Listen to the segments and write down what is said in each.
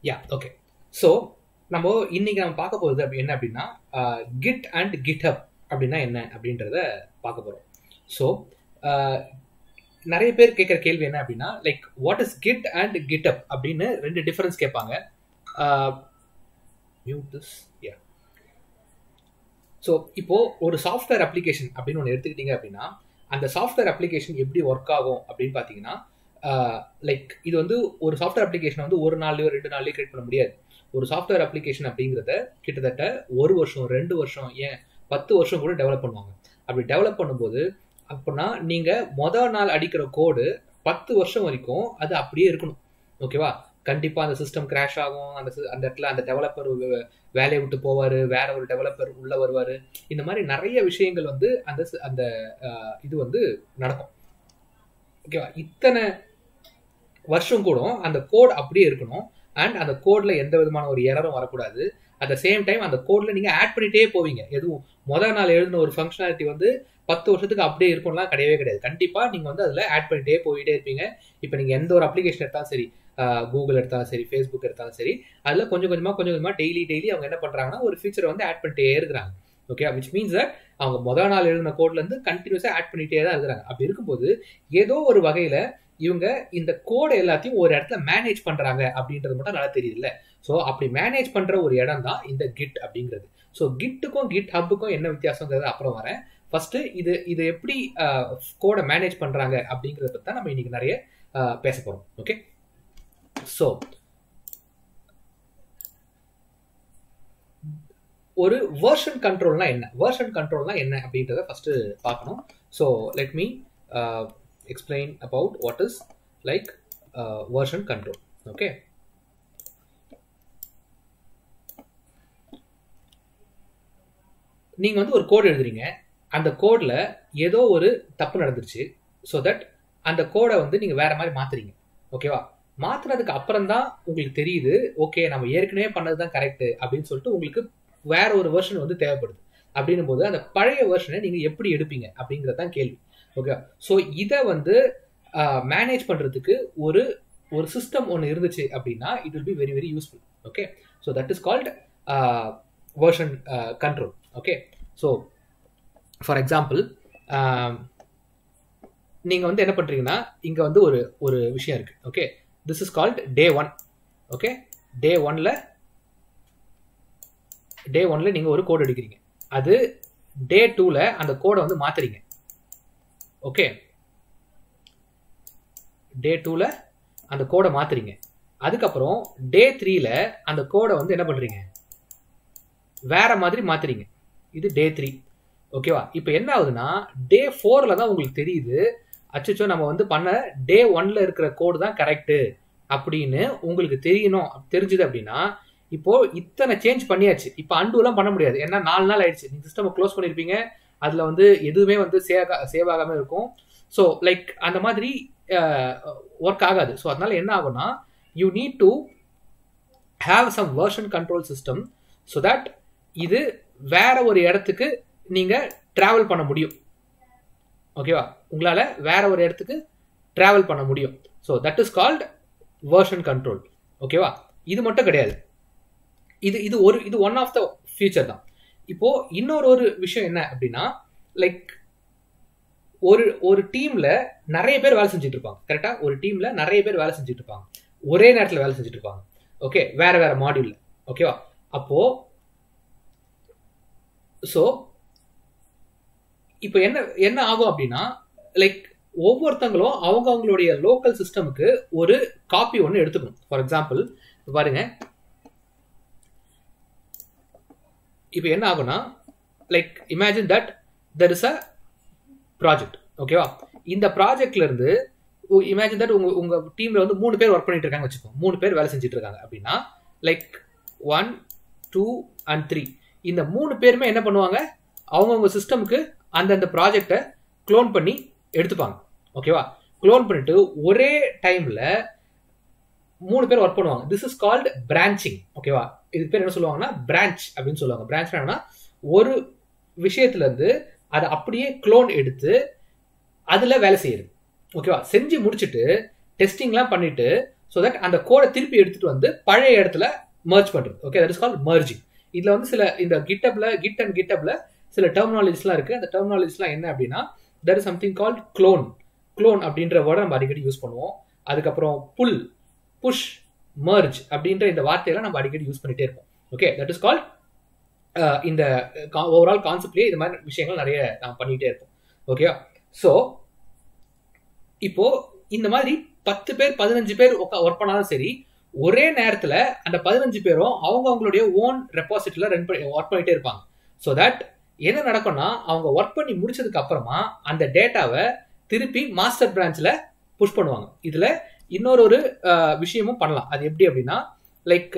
யா okay so நம்ம இன்னைக்கு நம்ம பார்க்க போகிறது அப்படி என்ன அப்படின்னா கிட் அண்ட் கிட்ஹப் அப்படின்னா என்ன அப்படின்றத பார்க்க போகிறோம் ஸோ நிறைய பேர் கேட்குற கேள்வி என்ன அப்படின்னா like what is Git and GitHub அப்படின்னு ரெண்டு டிஃபரன்ஸ் கேட்பாங்க மியூட் திஸ் யா ஸோ இப்போ ஒரு சாஃப்ட்வேர் அப்ளிகேஷன் அப்படின்னு ஒன்று எடுத்துக்கிட்டீங்க அப்படின்னா அந்த சாஃப்ட்வேர் அப்ளிகேஷன் எப்படி ஒர்க் ஆகும் அப்படின்னு பார்த்தீங்கன்னா லைக் இது வந்து ஒரு சாஃப்ட்வேர் அப்ளிகேஷன் வந்து ஒரு நாள்லயோ ரெண்டு நாள்லயோ கிரியேட் பண்ண முடியாது ஒரு சாஃப்ட்வேர் அப்ளிகேஷன் அப்படிங்கிறத கிட்டத்தட்ட ஒரு வருஷம் ரெண்டு வருஷம் ஏன் பத்து வருஷம் கூட டெவலப் பண்ணுவாங்க அப்படி டெவலப் பண்ணும்போது அப்படின்னா நீங்கள் மொதல் நாள் அடிக்கிற கோடு பத்து வருஷம் வரைக்கும் அது அப்படியே இருக்கணும் ஓகேவா கண்டிப்பாக அந்த சிஸ்டம் கிராஷ் ஆகும் அந்த அந்த இடத்துல அந்த டெவலப்பர் வேலையை விட்டு போவார் வேற ஒரு டெவலப்பர் உள்ள வருவார் இந்த மாதிரி நிறைய விஷயங்கள் வந்து அந்த அந்த இது வந்து நடக்கும் ஓகேவா இத்தனை வருஷம் கூட அந்த கோட் அப்படியே இருக்கணும் அண்ட் அந்த கோட்ல எந்த விதமான ஒரு எரரும் வரக்கூடாது அட் த சேம் டைம் அந்த கோட்ல நீங்க ஆட் பண்ணிட்டே போவீங்க எதுவும் முதல் நாள் எழுதின ஒரு ஃபங்க்ஷனாலிட்டி வந்து பத்து வருஷத்துக்கு அப்படியே இருக்கும்லாம் கிடையவே கிடையாது கண்டிப்பா நீங்க வந்து அதுல ஆட் பண்ணிட்டே போயிட்டே இருப்பீங்க இப்போ நீங்க எந்த ஒரு அப்ளிகேஷன் எடுத்தாலும் சரி கூகுள் எடுத்தாலும் சரி ஃபேஸ்புக் எடுத்தாலும் சரி அதில் கொஞ்சம் கொஞ்சமாக கொஞ்சம் கொஞ்சமாக டெய்லி டெய்லி அவங்க என்ன பண்ணுறாங்கன்னா ஒரு ஃபீச்சரை வந்து ஆட் பண்ணிட்டே இருக்கிறாங்க ஓகே விச் மீன்ஸ் தட் அவங்க முதல் நாள் எழுதின கோட்லேருந்து கண்டினியூஸாக ஆட் பண்ணிட்டே தான் இருக்கிறாங்க அப்படி இருக்கும்போது ஏதோ ஒரு வகையில் இவங்க இந்த கோடை எல்லாத்தையும் ஒரு இடத்துல மேனேஜ் பண்ணுறாங்க அப்படின்றது மட்டும் நல்லா தெரியுதுல்ல ஸோ அப்படி மேனேஜ் பண்ணுற ஒரு இடம் தான் இந்த கிட் அப்படிங்கிறது ஸோ கிட்டுக்கும் கிட் ஹப்புக்கும் என்ன வித்தியாசங்கிறது அப்புறம் வரேன் ஃபர்ஸ்ட் இது இது எப்படி கோடை மேனேஜ் பண்ணுறாங்க அப்படிங்கிறத பற்றி தான் நம்ம இன்னைக்கு நிறைய பேச போகிறோம் ஓகே ஸோ ஒரு வேர்ஷன் கண்ட்ரோல்னா என்ன வேர்ஷன் கண்ட்ரோல்னா என்ன அப்படின்றத ஃபர்ஸ்ட் பார்க்கணும் so let me explain about what is like version control okay நீங்க வந்து ஒரு கோட் எழுதுறீங்க அந்த கோட்ல ஏதோ ஒரு தப்பு நடந்துருச்சு ஸோ தட் அந்த கோடை வந்து நீங்க வேற மாதிரி மாத்துறீங்க ஓகேவா மாத்தினதுக்கு அப்புறம் தான் உங்களுக்கு தெரியுது ஓகே நம்ம ஏற்கனவே பண்ணது தான் கரெக்ட் அப்படின்னு சொல்லிட்டு உங்களுக்கு வேற ஒரு வெர்ஷன் வந்து தேவைப்படுது அப்படின்னும் போது அந்த பழைய வெர்ஷனை நீங்க எப்படி எடுப்பீங்க அப்படிங்கிறது தான் கேள்வி ஓகே ஸோ இதை வந்து மேனேஜ் பண்றதுக்கு ஒரு ஒரு சிஸ்டம் ஒன்று இருந்துச்சு அப்படின்னா it will be very very useful okay so that is called version control okay so for example நீங்கள் வந்து என்ன பண்ணுறீங்கன்னா இங்கே வந்து ஒரு ஒரு விஷயம் இருக்குது okay this is called day one okay day ஒன்ல டே ஒன்ல நீங்கள் ஒரு கோட் எடுக்கிறீங்க அது டே டூவில் அந்த கோடை வந்து மாற்றுறீங்க ஓகே டே டூவில் அந்த கோடை மாற்றுறீங்க அதுக்கப்புறம் டே த்ரீல அந்த கோடை வந்து என்ன பண்ணுறீங்க வேற மாதிரி மாற்றுறீங்க இது டே த்ரீ ஓகேவா இப்போ என்ன ஆகுதுன்னா டே ஃபோரில் தான் உங்களுக்கு தெரியுது அச்சோ நம்ம வந்து பண்ண டே ஒன்ல இருக்கிற கோடு தான் கரெக்டு அப்படின்னு உங்களுக்கு தெரியணும் தெரிஞ்சுது அப்படின்னா இப்போ இத்தனை சேஞ்ச் பண்ணியாச்சு இப்போ அண்டுலாம் பண்ண முடியாது ஏன்னா நாலு நாள் ஆயிடுச்சு நீங்க சிஸ்டம் க்ளோஸ் பண்ணியிருப்பீங்க அதில் வந்து எதுவுமே வந்து சேவ் சேவ் ஆகாம இருக்கும் ஸோ லைக் அந்த மாதிரி ஒர்க் ஆகாது ஸோ அதனால என்ன ஆகும்னா you need to have some version control system so that இது வேற ஒரு இடத்துக்கு நீங்க டிராவல் பண்ண முடியும் ஓகேவா உங்களால் வேற ஒரு இடத்துக்கு டிராவல் பண்ண முடியும் so that is called version control ஓகேவா இது மட்டும் கிடையாது இது இது ஒரு இது ஒன் ஆஃப் த ஃபியூச்சர் தான் இப்போ இன்னொரு ஒரு விஷயம் என்ன அப்படின்னா லைக் ஒரு ஒரு டீம்ல நிறைய பேர் வேலை செஞ்சுட்டு இருப்பாங்க கரெக்டா ஒரு டீம்ல நிறைய பேர் வேலை செஞ்சுட்டு இருப்பாங்க ஒரே நேரத்தில் வேலை செஞ்சுட்டு இருப்பாங்க ஓகே வேற வேற மாடியூல்ல ஓகேவா அப்போ ஸோ இப்போ என்ன என்ன ஆகும் அப்படின்னா லைக் ஒவ்வொருத்தங்களும் அவங்க அவங்களுடைய லோக்கல் சிஸ்டமுக்கு ஒரு காப்பி ஒன்று எடுத்துக்கணும் ஃபார் எக்ஸாம்பிள் பாருங்க இப்போ என்ன ஆகும்னா like imagine that there is a project ஓகேவா இந்த ப்ராஜெக்ட்ல இருந்து இமேஜின் தட் உங்க உங்க டீம்ல வந்து மூணு பேர் ஒர்க் பண்ணிட்டு இருக்காங்க வச்சுக்கோங்க மூணு பேர் வேலை செஞ்சுட்டு இருக்காங்க அப்படின்னா like one two and three இந்த மூணு பேருமே என்ன பண்ணுவாங்க அவங்கவுங்க சிஸ்டமுக்கு அந்தந்த ப்ராஜெக்டை க்ளோன் பண்ணி எடுத்துப்பாங்க ஓகேவா க்ளோன் பண்ணிட்டு ஒரே டைம்ல மூணு பேர் ஒர்க் பண்ணுவாங்க திஸ் இஸ் கால்டு பிரான்ச்சிங் ஓகேவா இது பேர் என்ன சொல்லுவாங்கன்னா பிரான்ச் அப்படின்னு சொல்லுவாங்க பிரான்ச் என்னன்னா ஒரு விஷயத்துல இருந்து அதை அப்படியே க்ளோன் எடுத்து அதுல வேலை செய்யுது ஓகேவா செஞ்சு முடிச்சுட்டு டெஸ்டிங்லாம் பண்ணிட்டு ஸோ தட் அந்த கோடை திருப்பி எடுத்துட்டு வந்து பழைய இடத்துல மர்ஜ் பண்றது okay that is call merging இதுல வந்து சில இந்த கிட்டப்ல கிட் அண்ட் கிட்டப்ல சில டெர்மினாலஜிஸ்லாம் இருக்கு அந்த டெர்மினாலஜிஸ்லாம் என்ன அப்படின்னா that is something called clone clone அப்படின்ற வேர்டை நம்ம அடிக்கடி யூஸ் பண்ணுவோம் அதுக்கப்புறம் புல் புஷ் மர்ஜ் அப்படின்ற இந்த வார்த்தையெல்லாம் நம்ம அடிக்கடி யூஸ் பண்ணிட்டே இருப்போம் ஓகே தட் இஸ் கால்ட் இந்த ஓவரால் கான்செப்ட்லேயே இது மாதிரி விஷயங்கள் நிறைய நான் பண்ணிகிட்டே இருப்போம் ஓகேவா ஸோ இப்போ இந்த மாதிரி பத்து பேர் பதினஞ்சு பேர் ஒர்க் பண்ணாலும் சரி ஒரே நேரத்தில் அந்த பதினஞ்சு பேரும் அவங்க அவங்களுடைய ஓன் ரெப்பாசிட்டியில் ரன் பண்ணி ஒர்க் பண்ணிட்டே இருப்பாங்க ஸோ தட் என்ன நடக்கும்னா அவங்க ஒர்க் பண்ணி முடிச்சதுக்கு அப்புறமா அந்த டேட்டாவை திருப்பி மாஸ்டர் பிரான்ச்சில் புஷ் பண்ணுவாங்க இதில் இன்னொரு ஒரு விஷயமும் பண்ணலாம் அது எப்படி அப்படின்னா லைக்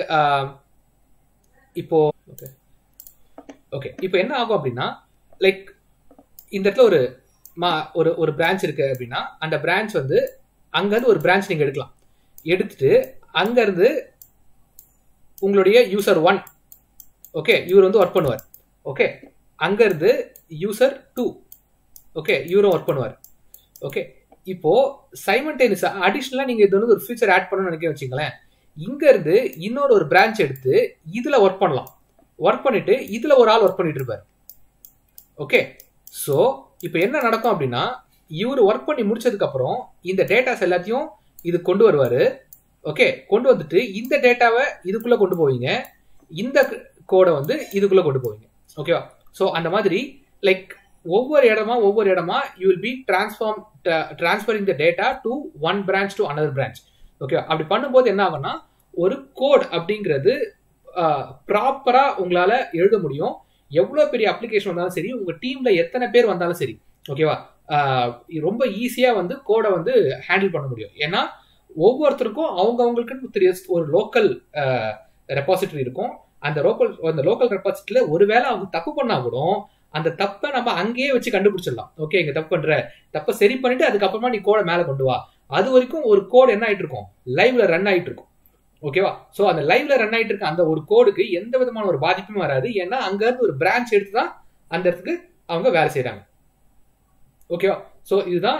இப்போ ஓகே ஓகே இப்போ என்ன ஆகும் அப்படின்னா லைக் இந்த இடத்துல ஒரு மா ஒரு ஒரு பிரான்ச் இருக்கு அப்படின்னா அந்த பிரான்ச் வந்து அங்கேருந்து ஒரு பிரான்ச் நீங்கள் எடுக்கலாம் எடுத்துட்டு அங்கேருந்து உங்களுடைய யூசர் ஒன் ஓகே இவர் வந்து ஒர்க் பண்ணுவார் ஓகே அங்கேருந்து யூசர் டூ ஓகே இவரும் ஒர்க் பண்ணுவார் ஓகே இப்போ சைமன்டேனியஸ் அடிஷ்னலாக நீங்கள் இது வந்து ஒரு ஃபியூச்சர் ஆட் பண்ணணும்னு நினைக்க வச்சுங்களேன் இங்கேருந்து இன்னொரு ஒரு பிரான்ச் எடுத்து இதில் ஒர்க் பண்ணலாம் ஒர்க் பண்ணிட்டு இதில் ஒரு ஆள் ஒர்க் பண்ணிட்டு இருப்பார் ஓகே ஸோ இப்போ என்ன நடக்கும் அப்படின்னா இவர் ஒர்க் பண்ணி முடிச்சதுக்கு அப்புறம் இந்த டேட்டாஸ் எல்லாத்தையும் இது கொண்டு வருவார் ஓகே கொண்டு வந்துட்டு இந்த டேட்டாவை இதுக்குள்ளே கொண்டு போவீங்க இந்த கோடை வந்து இதுக்குள்ளே கொண்டு போவீங்க ஓகேவா ஸோ அந்த மாதிரி லைக் ஒவ்வொரு இடமா ஒவ்வொரு இடமா you will be transform transferring the data to one branch to another branch okay அப்படி பண்ணும்போது என்ன ஆகும்னா ஒரு கோட் அப்படிங்கிறது ப்ராப்பராக உங்களால் எழுத முடியும் எவ்வளோ பெரிய அப்ளிகேஷன் வந்தாலும் சரி உங்கள் டீமில் எத்தனை பேர் வந்தாலும் சரி ஓகேவா ரொம்ப ஈஸியாக வந்து கோடை வந்து ஹேண்டில் பண்ண முடியும் ஏன்னா ஒவ்வொருத்தருக்கும் அவங்க அவங்களுக்குன்னு தெரிய ஒரு லோக்கல் ரெப்பாசிட்டரி இருக்கும் அந்த லோக்கல் அந்த லோக்கல் ரெப்பாசிட்டரியில் ஒருவேளை அவங்க தப்பு பண்ணா கூட அந்த தப்பை நம்ம அங்கேயே வச்சு கண்டுபிடிச்சிடலாம் ஓகே இங்க தப்பு பண்ற தப்பை சரி பண்ணிட்டு அதுக்கப்புறமா நீ கோடை மேலே கொண்டு வா அது வரைக்கும் ஒரு கோடு என்ன ஆயிட்டு இருக்கும் லைவ்ல ரன் ஆயிட்டு இருக்கும் ஓகேவா ஸோ அந்த லைவ்ல ரன் ஆயிட்டு இருக்க அந்த ஒரு கோடுக்கு எந்த விதமான ஒரு பாதிப்பும் வராது ஏன்னா அங்க இருந்து ஒரு பிரான்ச் எடுத்து தான் அந்த இடத்துக்கு அவங்க வேலை செய்யறாங்க ஓகேவா ஸோ இதுதான்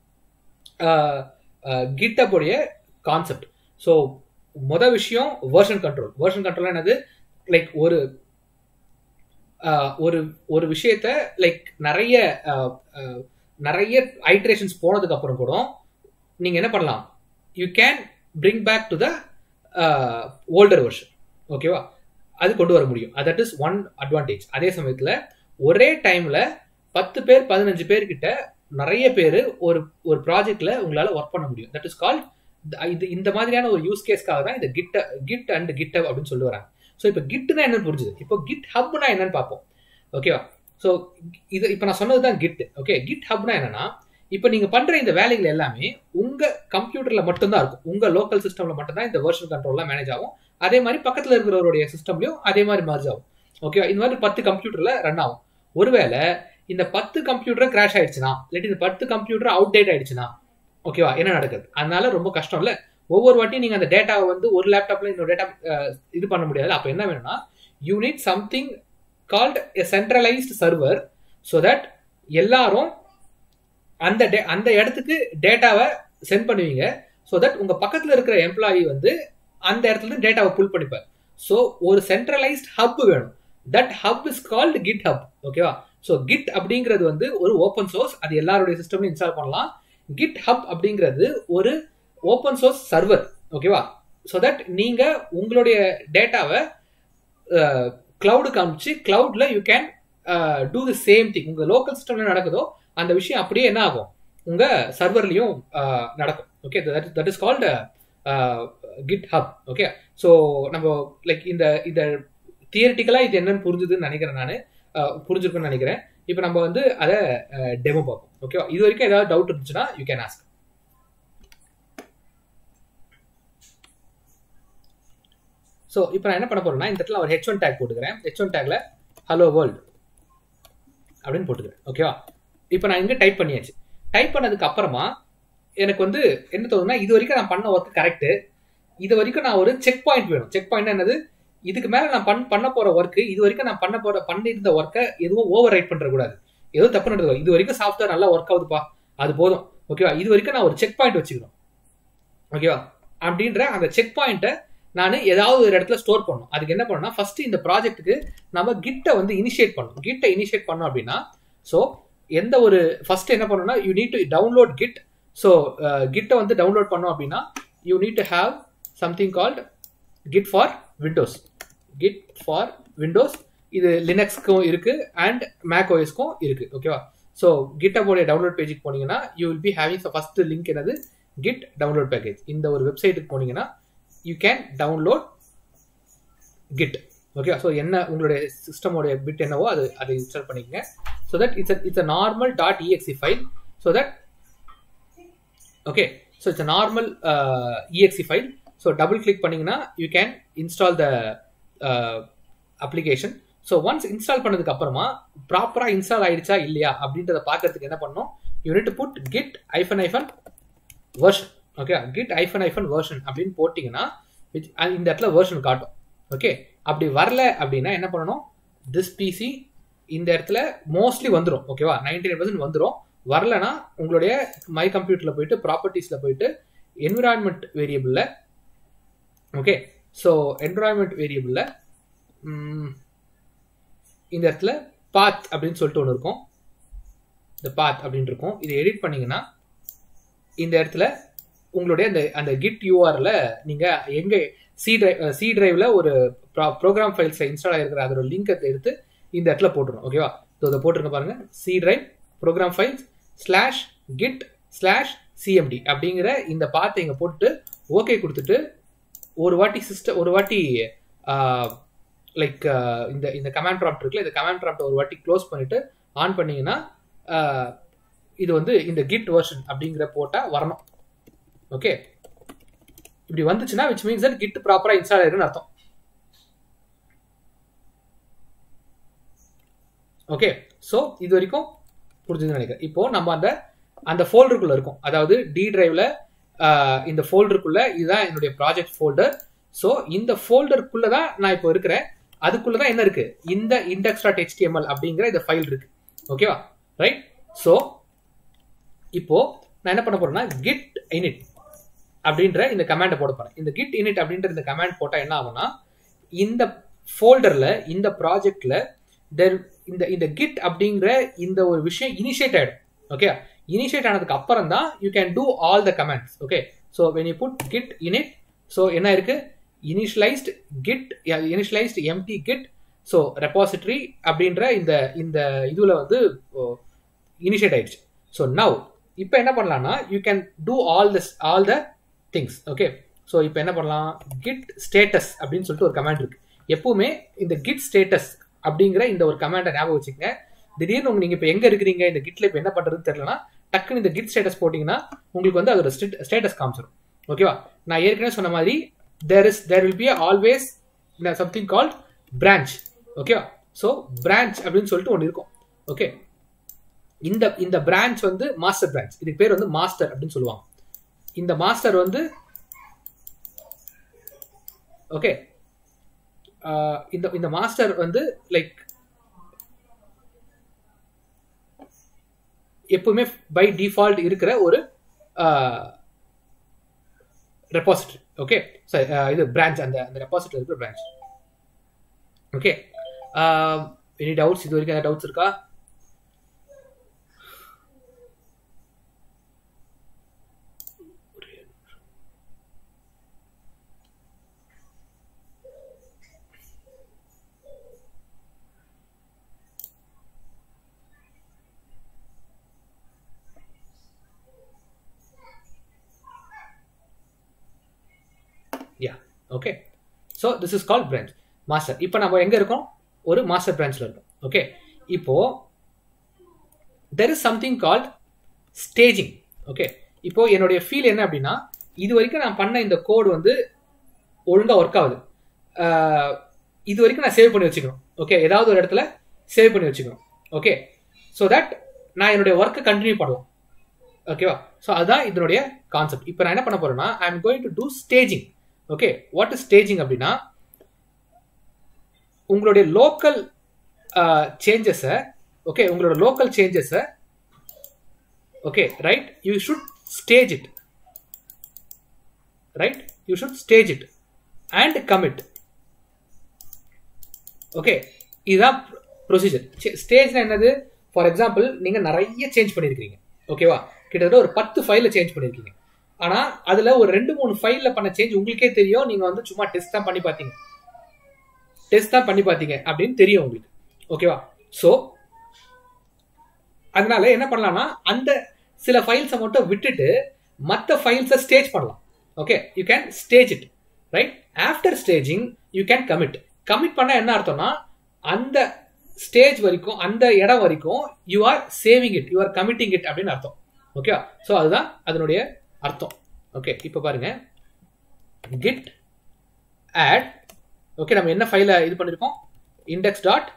கிட்டப்புடைய கான்செப்ட் ஸோ மொதல் விஷயம் வேர்ஷன் கண்ட்ரோல் வேர்ஷன் கண்ட்ரோல் என்னது லைக் ஒரு ஒரு ஒரு விஷயத்த லைக் நிறைய நிறைய ஐட்ரேஷன்ஸ் போனதுக்கு அப்புறம் கூட நீங்க என்ன பண்ணலாம் you can bring back to the older version ஓகேவா அது கொண்டு வர முடியும் தட் இஸ் ஒன் அட்வான்டேஜ் அதே சமயத்தில் ஒரே டைம்ல பத்து பேர் பதினஞ்சு பேர் கிட்ட நிறைய பேர் ஒரு ஒரு ப்ராஜெக்ட்ல உங்களால ஒர்க் பண்ண முடியும் தட் இஸ் கால்ட் இது இந்த மாதிரியான ஒரு யூஸ் கேஸ்க்காக தான் இந்த கிட்ட கிட் அண்ட் கிட் அப்படின்னு சொல்லி வராங்க ஸோ இப்போ கிட்னா என்னன்னு புரிஞ்சுது இப்போ கிட் ஹப்னா என்னன்னு பார்ப்போம் ஓகேவா ஸோ இது இப்போ நான் சொன்னது தான் கிட் ஓகே கிட் ஹப்னா என்னன்னா இப்போ நீங்க பண்ற இந்த வேலைகள் எல்லாமே உங்க கம்ப்யூட்டர்ல மட்டும்தான் இருக்கும் உங்க லோக்கல் சிஸ்டம்ல மட்டும்தான் இந்த வெர்ஷன் கண்ட்ரோல்லாம் மேனேஜ் ஆகும் அதே மாதிரி பக்கத்துல இருக்கிறவருடைய சிஸ்டம்லயும் அதே மாதிரி மர்ஜ் ஆகும் ஓகேவா இந்த மாதிரி பத்து கம்ப்யூட்டர்ல ரன் ஆகும் ஒருவேளை இந்த பத்து கம்ப்யூட்டர் கிராஷ் ஆயிடுச்சுன்னா இல்லாட்டி இந்த பத்து கம்ப்யூட்டர் அவுட் டேட் ஆயிடுச்சுன்னா ஓகேவா என்ன நடக்குது அதனால ரொம்ப கஷ்டம் இல்ல ஒவ்வொரு வாட்டியும் நீங்க அந்த டேட்டாவை வந்து ஒரு லேப்டாப்ல இன்னொரு டேட்டா இது பண்ண முடியாது அப்ப என்ன வேணும்னா you need something called a centralised server so that எல்லாரும் அந்த டே அந்த இடத்துக்கு டேட்டாவை சென்ட் பண்ணுவீங்க ஸோ தட் உங்க பக்கத்துல இருக்கிற எம்ப்ளாயி வந்து அந்த இடத்துல இருந்து டேட்டாவை புல் பண்ணிப்பார் ஸோ ஒரு சென்ட்ரலைஸ்ட் ஹப் வேணும் that hub is called GitHub ஓகேவா ஸோ கிட் அப்படிங்கிறது வந்து ஒரு ஓப்பன் சோர்ஸ் அது எல்லாருடைய சிஸ்டம்லையும் இன்ஸ்டால் பண்ணலாம் கிட் ஹப் அப்படிங்கிறது ஒரு ஓப்பன் சோர்ஸ் சர்வர் ஓகேவா ஸோ தட் நீங்க உங்களுடைய டேட்டாவை கிளவுடு காமிச்சு கிளவுட்ல you can do the same thing உங்க லோக்கல் சிஸ்டம்ல நடக்குதோ அந்த விஷயம் அப்படியே என்ன ஆகும் உங்க சர்வர்லயும் நடக்கும் okay that is called GitHub okay so நம்ம லைக் இந்த இந்த தியரிட்டிக்கலா இது என்னன்னு புரிஞ்சுதுன்னு நினைக்கிறேன் நான் புரிஞ்சிருக்குன்னு நினைக்கிறேன் இப்போ நம்ம வந்து அதை டெமோ பார்ப்போம் ஓகேவா இது வரைக்கும் ஏதாவது டவுட் இருந்துச்சுன்னா யூ கேன் ஆஸ்க் ஸோ இப்போ நான் என்ன பண்ண போறேன்னா இந்த இடத்துல ஒரு ஹெச் ஒன் டேக் போட்டுக்கிறேன் ஹெச் ஒன் டேக்ல ஹலோ வேர்ல்டு அப்படின்னு போட்டுக்கிறேன் ஓகேவா இப்போ நான் இங்கே டைப் பண்ணியாச்சு டைப் பண்ணதுக்கு அப்புறமா எனக்கு வந்து என்ன தோணுதுன்னா இது வரைக்கும் நான் பண்ண ஒர்க் கரெக்டு இது வரைக்கும் நான் ஒரு செக் பாயிண்ட் வேணும் செக் பாயிண்ட் என்னது இதுக்கு மேல நான் பண் பண்ண போற ஒர்க் இது வரைக்கும் நான் பண்ண போற பண்ணியிருந்த ஒர்க்கை எதுவும் ஓவர் ரைட் பண்ற கூடாது எதுவும் தப்பு நடந்தது இது வரைக்கும் சாஃப்ட்வேர் நல்லா ஒர்க் ஆகுதுப்பா அது போதும் ஓகேவா இது வரைக்கும் நான் ஒரு செக் பாயிண்ட் வச்சுக்கணும் ஓகேவா அப்படின்ற அந்த செக் பாயிண்ட்டை நான் ஏதாவது ஒரு இடத்துல ஸ்டோர் பண்ணணும் அதுக்கு என்ன பண்ணணும்னா ஃபர்ஸ்ட் இந்த ப்ராஜெக்ட்டுக்கு நம்ம கிட்டை வந்து இனிஷியேட் பண்ணணும் கிட்டை இனிஷியேட் பண்ணோம் அப்படின்னா ஸோ எந்த ஒரு ஃபர்ஸ்ட் என்ன பண்ணணும்னா you need to download git so கிட்டை வந்து டவுன்லோட் பண்ணோம் அப்படின்னா you need to have something called git for Windows git for Windows இது லினக்ஸ்க்கும் இருக்கு அண்ட் மேக் ஓஎஸ்க்கும் இருக்கு ஓகேவா ஸோ கிட்டபோடைய டவுன்லோட் பேஜுக்கு போனீங்கன்னா you will be having first link என்னது கிட் டவுன்லோட் பேக்கேஜ் இந்த ஒரு வெப்சைட்டுக்கு போனீங்கன்னா you can download git okay so என்ன உங்களுடைய சிஸ்டமோடைய பிட் என்னவோ அது அதை இன்ஸ்டால் பண்ணிக்கங்க so that it's it's a normal dot EXE file so that okay so it's a normal EXE file so double click பண்ணீங்கன்னா you can install the application so once install பண்ணதுக்கு அப்புறமா ப்ராப்பராக install ஆயிடுச்சா இல்லையா அப்படின்றத பார்க்கறதுக்கு என்ன பண்ணணும் யூனிட் புட் கிட் ஐஃபன் ஐஃபன் வெர்ஷன் ஓகே கிட் ஐஃபன் ஐஃபன் வெர்ஷன் அப்படின்னு போட்டிங்கன்னா இந்த இடத்துல வெர்ஷன் காட்டும் ஓகே அப்படி வரல அப்படின்னா என்ன பண்ணணும் திஸ் பிசி இந்த இடத்துல மோஸ்ட்லி வந்துடும் ஓகேவா நைன்டி நைன் பர்சன்ட் வந்துடும் வரலனா உங்களுடைய மை கம்ப்யூட்டரில் போயிட்டு ப்ராப்பர்ட்டிஸில் போயிட்டு என்விரான்மெண்ட் வேரியபிளில் ஓகே ஸோ என்விரான்மெண்ட் வேரியபிளில் இந்த இடத்துல பாத் அப்படின்னு சொல்லிட்டு ஒன்று இருக்கும் இந்த பாத் அப்படின்னு இருக்கும் இதை எடிட் பண்ணீங்கன்னா இந்த இடத்துல உங்களுடைய அந்த அந்த கிட் யூஆரில் நீங்கள் எங்கே சி டிரைவ் சி டிரைவில் ஒரு ப்ரோக்ராம் ஃபைல்ஸ் இன்ஸ்டால் ஆகிருக்கிற அதோட லிங்க் எடுத்து இந்த இடத்துல போட்டுரும் ஓகேவா ஸோ இதை போட்டிருக்க பாருங்க C drive program files slash git slash CMD அப்படிங்கிற இந்த பாத்தை இங்கே போட்டு ஓகே கொடுத்துட்டு ஒரு வாட்டி சிஸ்டம் ஒரு வாட்டி லைக் இந்த இந்த கமாண்ட் ப்ராப்ட் இருக்குல்ல இந்த கமாண்ட் ப்ராப்ட் ஒரு வாட்டி க்ளோஸ் பண்ணிட்டு ஆன் பண்ணீங்கன்னா இது வந்து இந்த கிட் வெர்ஷன் அப்படிங்கிற போட்டால் வரணும் ஓகே இப்படி வந்துச்சுன்னா விச் மீன்ஸ் தட் கிட் ப்ராப்பராக இன்ஸ்டால் ஆயிருக்குன்னு அர்த்தம் ஓகே ஸோ இது வரைக்கும் புரிஞ்சுதுன்னு நினைக்கிறேன் இப்போ நம்ம அந்த அந்த ஃபோல்டருக்குள்ள இருக்கும் அதாவது டி டிரைவ்ல இந்த ஃபோல்டருக்குள்ள இதுதான் என்னுடைய ப்ராஜெக்ட் ஃபோல்டர் ஸோ இந்த ஃபோல்டருக்குள்ள தான் நான் இப்போ இருக்கிறேன் அதுக்குள்ள தான் என்ன இருக்கு இந்த இண்டெக்ஸ் டாட் ஹெச்டிஎம்எல் அப்படிங்கிற இந்த ஃபைல் இருக்கு ஓகேவா ரைட் ஸோ இப்போ நான் என்ன பண்ண போறேன்னா கிட் இனிட் அப்படின்ற இந்த கமாண்டை போட போறேன் இந்த கிட் இனிட் அப்படின்ற இந்த கமாண்ட் போட்டா என்ன ஆகும்னா இந்த ஃபோல்டர்ல இந்த ப்ராஜெக்ட்ல தெர் இந்த இந்த கிட் அப்படிங்கிற இந்த ஒரு விஷயம் இனிஷியேட் ஆயிடும் ஓகே இனிஷியேட் ஆனதுக்கு அப்புறம் தான் you can do all the comments okay so when you put git init so என்ன இருக்கு initialised git initialised empty git so repository அப்படின்ற இந்த இந்த இதில் வந்து இனிஷியேட் ஆயிடுச்சு ஸோ நவ் இப்போ என்ன பண்ணலாம்னா you can do all this all the things okay so இப்போ என்ன பண்ணலாம் கிட் ஸ்டேட்டஸ் அப்படின்னு சொல்லிட்டு ஒரு கமாண்ட் இருக்கு எப்பவுமே இந்த கிட் ஸ்டேட்டஸ் அப்படிங்கிற இந்த ஒரு கமாண்டை ஞாபகம் வச்சுக்கங்க திடீர்னு உங்க நீங்க இப்போ எங்க இருக்கிறீங்க இந்த கிட்ல இப்போ என்ன பண்றதுன்னு தெரியலனா டக்குன்னு இந்த கிட் ஸ்டேட்டஸ் போட்டீங்கன்னா உங்களுக்கு வந்து அதோட ஸ்டேட்டஸ் காமிச்சிடும் ஓகேவா நான் ஏற்கனவே சொன்ன மாதிரி there is there will be always something called branch ஓகேவா ஸோ பிரான்ச் அப்படின்னு சொல்லிட்டு ஒன்று இருக்கும் ஓகே இந்த இந்த பிரான்ச் வந்து மாஸ்டர் பிரான்ச் இதுக்கு பேர் வந்து மாஸ்டர் அப்படின்னு சொல்லுவாங்க இந்த மாஸ்டர் வந்து ஓகே இந்த இந்த மாஸ்டர் வந்து லைக் எப்பவுமே பை டிஃபால்ட் இருக்கிற ஒரு ரெப்பாசிட்டரி ஓகே சாரி இது பிரான்ச் அந்த அந்த ரெப்பாசிட்டரி இருக்கிற பிரான்ச் ஓகே எனி டவுட்ஸ் இது வரைக்கும் டவுட்ஸ் இருக்கா yeah okay so this is call branch master இப்போ நம்ம எங்கே இருக்கோம் ஒரு மாஸ்டர் பிரான்ச்சில் இருக்கோம் ஓகே இப்போ there is something called staging okay இப்போ என்னுடைய ஃபீல் என்ன அப்படின்னா இது வரைக்கும் நான் பண்ண இந்த கோடு வந்து ஒழுங்காக ஒர்க் ஆகுது இது வரைக்கும் நான் சேவ் பண்ணி வச்சுக்கணும் ஓகே ஏதாவது ஒரு இடத்துல சேவ் பண்ணி வச்சுக்கணும் ஓகே ஸோ தட் நான் என்னுடைய ஒர்க்கை கண்டினியூ பண்ணலாம் ஓகேவா ஸோ அதுதான் இதனுடைய கான்செப்ட் இப்போ நான் என்ன பண்ண போறேன்னா I am going to do staging okay what is staging அப்படின்னா உங்களுடைய லோக்கல் சேஞ்சஸை ஓகே உங்களோட லோக்கல் சேஞ்சஸை okay right you should stage it right you should stage it and commit okay இதுதான் ப்ரொசீஜர் ஸ்டேஜ்னா என்னது ஃபார் எக்ஸாம்பிள் நீங்க நிறைய சேஞ்ச் பண்ணிருக்கீங்க ஓகேவா கிட்டத்தட்ட ஒரு பத்து ஃபைல சேஞ்ச் பண்ணிருக்கீங்க ஆனா அதுல ஒரு ரெண்டு மூணு ஃபைல்ல பண்ண சேஞ்ச் உங்களுக்கே தெரியும் நீங்க வந்து சும்மா டெஸ்ட் தான் பண்ணி பார்த்தீங்க டெஸ்ட் தான் பண்ணி பார்த்தீங்க அப்படின்னு தெரியும் உங்களுக்கு ஓகேவா ஸோ அதனால என்ன பண்ணலாம்னா அந்த சில ஃபைல்ஸை மட்டும் விட்டுட்டு மற்ற ஃபைல்ஸை ஸ்டேஜ் பண்ணலாம் okay you can stage it right after staging you can commit commit பண்ண என்ன அர்த்தம்னா அந்த ஸ்டேஜ் வரைக்கும் அந்த இடம் வரைக்கும் you are saving it you are committing it அப்படின்னு அர்த்தம் ஓகே ஸோ அதுதான் அதனுடைய அர்த்தம் ஓகே இப்போ பாருங்க கிட் ஆட் ஓகே நம்ம என்ன ஃபைலை இது பண்ணியிருக்கோம் இண்டெக்ஸ் டாட்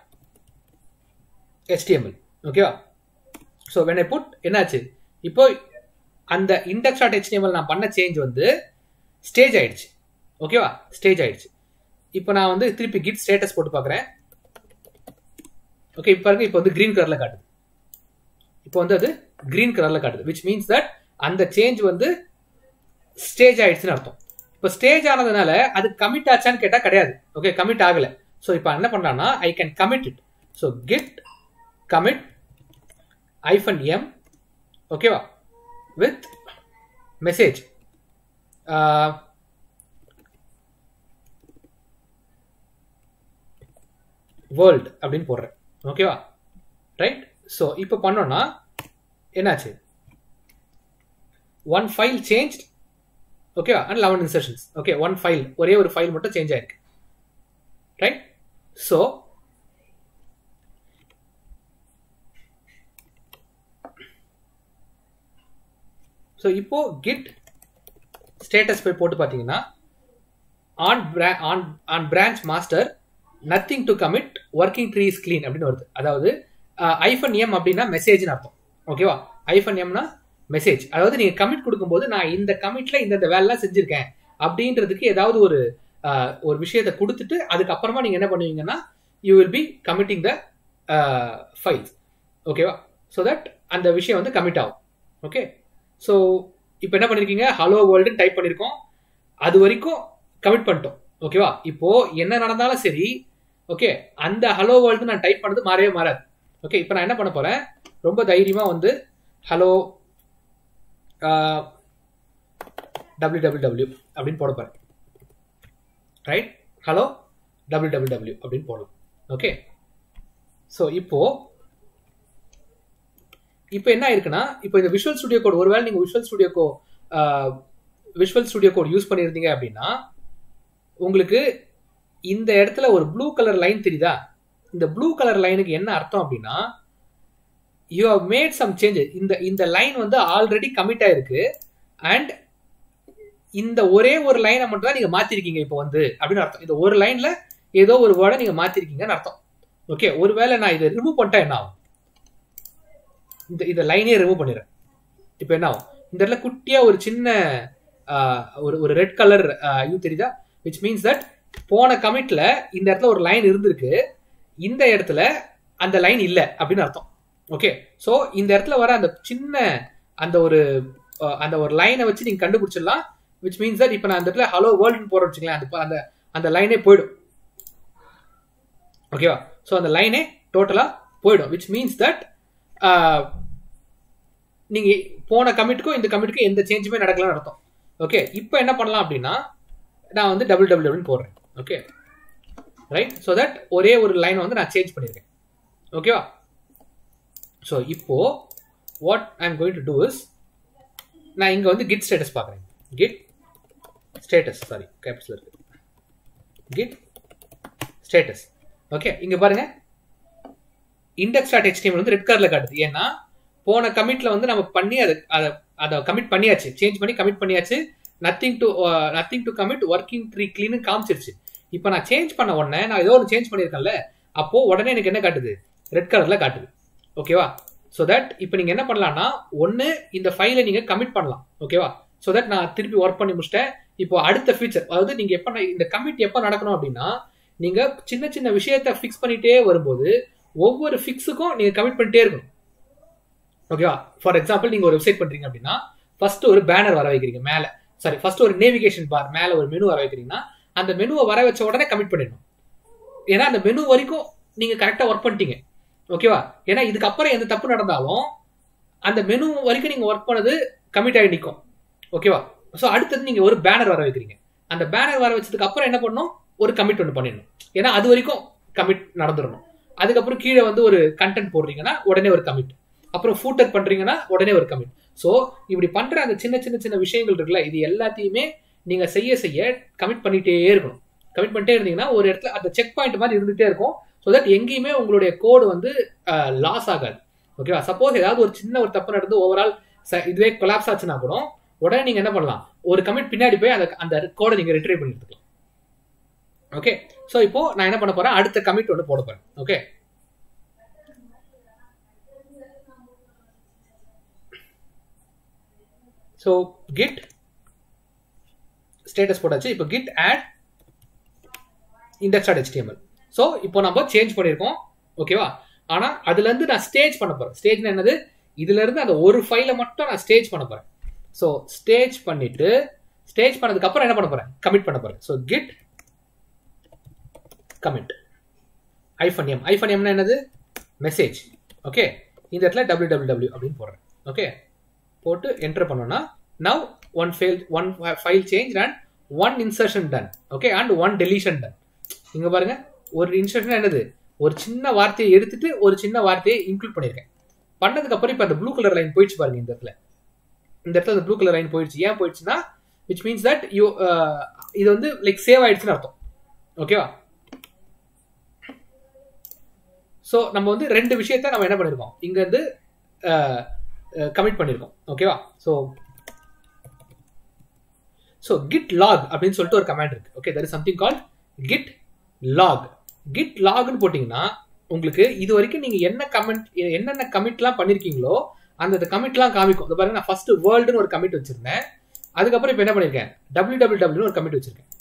HTML ஓகேவா ஸோ வென் ஐ புட் என்னாச்சு இப்போ அந்த இண்டெக்ஸ் டாட் HTML நான் பண்ண சேஞ்ச் வந்து ஸ்டேஜ் ஆயிடுச்சு ஓகேவா ஸ்டேஜ் ஆயிடுச்சு இப்போ நான் வந்து திருப்பி கிட் ஸ்டேட்டஸ் போட்டு பார்க்குறேன் ஓகே இப்போ பாருங்க இப்போ வந்து கிரீன் கலரில் காட்டுது இப்போ வந்து அது கிரீன் கலரில் காட்டுது விச் மீன்ஸ் தட் அந்த சேஞ்ச் வந்து ஸ்டேஜ் ஆயிடுச்சுன்னு அர்த்தம் இப்போ ஸ்டேஜ் ஆனதுனால அது கமிட் ஆச்சான்னு கேட்டால் கிடையாது ஓகே கமிட் ஆகலை ஸோ இப்போ என்ன பண்ணலாம்னா I can commit it so git commit hyphen M ஓகேவா வித் மெசேஜ் வேர்ல்டு அப்படின்னு போடுறேன் ஓகேவா ரைட் ஸோ இப்போ பண்ணோம்னா என்னாச்சு ஒன் ஃபைல் சேஞ்ச் ஓகேவா and eleven insertions okay one file ஒரே ஒரு ஃபைல் மட்டும் சேஞ்ச் ஆயிருக்கு ரைட் ஸோ ஸோ இப்போ கிட் ஸ்டேட்டஸ் போய் போட்டு பார்த்தீங்கன்னா on on on branch master nothing to commit working tree is clean அப்படின்னு வருது அதாவது ஐஃபன் எம் அப்படின்னா மெசேஜ்னு அர்த்தம் ஓகேவா ஐஃபன் எம்னா மெசேஜ் அதாவது நீங்க கமிட் கொடுக்கும்போது நான் இந்த கமிட்ல இந்த இந்த வேலைலாம் செஞ்சிருக்கேன் அப்படின்றதுக்கு ஏதாவது ஒரு ஒரு விஷயத்தை கொடுத்துட்டு அதுக்கப்புறமா நீங்க என்ன பண்ணுவீங்கன்னா you will be committing the files ஓகேவா ஸோ தட் அந்த விஷயம் வந்து கமிட் ஆகும் ஓகே ஸோ இப்போ என்ன பண்ணிருக்கீங்க ஹலோ வேர்ல்டுன்னு டைப் பண்ணியிருக்கோம் அது வரைக்கும் கமிட் பண்ணிட்டோம் ஓகேவா இப்போ என்ன நடந்தாலும் சரி ஓகே அந்த ஹலோ வேர்ல்டு நான் டைப் பண்ணது மாறவே மாறாது ஓகே இப்போ நான் என்ன பண்ண போறேன் ரொம்ப தைரியமா வந்து ஹலோ டபிள்யூ டபிள்யூ டபிள்யூ அப்படின்னு போட போறேன் right hello W W W அப்படின்னு போடலாம் ஓகே ஸோ இப்போ இப்போ என்ன ஆயிருக்குன்னா இப்போ இந்த விஷுவல் ஸ்டுடியோ கோட் ஒருவேளை நீங்கள் visual studio co visual studio code use பண்ணியிருந்தீங்க அப்படின்னா உங்களுக்கு இந்த இடத்துல ஒரு ப்ளூ கலர் லைன் தெரியுதா இந்த ப்ளூ கலர் லைனுக்கு என்ன அர்த்தம் அப்படின்னா you have made some changes இந்த இந்த லைன் வந்து ஆல்ரெடி கமிட் ஆயிருக்கு அண்ட் இந்த ஒரே ஒரு லைனை மட்டும் தான் நீங்க மாத்திருக்கீங்க இப்போ வந்து அப்படின்னு அர்த்தம் இந்த ஒரு லைன்ல ஏதோ ஒரு வேர்டை நீங்க மாத்திருக்கீங்கன்னு அர்த்தம் ஓகே ஒருவேளை நான் இதை ரிமூவ் பண்ணிட்டா என்ன ஆகும் இந்த இந்த லைனே ரிமூவ் பண்ணிடுறேன் இப்போ என்ன ஆகும் இந்த இடத்துல குட்டியா ஒரு சின்ன ஒரு ஒரு ரெட் கலர் யூ தெரியுதா விச் மீன்ஸ் தட் போன கமிட்ல இந்த இடத்துல ஒரு லைன் இருந்திருக்கு இந்த இடத்துல அந்த லைன் இல்லை அப்படின்னு அர்த்தம் ஓகே ஸோ இந்த இடத்துல வர அந்த சின்ன அந்த ஒரு அந்த ஒரு லைனை வச்சு நீங்க கண்டுபிடிச்சிடலாம் விச் மீன்ஸ் தட் இப்போ நான் அந்த இடத்துல ஹலோ வேர்ல்டுன்னு போற வச்சுக்கலாம் அந்த அந்த அந்த லைனே போயிடும் ஓகேவா ஸோ அந்த லைனே டோட்டலா போயிடும் விச் மீன்ஸ் தட் நீங்க போன கமிட்டுக்கும் இந்த கமிட்டுக்கும் எந்த சேஞ்சுமே நடக்கலன்னு அர்த்தம் ஓகே இப்போ என்ன பண்ணலாம் அப்படின்னா நான் வந்து டபுள் டபுள் டபுள்னு போடுறேன் ஓகே ரைட் ஸோ தட் ஒரே ஒரு லைனை வந்து நான் சேஞ்ச் பண்ணியிருக்கேன் ஓகேவா ஸோ இப்போ what I am going to do is நான் இங்கே வந்து கிட் ஸ்டேட்டஸ் பார்க்குறேன் கிட் ஸ்டேட்டஸ் சாரி கேப்ஸில் இருக்கு கிட் ஸ்டேட்டஸ் ஓகே இங்கே பாருங்க இண்டெக்ஸ் டாட் ஹெச்டிஎம்எல் வந்து ரெட் கலரில் காட்டுது ஏன்னா போன கமிட்ல வந்து நம்ம பண்ணி அதை அதை அதை கமிட் பண்ணியாச்சு சேஞ்ச் பண்ணி கமிட் பண்ணியாச்சு nothing to nothing to commit working tree clean காமிச்சிருச்சு இப்போ நான் சேஞ்ச் பண்ண உடனே நான் ஏதோ ஒன்று சேஞ்ச் பண்ணியிருக்கேன்ல அப்போ உடனே எனக்கு என்ன காட்டுது ரெட் கலர்ல காட்டுது ஓகேவா ஸோ தட் இப்போ நீங்கள் என்ன பண்ணலாம்னா ஒன்று இந்த ஃபைலை நீங்கள் கமிட் பண்ணலாம் ஓகேவா ஸோ தட் நான் திருப்பி ஒர்க் பண்ணி முடிச்சிட்டேன் இப்போ அடுத்த ஃபியூச்சர் அதாவது நீங்கள் எப்போ இந்த கமிட் எப்போ நடக்கணும் அப்படின்னா நீங்கள் சின்ன சின்ன விஷயத்த ஃபிக்ஸ் பண்ணிட்டே வரும்போது ஒவ்வொரு ஃபிக்ஸுக்கும் நீங்கள் கமிட் பண்ணிட்டே இருக்கணும் ஓகேவா ஃபார் எக்ஸாம்பிள் நீங்கள் ஒரு வெப்சைட் பண்ணுறீங்க அப்படின்னா ஃபர்ஸ்ட் ஒரு பேனர் வர வைக்கிறீங்க மேலே சாரி ஃபர்ஸ்ட் ஒரு நேவிகேஷன் பார் மேல ஒரு மெனு வர வைக்கிறீங்கன்னா அந்த மெனுவை வர வச்ச உடனே கமிட் பண்ணிடணும் ஏன்னா அந்த மெனு வரைக்கும் நீங்க கரெக்டா ஒர்க் பண்ணிட்டீங்க ஓகேவா ஏன்னா இதுக்கப்புறம் எந்த தப்பு நடந்தாலும் அந்த மெனு வரைக்கும் நீங்க ஒர்க் பண்ணது கமிட் ஆகி நிற்கும் ஓகேவா ஸோ அடுத்தது நீங்க ஒரு பேனர் வர வைக்கிறீங்க அந்த பேனர் வர வச்சதுக்கு அப்புறம் என்ன பண்ணணும் ஒரு கமிட் ஒன்று பண்ணிடணும் ஏன்னா அது வரைக்கும் கமிட் நடந்துடணும் அதுக்கப்புறம் கீழே வந்து ஒரு கண்டென்ட் போடுறீங்கன்னா உடனே ஒரு கமிட் அப்புறம் ஃபூட்டர் பண்றீங்கன்னா உடனே ஒரு கமிட் ஸோ இப்படி பண்ற அந்த சின்ன சின்ன சின்ன விஷயங்கள் இருக்குல்ல இது எல்லாத்தையுமே நீங்க செய்ய செய்ய கமிட் பண்ணிட்டே இருக்கணும் கமிட் பண்ணிட்டே இருந்தீங்கன்னா ஒரு இடத்துல அந்த செக் பாயிண்ட் மாதிரி இருந்துகிட்டே இருக்கும் ஸோ தட் எங்கேயுமே உங்களுடைய கோடு வந்து லாஸ் ஆகாது ஓகேவா சப்போஸ் ஏதாவது ஒரு சின்ன ஒரு தப்பு நடந்து ஓவரால் இதுவே கொலாப்ஸ் ஆச்சுன்னா கூட உடனே நீங்க என்ன பண்ணலாம் ஒரு கமிட் பின்னாடி போய் அந்த அந்த கோடை நீங்க ரிட்ரைவ் பண்ணி எடுத்துக்கலாம் ஓகே ஸோ இப்போ நான் என்ன பண்ண போறேன் அடுத்த கமிட் ஒன்று போட போறேன் ஓகே ஸோ கிட் ஸ்டேட்டஸ் போட்டாச்சு இப்போ git add index dot HTML so இப்போ நம்ம சேஞ்ச் பண்ணியிருக்கோம் ஓகேவா ஆனால் அதுலேருந்து நான் ஸ்டேஜ் பண்ண போகிறேன் ஸ்டேஜ்னா என்னது இதுலேருந்து அந்த ஒரு ஃபைலை மட்டும் நான் ஸ்டேஜ் பண்ண போகிறேன் ஸோ ஸ்டேஜ் பண்ணிட்டு ஸ்டேஜ் பண்ணதுக்கு அப்புறம் என்ன பண்ண போகிறேன் கமிட் பண்ண போகிறேன் so git commit hyphen M hyphen எம்னா என்னது மெசேஜ் ஓகே இந்த இடத்துல டபிள்யூ டபிள்யூ டபிள்யூ அப்படின்னு போடுறேன் ஓகே போட்டு என்டர் பண்ணோம்னா now one fail one file change and one insertion done okay and one deletion done இங்க பாருங்க ஒரு இன்சர்ஷன் என்னது ஒரு சின்ன வார்த்தையை எடுத்துட்டு ஒரு சின்ன வார்த்தையை இன்க்ளூட் பண்ணியிருக்கேன் பண்ணதுக்கு அப்புறம் இப்போ அந்த ப்ளூ கலர் லைன் போயிடுச்சு பாருங்க இந்த இடத்துல இந்த இடத்துல அந்த ப்ளூ கலர் லைன் போயிடுச்சு ஏன் போயிடுச்சுன்னா விச் மீன்ஸ் தட் யூ இது வந்து லைக் சேவ் ஆயிடுச்சுன்னு அர்த்தம் ஓகேவா ஸோ நம்ம வந்து ரெண்டு விஷயத்த நம்ம என்ன பண்ணியிருக்கோம் இங்க இருந்து கமிட் பண்ணியிருக்கோம் ஓகேவா ஸோ ஸோ கிட் லாக் அப்படின்னு சொல்லிட்டு ஒரு கமாண்ட் இருக்கு okay that is something call git log git லாக்னு போட்டிங்கன்னா உங்களுக்கு இது வரைக்கும் நீங்க என்ன கமெண்ட் என்னென்ன கமிட்லாம் பண்ணிருக்கீங்களோ அந்த கமிட்லாம் காமிக்கும் இந்த பாருங்க நான் ஃபர்ஸ்ட் வேர்ல்டுன்னு ஒரு கமிட் வச்சிருந்தேன் அதுக்கப்புறம் இப்போ என்ன பண்ணிருக்கேன் டபிள்யூ டபிள்யூ டபிள்யூ ஒரு கமிட் வச்சிருக்கேன்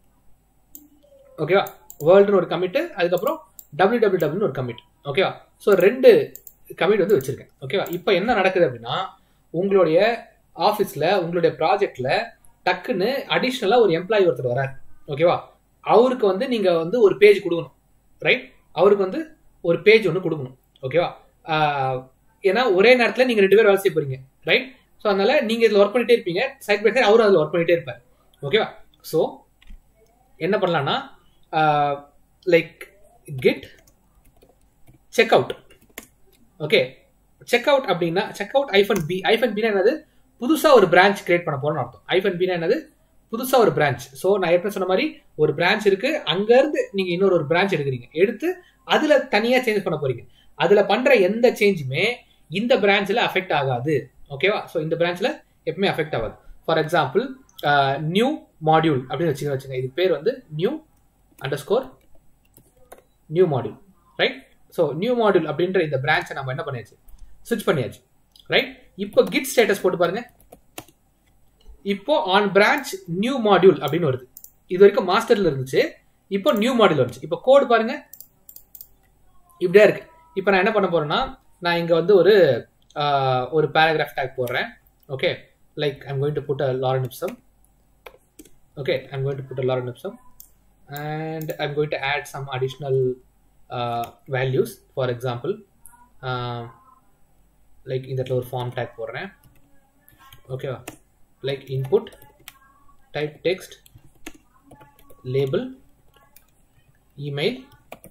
ஓகேவா வேர்ல்டுன்னு ஒரு கமிட் அதுக்கப்புறம் டபிள்யூ டபிள்யூ டபிள்யூ ஒரு கமிட் ஓகேவா ஸோ ரெண்டு கமிட் வந்து வச்சிருக்கேன் ஓகேவா இப்போ என்ன நடக்குது அப்படின்னா உங்களுடைய ஆஃபீஸில் உங்களுடைய ப்ராஜெக்ட்ல டக்குன்னு அடிஷ்னலாக ஒரு எம்ப்ளாயி ஒருத்தர் வராரு ஓகேவா அவருக்கு வந்து நீங்கள் வந்து ஒரு பேஜ் கொடுக்கணும் ரைட் அவருக்கு வந்து ஒரு பேஜ் ஒன்று கொடுக்கணும் ஓகேவா ஏன்னா ஒரே நேரத்தில் நீங்கள் ரெண்டு பேர் வேலை செய்ய போறீங்க ரைட் ஸோ அதனால நீங்கள் இதில் ஒர்க் பண்ணிட்டே இருப்பீங்க சைட் பை சைட் அவரும் அதில் ஒர்க் பண்ணிட்டே இருப்பார் ஓகேவா ஸோ என்ன பண்ணலாம்னா like git check checkout okay checkout அப்படின்னா checkout hyphen B hyphen பினா என்னது புதுசாக ஒரு பிரான்ச் கிரியேட் பண்ண போறோம்னு அர்த்தம் ஐஃபன் பினா என்னது புதுசாக ஒரு பிரான்ச் ஸோ நான் ஏற்கனவே சொன்ன மாதிரி ஒரு பிரான்ச் இருக்கு அங்கேருந்து நீங்கள் இன்னொரு ஒரு பிரான்ச் எடுக்கிறீங்க எடுத்து அதில் தனியாக சேஞ்ச் பண்ண போறீங்க அதில் பண்ணுற எந்த சேஞ்சுமே இந்த பிரான்ச்சில் அஃபெக்ட் ஆகாது ஓகேவா ஸோ இந்த பிரான்ச்சில் எப்பவுமே அஃபெக்ட் ஆகாது ஃபார் எக்ஸாம்பிள் நியூ மாடியூல் அப்படின்னு வச்சுக்க வச்சுங்க இது பேர் வந்து new underscore new module right so new module அப்படின்ற இந்த பிரான்ச்சை நம்ம என்ன பண்ணியாச்சு சுவிச் பண்ணியாச்சு ரைட் இப்போ கிட் ஸ்டேட்டஸ் போட்டு பாருங்க இப்போ ஆன் பிரான்ச் நியூ மாடியூல் அப்படின்னு வருது இது வரைக்கும் மாஸ்டர்ல இருந்துச்சு இப்போ நியூ மாடியூல் வந்துச்சு இப்போ கோடு பாருங்க இப்படியா இருக்கு இப்போ நான் என்ன பண்ண போறேன்னா நான் இங்க வந்து ஒரு ஒரு பேராகிராஃப் டேக் போடுறேன் okay like I'm going to put a lorem ipsum okay I'm going to put a lorem ipsum and I'm going to add some additional uh, values for example uh, like இந்த இடத்துல ஒரு form tag போடுறேன் ஓகேவா like input type text label email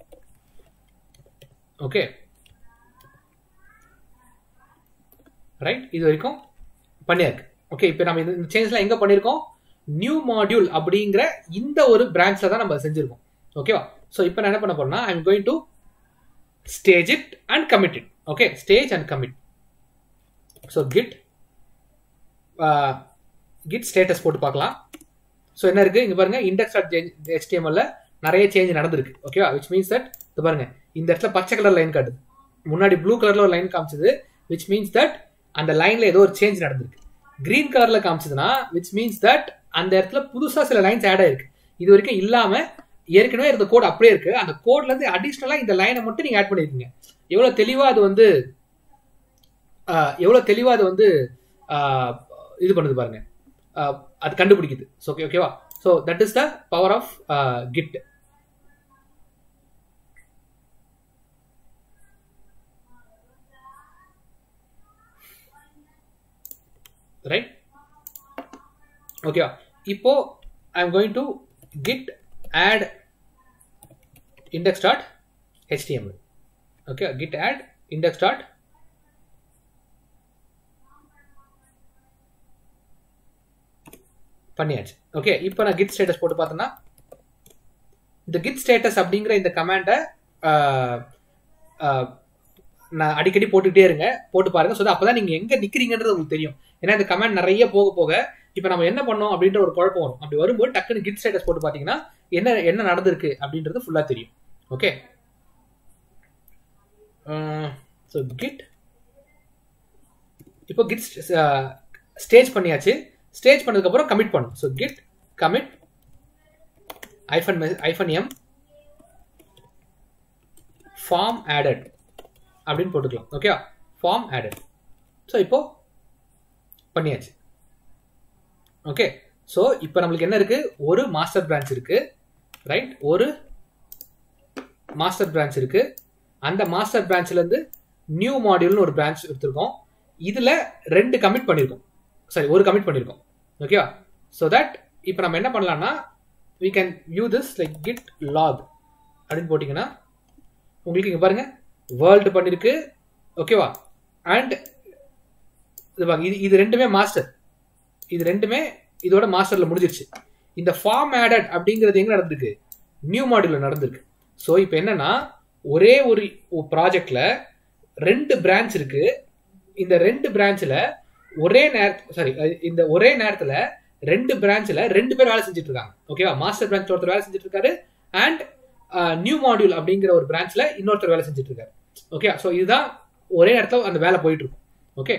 okay right இது வரைக்கும் பண்ணியாருக்கு okay இப்போ நம்ம இந்த சேஞ்சஸ்லாம் எங்கே பண்ணியிருக்கோம் நியூ மாடியூல் அப்படிங்கிற இந்த ஒரு பிரான்ச்ல தான் நம்ம செஞ்சிருக்கோம் ஓகேவா ஸோ இப்போ நான் என்ன பண்ண போறேன்னா I am going to stage it and commit it okay stage and commit so git git status போட்டு பார்க்கலாம் ஸோ என்ன இருக்கு இங்க பாருங்க இண்டெக்ஸ் டாட் ஹெச்டிஎம்எல்ல நிறைய சேஞ்ச் நடந்திருக்கு ஓகேவா விச் மீன்ஸ் தட் இது பாருங்க இந்த இடத்துல பச்சை கலர் லைன் காட்டுது முன்னாடி ப்ளூ கலர்ல ஒரு லைன் காமிச்சது விச் மீன்ஸ் தட் அந்த லைன்ல ஏதோ ஒரு சேஞ்ச் நடந்திருக்கு கிரீன் கலர்ல காமிச்சதுன்னா விச் மீன்ஸ் தட் அந்த இடத்துல புதுசா சில லைன்ஸ் ஆட் ஆயிருக்கு இது வரைக்கும் இல்லாம ஏற்கனவே இருந்த கோட் அப்படியே இருக்கு அந்த கோட்ல இருந்து அடிஷ்னலா இந்த லைனை மட்டும் நீங்க ஆட் பண்ணிருக்கீங்க எவ்வளவு தெளிவா அது வந்து எவ்வளவு தெளிவா அது வந்து இது பண்ணுது பாருங்க அது கண்டுபிடிக்குது ஸோ ஓகே ஓகேவா so that is the power of git right ஓகேவா இப்போ I am going to git add index dot html okay git add index dot பண்ணியாச்சு ஓகே இப்போ நான் கிட் ஸ்டேட்டஸ் போட்டு பார்த்தேன்னா இந்த கிட் ஸ்டேட்டஸ் அப்படிங்கிற இந்த கமாண்டை நான் அடிக்கடி போட்டுக்கிட்டே இருங்க போட்டு பாருங்க ஸோ அப்பதான் நீங்க எங்க நிக்கிறீங்கன்றது உங்களுக்கு தெரியும் ஏன்னா இந்த கமெண்ட் நிறைய போக போக இப்போ நம்ம என்ன பண்ணோம் அப்படின்ற ஒரு குழப்பம் வரும் அப்படி வரும்போது டக்குன்னு கிட் ஸ்டேட்டஸ் போட்டு பார்த்தீங்கன்னா என்ன என்ன நடந்திருக்கு அப்படின்றது ஃபுல்லா தெரியும் ஓகே ஸோ கிட் இப்போ கிட் ஸ்டேஜ் பண்ணியாச்சு ஸ்டேஜ் பண்ணதுக்கப்புறம் கமிட் பண்ணும் so git commit hyphen hyphen M form added அப்படின்னு போட்டுக்கலாம் ஓகே ஃபார்ம் ஆடட் ஸோ இப்போ பண்ணியாச்சு ஓகே ஸோ இப்போ நம்மளுக்கு என்ன இருக்கு ஒரு மாஸ்டர் பிரான்ச் இருக்கு ரைட் ஒரு மாஸ்டர் பிரான்ச் இருக்கு அந்த மாஸ்டர் பிரான்ச்ல இருந்து நியூ மாடியூல்னு ஒரு பிரான்ச் எடுத்திருக்கோம் இதுல ரெண்டு கமிட் பண்ணியிருக்கோம் சாரி ஒரு கமிட் பண்ணியிருக்கோம் ஓகேவா ஸோ தட் இப்போ நம்ம என்ன பண்ணலாம்னா we can view this like git log அப்படின்னு போட்டிங்கன்னா உங்களுக்கு இங்கே பாருங்க வேர்ல்டு பண்ணியிருக்கு ஓகேவா அண்ட் இது பாருங்க இது இது ரெண்டுமே மாஸ்டர் இது ரெண்டுமே இதோட மாஸ்டரில் முடிஞ்சிருச்சு இந்த ஃபார்ம் ஆடட் அப்படிங்கிறது எங்கே நடந்திருக்கு நியூ மாடியூலில் நடந்திருக்கு ஸோ இப்போ என்னன்னா ஒரே ஒரு ப்ராஜெக்ட்ல ரெண்டு பிரான்ச் இருக்கு இந்த ரெண்டு பிரான்ச்சில் ஒரே நேர சாரி இந்த ஒரே நேரத்தில் ரெண்டு பிரான்ச்சில் ரெண்டு பேர் வேலை செஞ்சுட்டு இருக்காங்க ஓகேவா மாஸ்டர் பிரான்ச் ஒருத்தர் வேலை செஞ்சுட்டு இருக்காரு அண்ட் நியூ மாடியூல் அப்படிங்கிற ஒரு பிரான்ச்ல இன்னொருத்தர் வேலை செஞ்சுட்டு இருக்காரு ஓகே ஸோ இதுதான் ஒரே இடத்துல அந்த வேலை போயிட்டு இருக்கும் ஓகே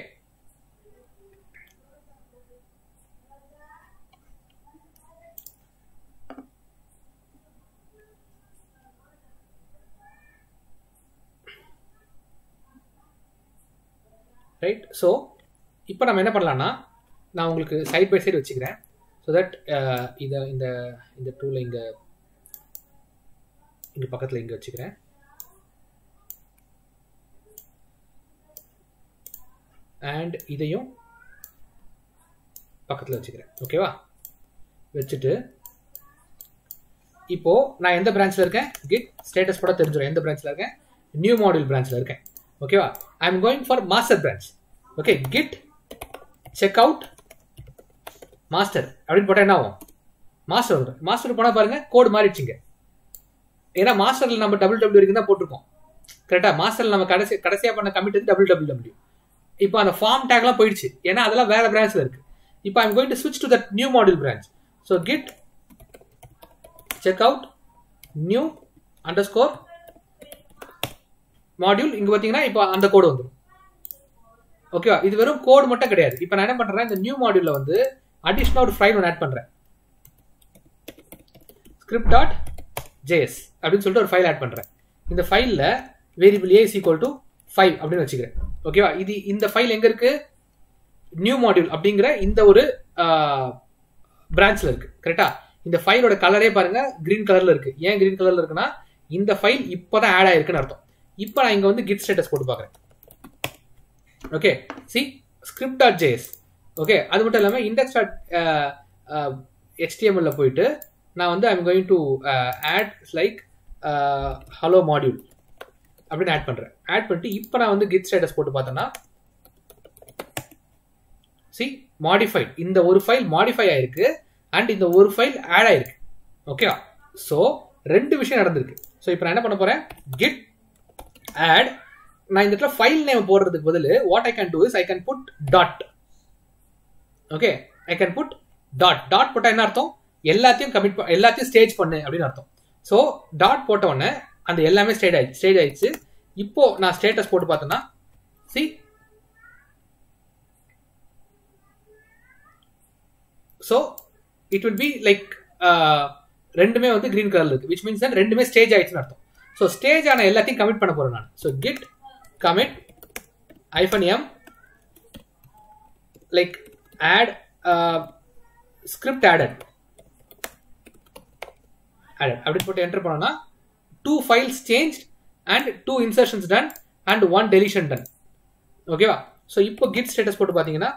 ரைட் ஸோ இப்போ நம்ம என்ன பண்ணலாம்னா நான் உங்களுக்கு சைட் பை சைடு வச்சுக்கிறேன் ஸோ தட் இதை இந்த இந்த டூலை இங்கே இங்கே பக்கத்தில் இங்கே வச்சுக்கிறேன் அண்ட் இதையும் பக்கத்தில் வச்சுக்கிறேன் ஓகேவா வச்சுட்டு இப்போ நான் எந்த பிரான்ச்சில் இருக்கேன் கிட் ஸ்டேட்டஸ் கூட தெரிஞ்சிடும் எந்த பிரான்ச்சில் இருக்கேன் நியூ மாடியூல் பிரான்ச்சில் இருக்கேன் ஓகேவா I am going for master branch okay git check out master அப்படின்னு போட்டால் என்ன ஆகும் மாஸ்டர் வந்துடும் மாஸ்டர் போனால் பாருங்க கோடு மாறிடுச்சுங்க ஏன்னா மாஸ்டரில் நம்ம டபுள் டபிள்யூ வரைக்கும் தான் போட்டிருக்கோம் கரெக்டாக மாஸ்டரில் நம்ம கடைசி கடைசியாக பண்ண கமிட் வந்து டபுள் டபுள் டபிள்யூ இப்போ அந்த ஃபார்ம் டேக்லாம் போயிடுச்சு ஏன்னா அதெல்லாம் வேற பிரான்ச்சில் இருக்கு இப்போ ஐம் கோயிங் டு ஸ்விட்ச் to that new module branch so git check checkout new underscore module இங்கே பார்த்தீங்கன்னா இப்போ அந்த கோடு வந்துடும் ஓகேவா இது வெறும் கோடு மட்டும் கிடையாது இப்போ நான் என்ன பண்ணுறேன் இந்த நியூ மாடியூலில் வந்து அடிஷ்னல் ஒரு ஃபைல் ஒன்று ஆட் பண்ணுறேன் ஸ்கிரிப்ட் டாட் ஜேஎஸ் அப்படின்னு சொல்லிட்டு ஒரு ஃபைல் ஆட் பண்ணுறேன் இந்த ஃபைலில் variable A is equal to five அப்படின்னு வச்சுக்கிறேன் ஓகேவா இது இந்த ஃபைல் எங்கே இருக்கு நியூ மாடியூல் அப்படிங்கிற இந்த ஒரு பிரான்ச்சில் இருக்கு கரெக்டா இந்த ஃபைலோட கலரே பாருங்க கிரீன் கலர்ல இருக்கு ஏன் கிரீன் கலர்ல இருக்குன்னா இந்த ஃபைல் இப்போதான் ஆட் ஆயிருக்குன்னு அர்த்தம் இப்போ நான் இங்க வந்து கிட் ஸ்டேட்டஸ் போட்டு பார்க்குறேன் okay see script dot JS okay அது மட்டும் இல்லாமல் இண்டெக்ஸ் டாட் ஹெச்டிஎம்எல்ல போயிட்டு நான் வந்து I'm going to add like hello module அப்படின்னு ஆட் பண்ணுறேன் ஆட் பண்ணிட்டு இப்போ நான் வந்து கிட் ஸ்டேட்டஸ் போட்டு பார்த்தேன்னா சி மாடிஃபைட் இந்த ஒரு ஃபைல் மாடிஃபை ஆயிருக்கு அண்ட் இந்த ஒரு ஃபைல் ஆட் ஆயிருக்கு ஓகேவா ஸோ ரெண்டு விஷயம் நடந்திருக்கு ஸோ இப்போ நான் என்ன பண்ண போறேன் கிட் ஆட் நான் இந்த இடத்துல ஃபைல் நேம் போடுறதுக்கு பதில் what I can do is I can put dot okay I can put dot dot போட்டால் என்ன அர்த்தம் எல்லாத்தையும் கமிட் எல்லாத்தையும் ஸ்டேஜ் பண்ணு அப்படின்னு அர்த்தம் ஸோ டாட் போட்ட உடனே அந்த எல்லாமே ஸ்டேட் ஆயிடுச்சு ஸ்டேஜ் ஆயிடுச்சு இப்போ நான் ஸ்டேட்டஸ் போட்டு பார்த்தேன்னா see so it will be like ரெண்டுமே வந்து கிரீன் கலர்ல இருக்கு விச் மீன்ஸ் ரெண்டுமே ஸ்டேஜ் ஆயிடுச்சுன்னு அர்த்தம் ஸோ ஸ்டேஜ் ஆன எல்லாத்தையும் கமிட் பண்ண போறேன் நான் so git commit hyphen M like add script added added அப்படி போட்டு என்டர் பண்ணோம்னா two files change and two insertions done and one deletion done ஓகேவா ஸோ இப்போ கிட் ஸ்டேட்டஸ் போட்டு பார்த்தீங்கன்னா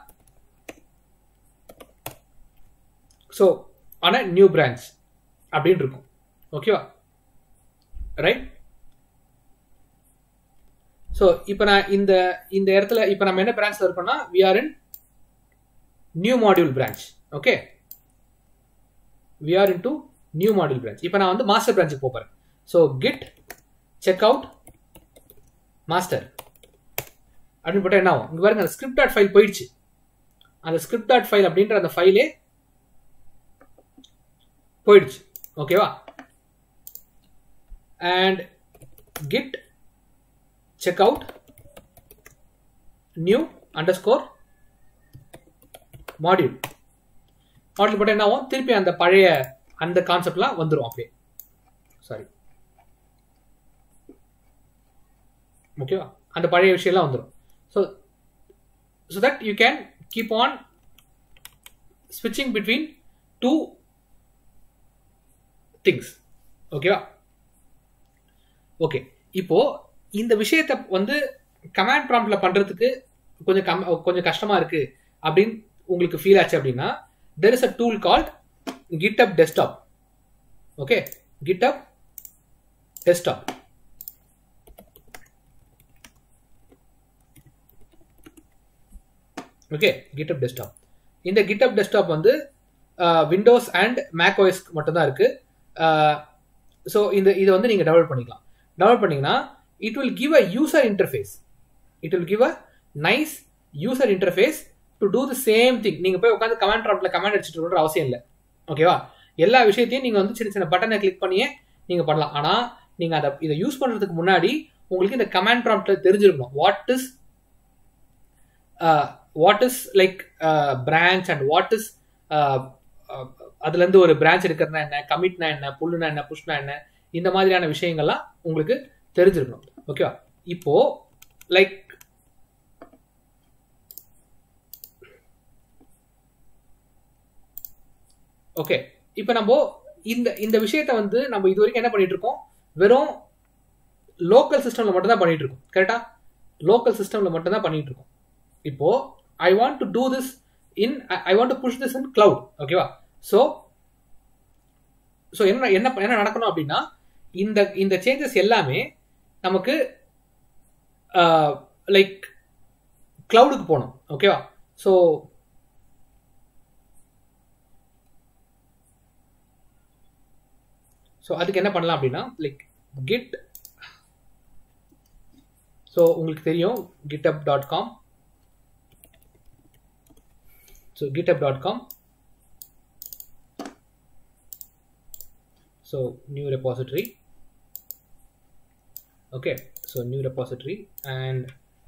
ஸோ ஆனால் நியூ பிரான்ச் அப்படின்னு இருக்கும் ஓகேவா ரைட் ஸோ இப்போ நான் இந்த இந்த இடத்துல இப்போ நம்ம என்ன பிரான்ச்ல இருக்கோம்னா we are in new module branch okay we are in to new module branch இப்போ நான் வந்து மாஸ்டர் பிரான்ச்சுக்கு போகிறேன் so git check out master அப்படின்னு போட்டால் என்ன ஆகும் இங்கே பாருங்க அந்த ஸ்கிரிப்ட் டாட் ஃபைல் போயிடுச்சு அந்த ஸ்கிரிப்ட் டாட் ஃபைல் அப்படின்ற அந்த ஃபைலே போயிடுச்சு ஓகேவா and git check checkout new underscore module module போட்டால் என்ன ஆகும் திருப்பி அந்த பழைய அந்த கான்செப்ட்லாம் வந்துடும் அப்படியே சாரி ஓகேவா அந்த பழைய விஷயம்லாம் வந்துடும் so so that you can keep on ஸ்விட்சிங் பிட்வீன் டூ திங்ஸ் ஓகேவா ஓகே இப்போ இந்த விஷயத்தை வந்து கமாண்ட் ப்ராம்ப்ட்ல பண்றதுக்கு கொஞ்சம் கம் கொஞ்சம் கஷ்டமா இருக்கு அப்படின்னு உங்களுக்கு ஃபீல் ஆச்சு அப்படின்னா there is a tool called GitHub desktop okay GitHub desktop okay GitHub desktop இந்த கிட்டப் டெஸ்க்டாப் வந்து விண்டோஸ் அண்ட் மேக் ஓஎஸ் மட்டும் தான் இருக்கு ஸோ இந்த இதை வந்து நீங்கள் டெவலப் பண்ணிக்கலாம் டெவலப் பண்ணீங்கன்னா it will give a user interface it will give a nice user interface to do the same thing நீங்கள் போய் உட்காந்து கமெண்ட் ட்ராப்ல கமெண்ட் அடிச்சுட்டு இருக்கணுன்ற அவசியம் இல்லை ஓகேவா எல்லா விஷயத்தையும் நீங்கள் வந்து சின்ன சின்ன பட்டனை கிளிக் பண்ணியே நீங்கள் பண்ணலாம் ஆனால் நீங்கள் அதை இதை யூஸ் பண்ணுறதுக்கு முன்னாடி உங்களுக்கு இந்த கமெண்ட் ப்ராம்ப்ட்ல தெரிஞ்சிருக்கணும் what is what is like branch and what is அதுல இருந்து ஒரு பிரான்ச் எடுக்கிறதுனா என்ன கமிட்னா என்ன புல்லுனா என்ன புஷ்னா என்ன இந்த மாதிரியான விஷயங்கள்லாம் உங்களுக்கு தெரிஞ்சிருக்கணும் ஓகேவா இப்போ லைக் ஓகே இப்போ நம்ம இந்த இந்த விஷயத்த வந்து நம்ம இது வரைக்கும் என்ன பண்ணிட்டு இருக்கோம் வெறும் லோக்கல் சிஸ்டம்ல மட்டும் தான் பண்ணிட்டு இருக்கோம் கரெக்டா லோக்கல் சிஸ்டம்ல மட்டும் தான் பண்ணிட்டு இருக்கோம் இப்போ I want to do this in I want to push this in cloud ஓகேவா ஸோ ஸோ என்ன என்ன என்ன நடக்கணும் அப்படின்னா இந்த இந்த சேஞ்சஸ் எல்லாமே நமக்கு லைக் கிளவுடுக்கு போகணும் ஓகேவா ஸோ ஸோ அதுக்கு என்ன பண்ணலாம் அப்படின்னா லைக் கிட் ஸோ உங்களுக்கு தெரியும் GitHub dot com so GitHub dot com so new repository okay so new repository and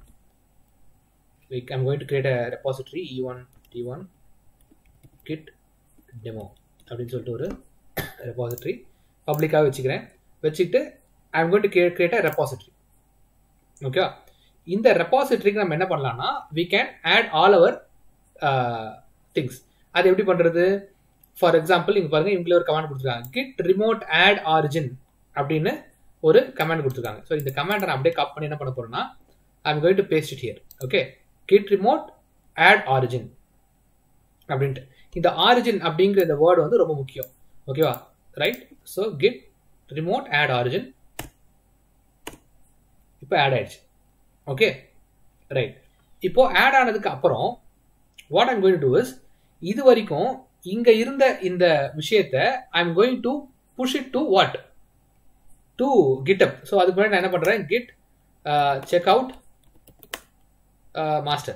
like i'm going to create a repository e1 t1 git demo அப்படின்னு சொல்லிட்டு ஒரு repository பப்ளிக்காக வச்சுக்கிறேன் வச்சுக்கிட்டு I'm going to create a repository ஓகேவா இந்த ரெபாசிட்ரிக்கு நம்ம என்ன பண்ணலாம்னா we can add all our things அது எப்படி பண்ணுறது ஃபார் எக்ஸாம்பிள் இங்கே பாருங்க இவங்களே ஒரு கமெண்ட் கொடுத்துருக்காங்க கிட் ரிமோட் ஆட் ஆரிஜின் அப்படின்னு ஒரு கமெண்ட் கொடுத்துருக்காங்க ஸோ இந்த கமெண்ட் நான் அப்படியே காப் பண்ணி என்ன பண்ண போறேன்னா I'm going to paste it here okay git remote add origin அப்படின்ட்டு இந்த ஆரிஜின் அப்படிங்கிற இந்த வேர்டு வந்து ரொம்ப முக்கியம் ஓகேவா right so git remote add origin இப்போ ஆட் ஆயிடுச்சு ஓகே ரைட் இப்போ ஆட் ஆனதுக்கு அப்புறம் what I'm going to is இது வரைக்கும் இங்க இருந்த இந்த விஷயத்த I am going to push it to what to GitHub so அதுக்கு முன்னாடி நான் என்ன பண்றேன் கிட் செக் அவுட் மாஸ்டர்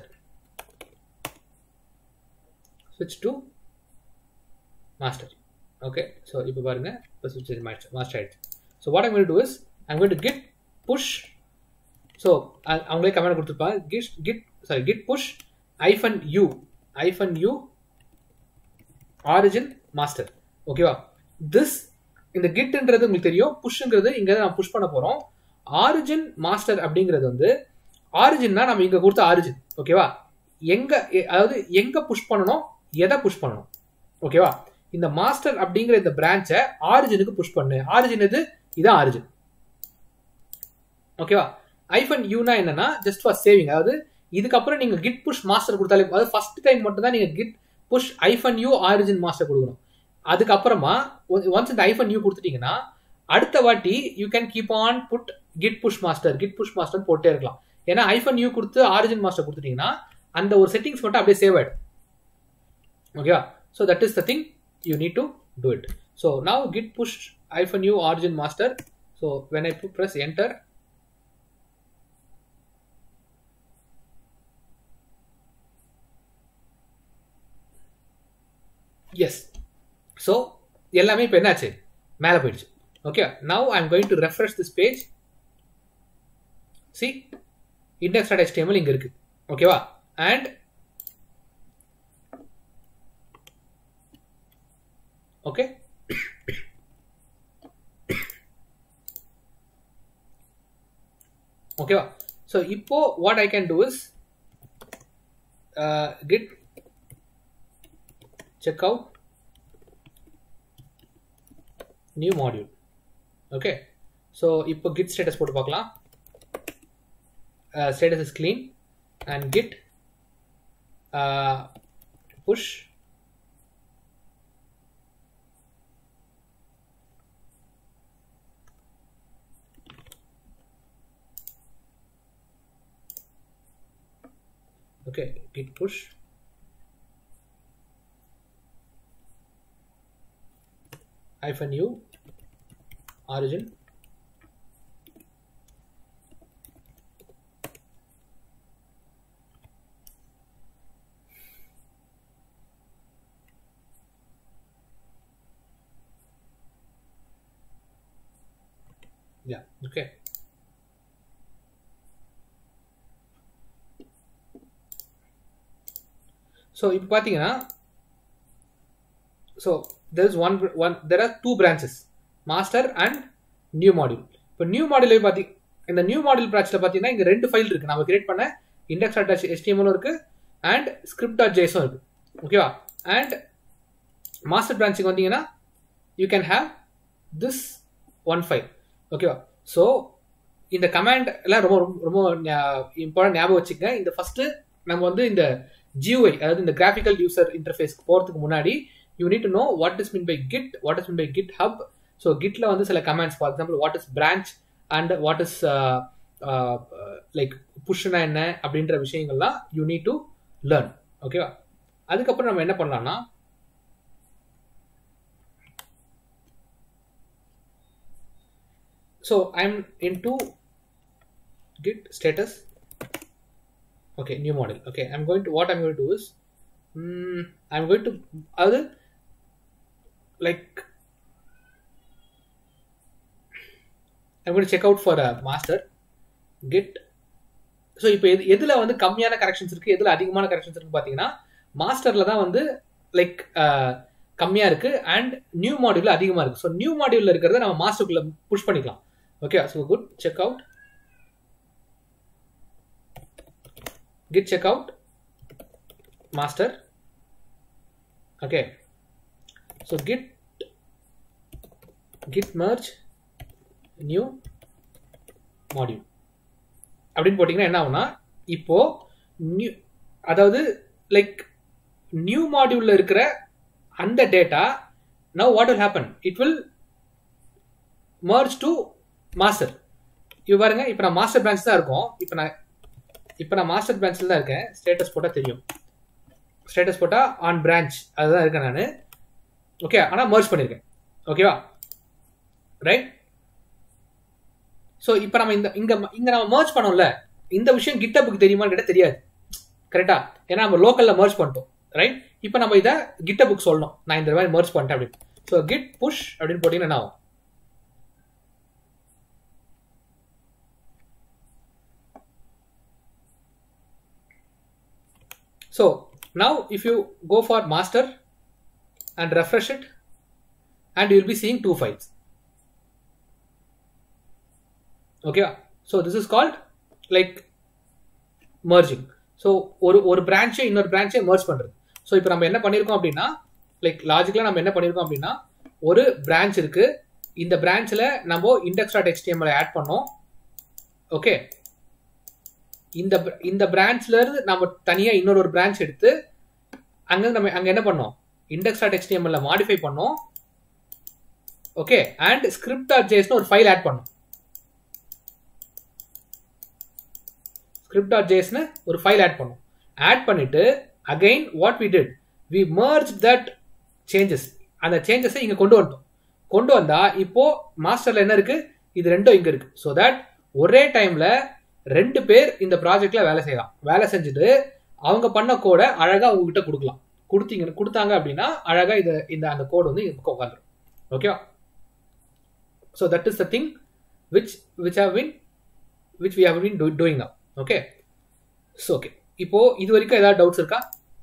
ஸ்விட்ச் டு மாஸ்டர் ஓகே ஸோ இப்போ பாருங்க இப்போ ஸ்விட்ச் மாஸ்டர் ஆயிடுச்சு so what I'm going to is I'm going to kit push so அவங்களே கமெண்ட் கொடுத்துருப்பாங்க git git sorry git push hyphen u hyphen u origin master ஓகேவா this இந்த கிட்ன்றது உங்களுக்கு தெரியும் புஷ்ங்கிறது இங்க நான் புஷ் பண்ண போறோம் ஆரிஜின் மாஸ்டர் அப்படிங்கிறது வந்து ஆரிஜின்னா நம்ம இங்க கொடுத்த ஆரிஜின் ஓகேவா எங்க அதாவது எங்க புஷ் பண்ணணும் எதை புஷ் பண்ணணும் ஓகேவா இந்த மாஸ்டர் அப்படிங்கிற இந்த பிரான்ச்சை ஆரிஜினுக்கு புஷ் பண்ணு ஆரிஜின் எது இதான் ஆரிஜின் ஓகேவா ஐஃபன் யூனா என்னன்னா ஜஸ்ட் ஃபார் சேவிங் அதாவது இதுக்கப்புறம் நீங்க கிட் புஷ் மாஸ்டர் கொடுத்தாலே அதாவது ஃபர்ஸ்ட் டைம் மட்டும் தான் நீங்க git push hyphen u origin master கொடுக்கணும் அதுக்கப்புறமா ஒன்ஸ் இந்த ஐஃபன் யூ கொடுத்துட்டீங்கன்னா அடுத்த வாட்டி you can keep on put git push master git push master போட்டே இருக்கலாம் ஏன்னா ஐஃபன் யூ கொடுத்து ஆரிஜின் மாஸ்டர் கொடுத்துட்டீங்கன்னா அந்த ஒரு செட்டிங்ஸ் மட்டும் அப்படியே சேவ் ஆயிடும் ஓகேவா so that is the thing you need to do it so now git push hyphen u origin master so when I press enter yes so எல்லாமே இப்போ என்னாச்சு மேலே போயிடுச்சு okay now I am going to refresh this page see index dot HTML இங்கே இருக்கு ஓகேவா and okay ஓகேவா so இப்போ what I can do is git check out new module okay so இப்போ git status போட்டு பார்க்கலாம் uh, status is clean and git uh, push okay git push hyphen u origin yeah okay so இப்போ பார்த்தீங்கன்னா so there is one one there are two branches master and new module இப்போ new module பார்த்தி இந்த new module பிரான்ச்சில் பார்த்தீங்கன்னா இங்கே ரெண்டு file இருக்கு நம்ம கிரியேட் பண்ண இண்டெக்ஸ் டாட் எஸ்டிஎம்எலும் இருக்கு அண்ட் ஸ்கிரிப்ட் டாட் ஜேஸும் இருக்கு ஓகேவா அண்ட் மாஸ்டர் பிரான்ச்சுக்கு வந்தீங்கன்னா you can have this one file ஓகேவா ஸோ இந்த கமாண்ட் எல்லாம் ரொம்ப ரொம்ப இம்பார்ட்டன்ட் ஞாபகம் வச்சுக்கங்க இந்த ஃபர்ஸ்ட் நம்ம வந்து இந்த ஜியூஐ அதாவது இந்த கிராஃபிக்கல் யூசர் இன்டர்ஃபேஸ்க்கு போகிறதுக்கு முன்னாடி you need to know what is mean by git what is mean by GitHub so கிட்ல வந்து சில commands for example what is branch and what is like புஷ்னா என்ன அப்படின்ற விஷயங்கள்லாம் யூ நீட் டு லேர்ன் ஓகேவா அதுக்கப்புறம் நம்ம என்ன பண்ணலாம்னா so I'm into git status okay new model okay i'm going to what i'm going to do is mm, i'm going to other like i'm going to check out for a master git so இப்போ எது எதில் வந்து கம்மியான corrections இருக்குது எதில் அதிகமான corrections இருக்குன்னு பார்த்தீங்கன்னா மாஸ்டரில் தான் வந்து லைக் கம்மியாக இருக்குது அண்ட் நியூ மாடியூலில் அதிகமாக இருக்குது ஸோ நியூ மாடியூலில் இருக்கிறத நம்ம மாஸ்டருக்குள்ளே புஷ் பண்ணிக்கலாம் okay so git check out git checkout master okay so git git merge new module அப்படின்னு போட்டிங்கன்னா என்ன ஆகும்னா இப்போ நியூ அதாவது லைக் நியூ மாடியூல்ல இருக்கிற அந்த data now what will happen it will merge to master இப்போ பாருங்க இப்போ நான் மாஸ்டர் பிரான்ச் தான் இருக்கும் இப்போ நான் இப்போ நான் மாஸ்டர் பிரான்ச்சில் தான் இருக்கேன் ஸ்டேட்டஸ் போட்டால் தெரியும் ஸ்டேட்டஸ் போட்டால் ஆன் பிரான்ச் அதுதான் இருக்கேன் நான் ஓகே ஆனால் மர்ஜ் பண்ணியிருக்கேன் ஓகேவா ரைட் ஸோ இப்போ நம்ம இந்த இங்கே இங்கே நம்ம மர்ஜ் பண்ணோம்ல இந்த விஷயம் கிட்டப்புக்கு தெரியுமான்னு கேட்டால் தெரியாது கரெக்டா ஏன்னா நம்ம லோக்கலில் மர்ஜ் பண்ணிட்டோம் ரைட் இப்போ நம்ம இதை கிட்டப்புக்கு சொல்லணும் நான் இந்த மாதிரி மர்ஜ் பண்ணிட்டேன் அப்படின்னு ஸோ கிட் புஷ் அப்படின்னு போட்டிங்கன்னா என்ன ஆகும் So now if you go for master and refresh it and you will be seeing two files. Okay, so this is called like merging. So ஒரு ஒரு பிரான்ச்சை இன்னொரு பிரான்ச்சை மர்ஜ் பண்ணுறது ஸோ இப்போ நம்ம என்ன பண்ணியிருக்கோம் அப்படின்னா லைக் லாஜிக்கலாக நம்ம என்ன பண்ணியிருக்கோம் அப்படின்னா ஒரு பிரான்ச் இருக்கு இந்த பிரான்ச்சில் நம்ம இண்டெக்ஸ் டாட் ஹெச்டிஎம்எல் ஆட் பண்ணோம் ஓகே இந்த இந்த பிரான்ச்ல இருந்து நம்ம தனியாக இன்னொரு ஒரு பிரான்ச் எடுத்து அங்கே நம்ம அங்கே என்ன பண்ணோம் இண்டெக்ஸ் டாட் ஹெச்டிஎம்எல்ல மாடிஃபை பண்ணோம் ஓகே அண்ட் ஸ்கிரிப்ட் டாட் ஜேஸ்னு ஒரு ஃபைல் ஆட் பண்ணோம் ஸ்கிரிப்ட் டாட் ஜேஸ்னு ஒரு ஃபைல் ஆட் பண்ணோம் ஆட் பண்ணிட்டு again what we did we merge that changes அந்த சேஞ்சஸை இங்கே கொண்டு வந்தோம் கொண்டு வந்தா இப்போ மாஸ்டர்ல என்ன இருக்கு இது ரெண்டும் இங்க இருக்கு ஸோ தட் ஒரே டைம்ல ரெண்டு பேர் இந்த ப்ராஜெக்ட்ல வேலை செய்யலாம் வேலை செஞ்சுட்டு அவங்க பண்ண கோடை அழகா உங்ககிட்ட கொடுக்கலாம் கொடுத்தீங்க கொடுத்தாங்க அப்படின்னா அழகா இது இந்த அந்த கோடு வந்து உட்காந்துரும் ஓகேவா so that is the thing which which have been which we have been doing now okay so okay இப்போ இது வரைக்கும் ஏதாவது டவுட்ஸ் இருக்கா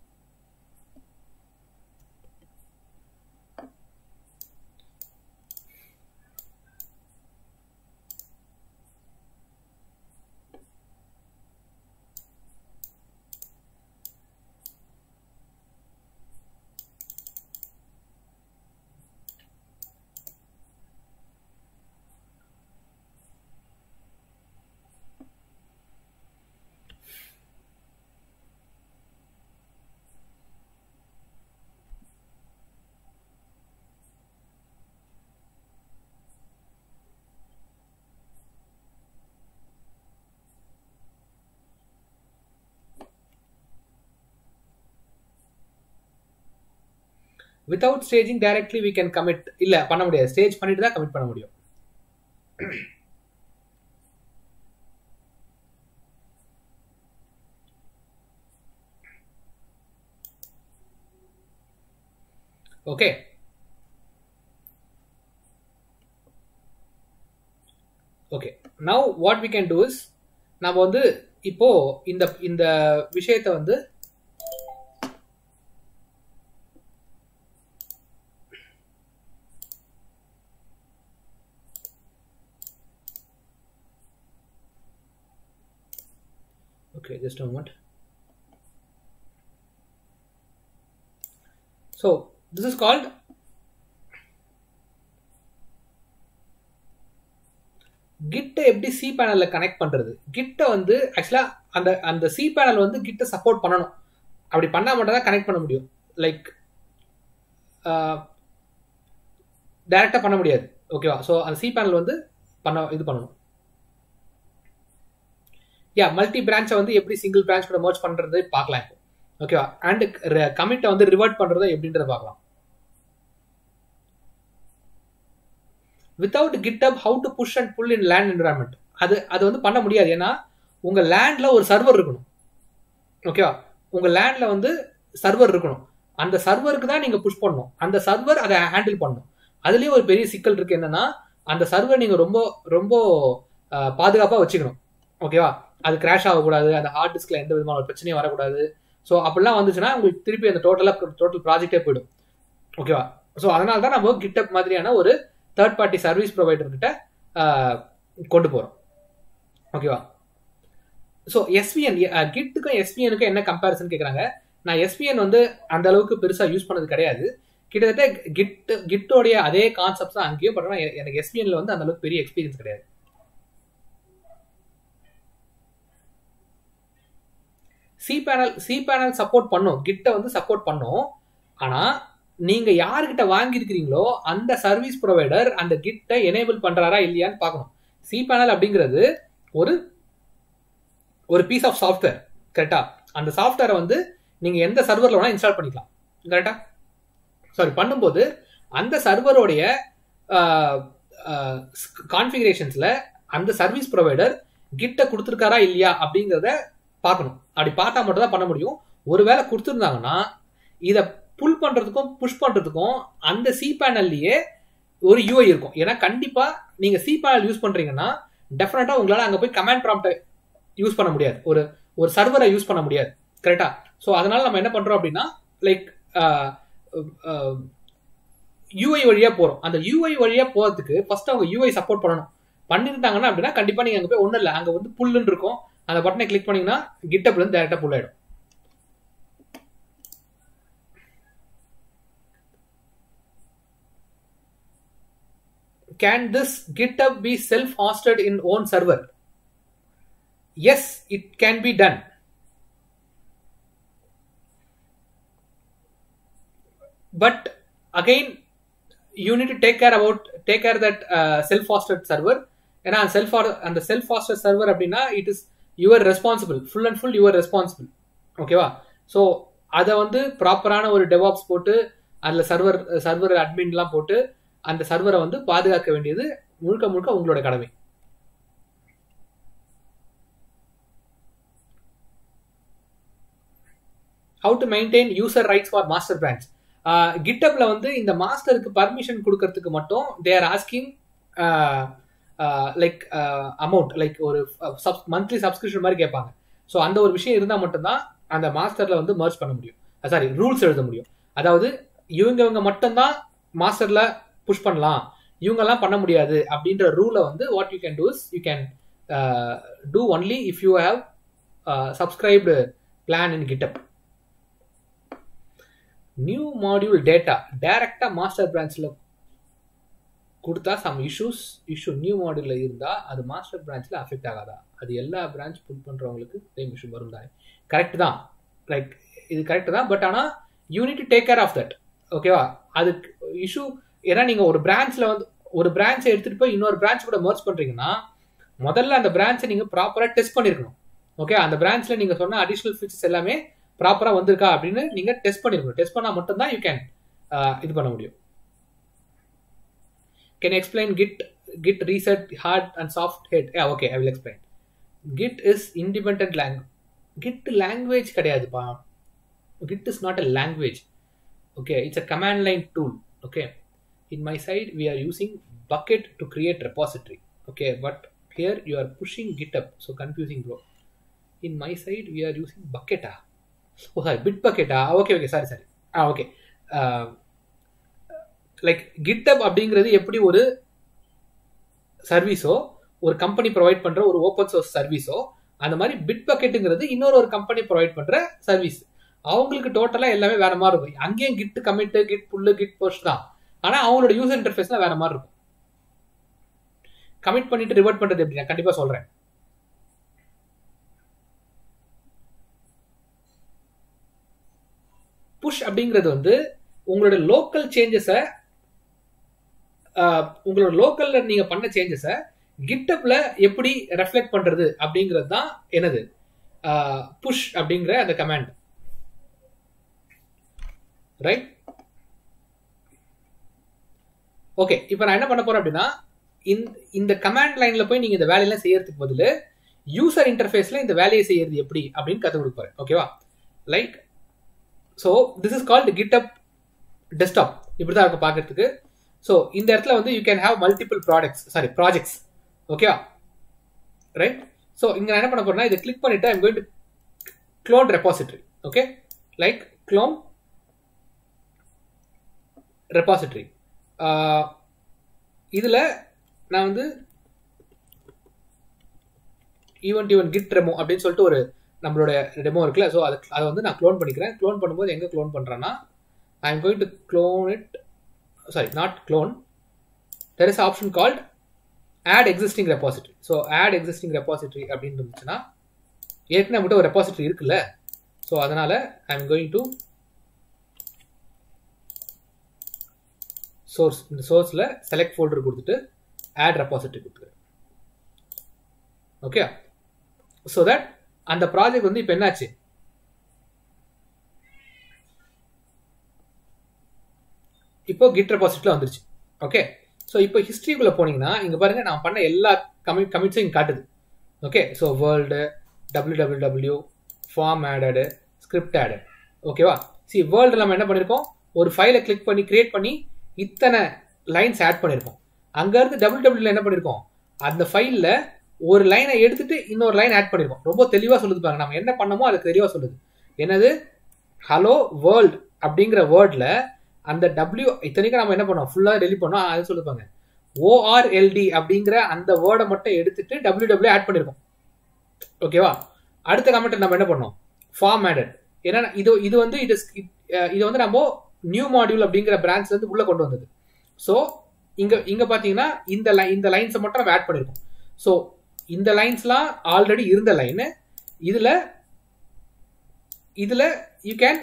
without staging directly we can commit இல்ல பண்ண முடியாது ஸ்டேஜ் பண்ணிட்டு தான் கமிட் பண்ண முடியும் okay okay now what we can do is நம்ம வந்து இப்போ இந்த இந்த விஷயத்தை வந்து okay just a moment so this is called கிட்ட எப்படி சி பேனல்ல கனெக்ட் பண்றது கிட்ட வந்து ஆக்சுவலா அந்த அந்த சி பேனல் வந்து கிட்ட சப்போர்ட் பண்ணணும் அப்படி பண்ணா மட்டும் தான் கனெக்ட் பண்ண முடியும் லைக் டைரக்டா பண்ண முடியாது ஓகேவா ஸோ அந்த சி பேனல் வந்து பண்ண இது பண்ணணும் யா மல்டி பிரான்ச்சை வந்து எப்படி சிங்கிள் பிரான்ச் கூட மர்ச் பண்றது பார்க்கலாம் இப்போ ஓகேவா அண்ட் கமிட்டை வந்து ரிவர்ட் பண்றது எப்படின்றத பார்க்கலாம் without GitHub how to push and pull in land environment அது அது வந்து பண்ண முடியாது ஏன்னா உங்க லேண்ட்ல ஒரு சர்வர் இருக்கணும் ஓகேவா உங்க லேண்ட்ல வந்து சர்வர் இருக்கணும் அந்த சர்வருக்கு தான் நீங்க புஷ் பண்ணணும் அந்த சர்வர் அதை ஹேண்டில் பண்ணணும் அதுலயே ஒரு பெரிய சிக்கல் இருக்கு என்னன்னா அந்த சர்வர் நீங்க ரொம்ப ரொம்ப பாதுகாப்பா வச்சுக்கணும் ஓகேவா அது கிராஷ் ஆகக்கூடாது அந்த ஹார்ட் டிஸ்க்ல எந்த விதமான ஒரு பிரச்சனையும் வரக்கூடாது ஸோ அப்படிலாம் வந்துச்சுன்னா உங்களுக்கு திருப்பி அந்த டோட்டலாக டோட்டல் ப்ராஜெக்டே போயிடும் ஓகேவா ஸோ அதனால தான் நம்ம கிட்டப் மாதிரியான ஒரு தேர்ட் பார்ட்டி சர்வீஸ் ப்ரொவைடர் கிட்ட கொண்டு போகிறோம் ஓகேவா ஸோ எஸ்பிஎன் கிட்டுக்கும் எஸ்பிஎனுக்கும் என்ன கம்பேரிசன் கேட்குறாங்க நான் எஸ்பிஎன் வந்து அந்த அளவுக்கு பெருசாக யூஸ் பண்ணது கிடையாது கிட்டத்தட்ட கிட் கிட்டோடைய அதே கான்செப்ட் தான் அங்கேயும் பட் எனக்கு எஸ்பிஎன்ல வந்து அந்த அளவுக்கு பெரிய எக்ஸ்பீரியன்ஸ் கிடையாது C panel C panel support பண்ணும் கிட்ட வந்து சப்போர்ட் பண்ணும் ஆனா நீங்க யாருக்கிட்ட வாங்கியிருக்கிறீங்களோ அந்த சர்வீஸ் ப்ரொவைடர் அந்த கிட்ட எனேபிள் பண்றாரா இல்லையான்னு பார்க்கணும் சி பேனல் அப்படிங்கிறது ஒரு ஒரு பீஸ் ஆஃப் சாஃப்ட்வேர் கரெக்டா அந்த சாஃப்ட்வேரை வந்து நீங்க எந்த சர்வர்ல வேணா இன்ஸ்டால் பண்ணிக்கலாம் கரெக்டா சாரி பண்ணும்போது அந்த சர்வரோடைய கான்ஃபிகரேஷன்ஸ்ல அந்த சர்வீஸ் ப்ரொவைடர் கிட்ட கொடுத்துருக்காரா இல்லையா அப்படிங்கிறத பார்க்கணும் அப்படி பார்த்தா மட்டும் தான் பண்ண முடியும் ஒருவேளை கொடுத்துருந்தாங்கன்னா இதை புல் பண்றதுக்கும் புஷ் பண்றதுக்கும் அந்த சி பேனல்லையே ஒரு யூஐ இருக்கும் ஏன்னா கண்டிப்பா நீங்க சி பேனல் யூஸ் பண்றீங்கன்னா டெஃபினட்டா உங்களால அங்க போய் கமாண்ட் ப்ராம்ப்டை யூஸ் பண்ண முடியாது ஒரு ஒரு சர்வரை யூஸ் பண்ண முடியாது கரெக்டா ஸோ அதனால நம்ம என்ன பண்றோம் அப்படின்னா லைக் யூஐ வழியா போறோம் அந்த யூஐ வழியா போறதுக்கு ஃபர்ஸ்ட் அவங்க யூஐ சப்போர்ட் பண்ணணும் பண்ணிருந்தாங்கன்னா அப்படின்னா கண்டிப்பா நீங்க அங்க போய் ஒன்றும் இல்லை அங்க வந்து புல்லுன்னு இருக்கும் அந்த பட்டனை கிளிக் பண்ணீங்கன்னா கிட்டப்ல இருந்து டேரக்டா புல் ஆயிடும் can this GitHub be self hosted in own server yes it can be done but again you need to take care about take care that uh, self hosted server ஏன்னா self அந்த self hosted server அப்படின்னா it is your responsible full and full your responsible ஓகேவா so அதை வந்து ப்ராப்பரான ஒரு DevOps போட்டு அதில் சர்வர் சர்வர் அட்மின்லாம் போட்டு அந்த சர்வரை வந்து பாதுகாக்க வேண்டியது முழுக்க முழுக்க உங்களோட கடமை how to maintain user rights for master branch கிட்டப்ல வந்து இந்த மாஸ்டருக்கு பர்மிஷன் கொடுக்கறதுக்கு மட்டும் they are asking like amount like ஒரு மந்த்லி சப்ஸ்கிரிப்ஷன் மாதிரி கேட்பாங்க ஸோ அந்த ஒரு விஷயம் இருந்தால் மட்டும்தான் அந்த மாஸ்டர்ல வந்து மர்ச் பண்ண முடியும் சாரி ரூல்ஸ் எழுத முடியும் அதாவது இவங்க இவங்க மட்டும்தான் மாஸ்டர்ல புஷ் பண்ணலாம் இவங்கெல்லாம் பண்ண முடியாது அப்படின்ற ரூலை வந்து what you can do is you can do only if you have subscribed plan in GitHub new module data டைரக்டா மாஸ்டர் பிரான்ச்ல கொடுத்தா சம் இஷ்யூஸ் இஷ்யூ நியூ மாடியூல்ல இருந்தா அது மாஸ்டர் பிரான்ச்ல அஃபெக்ட் ஆகாதா அது எல்லா பிரான்ச் புல் பண்றவங்களுக்கு சேம் இஷ்யூ வரும் தானே கரெக்ட் தான் லைக் இது கரெக்ட் தான் பட் ஆனா you need to take care of that ஓகேவா அதுக்கு இஷ்யூ ஏன்னா நீங்க ஒரு பிரான்ச்ல வந்து ஒரு பிரான்ச்சை எடுத்துட்டு போய் இன்னொரு பிரான்ச் கூட மர்ச் பண்றீங்கன்னா முதல்ல அந்த பிரான்ச்சை நீங்க ப்ராப்பரா டெஸ்ட் பண்ணிருக்கணும் ஓகே அந்த பிரான்ச்ல நீங்க சொன்ன அடிஷனல் ஃபீச்சர்ஸ் எல்லாமே ப்ராப்பரா வந்திருக்கா அப்படின்னு நீங்க டெஸ்ட் பண்ணிருக்கணும் டெஸ்ட் பண்ணா மட்டும்தான் யூ கேன் இது பண்ண முடியும் can explain git git reset hard and soft head okay I will explain git is independent language git language கிடையாதுப்பா git is not a language okay it's a command line tool okay in my side we are using bucket to create repository okay but here you are pushing github so confusing bro in my side we are using bucket ah oh sorry bitbucket ah okay okay sorry sorry ah okay uh, like GitHub அப்படிங்கிறது எப்படி ஒரு சர்வீஸோ ஒரு company provide பண்ற ஒரு open source சர்வீஸோ அந்த மாதிரி bit பக்கெட்டுங்கிறது இன்னொரு ஒரு கம்பெனி ப்ரொவைட் பண்ற சர்வீஸ் அவங்களுக்கு டோட்டலா எல்லாமே வேற மாதிரி இருக்கும் அங்கேயும் git commit git pull git post தான் ஆனா அவங்களோட யூசர் இன்டர்ஃபேஸ்ல வேற மாதிரி இருக்கும் கமிட் பண்ணிட்டு ரிவர்ட் பண்றது எப்படி நான் கண்டிப்பா சொல்றேன் புஷ் அப்படிங்கிறது வந்து உங்களோட லோக்கல் சேஞ்சஸை உங்களோட லோக்கல்ல நீங்க பண்ண சேஞ்சஸை கிட்டப்ல எப்படி ரெஃப்ளெக்ட் பண்றது அப்படிங்கிறது தான் என்னது புஷ் அப்படிங்கிற அந்த கமாண்ட் ரைட் ஓகே இப்போ நான் என்ன பண்ண போறேன் அப்படின்னா இந்த கமாண்ட் லைன்ல போய் நீங்க இந்த வேலையெல்லாம் செய்யறதுக்கு பதில் யூசர் இன்டர்ஃபேஸ்ல இந்த வேலையை செய்யறது எப்படி அப்படின்னு கற்றுக் கொடுப்பாரு ஓகேவா like so this is called GitHub desktop இப்படி தான் இருக்கும் பார்க்கறதுக்கு ஸோ இந்த இடத்துல வந்து you can have multiple products sorry projects ஓகேவா ரைட் ஸோ இங்கே நான் என்ன பண்ண போறேன்னா இதை கிளிக் பண்ணிட்டு I'm going to clone repository okay like clone repository இதில் நான் வந்து ஈவெண்ட் ஈவன் கிட் ரெமோ அப்படின்னு சொல்லிட்டு ஒரு நம்மளோட டெமோ இருக்குல்ல ஸோ அது அதை வந்து நான் க்ளோன் பண்ணிக்கிறேன் க்ளோன் பண்ணும்போது எங்கே க்ளோன் பண்ணுறேன்னா I am going to clone it sorry not clone there is option called add existing repository so add existing repository அப்படின்னு இருந்துச்சுன்னா ஏற்கனவே மட்டும் ஒரு ரெபாசிட்டரி இருக்குல்ல ஸோ அதனால் I am going to source இந்த சோர்ஸில் செலக்ட் ஃபோல்டர் கொடுத்துட்டு ஆட் ரெபாசிட்டரி கொடுத்துருக்கேன் ஓகே ஸோ தட் அந்த ப்ராஜெக்ட் வந்து இப்போ என்னாச்சு இப்போ கிட் ரெபாசிட்டில் வந்துருச்சு ஓகே ஸோ இப்போ ஹிஸ்ட்ரிக்குள்ளே போனீங்கன்னா இங்கே பாருங்க நான் பண்ண எல்லா கமிட் கமிட்ஸும் இங்கே காட்டுது okay so world W W W form added script added ஓகேவா சி வேர்ல்டு நம்ம என்ன பண்ணியிருக்கோம் ஒரு ஃபைலை கிளிக் பண்ணி கிரியேட் பண்ணி இத்தனை லைன்ஸ் ஆட் பண்ணியிருக்கோம் அங்கேருந்து டபுள் டபுள்யூல என்ன பண்ணியிருக்கோம் அந்த ஃபைலில் ஒரு லைனை எடுத்துட்டு இன்னொரு லைன் ஆட் பண்ணியிருக்கோம் ரொம்ப தெளிவாக சொல்லுது பாருங்க நம்ம என்ன பண்ணமோ அது தெளிவாக சொல்லுது என்னது ஹலோ வேர்ல்ட் அப்படிங்கிற வேர்டில் அந்த டபிள்யூ இத்தனைக்கும் நம்ம என்ன பண்ணோம் ஃபுல்லாக டெலிட் பண்ணோம் அது சொல்லுப்பாங்க ஓஆர்எல்டி அப்படிங்கிற அந்த வேர்டை மட்டும் எடுத்துட்டு டபிள்யூ டபிள்யூ ஆட் பண்ணியிருக்கோம் ஓகேவா அடுத்த கமெண்ட் நம்ம என்ன பண்ணோம் ஃபார்ம் ஆடட் ஏன்னா இது இது வந்து இது இது வந்து நம்ம நியூ மாடியூல் அப்படிங்கிற பிரான்ச் வந்து உள்ள கொண்டு வந்தது ஸோ இங்க இங்க பாத்தீங்கன்னா இந்த லைன் இந்த லைன்ஸை மட்டும் நம்ம ஆட் பண்ணிருக்கோம் ஸோ இந்த லைன்ஸ்லாம் ஆல்ரெடி இருந்த லைனு இதுல இதுல யூ கேன்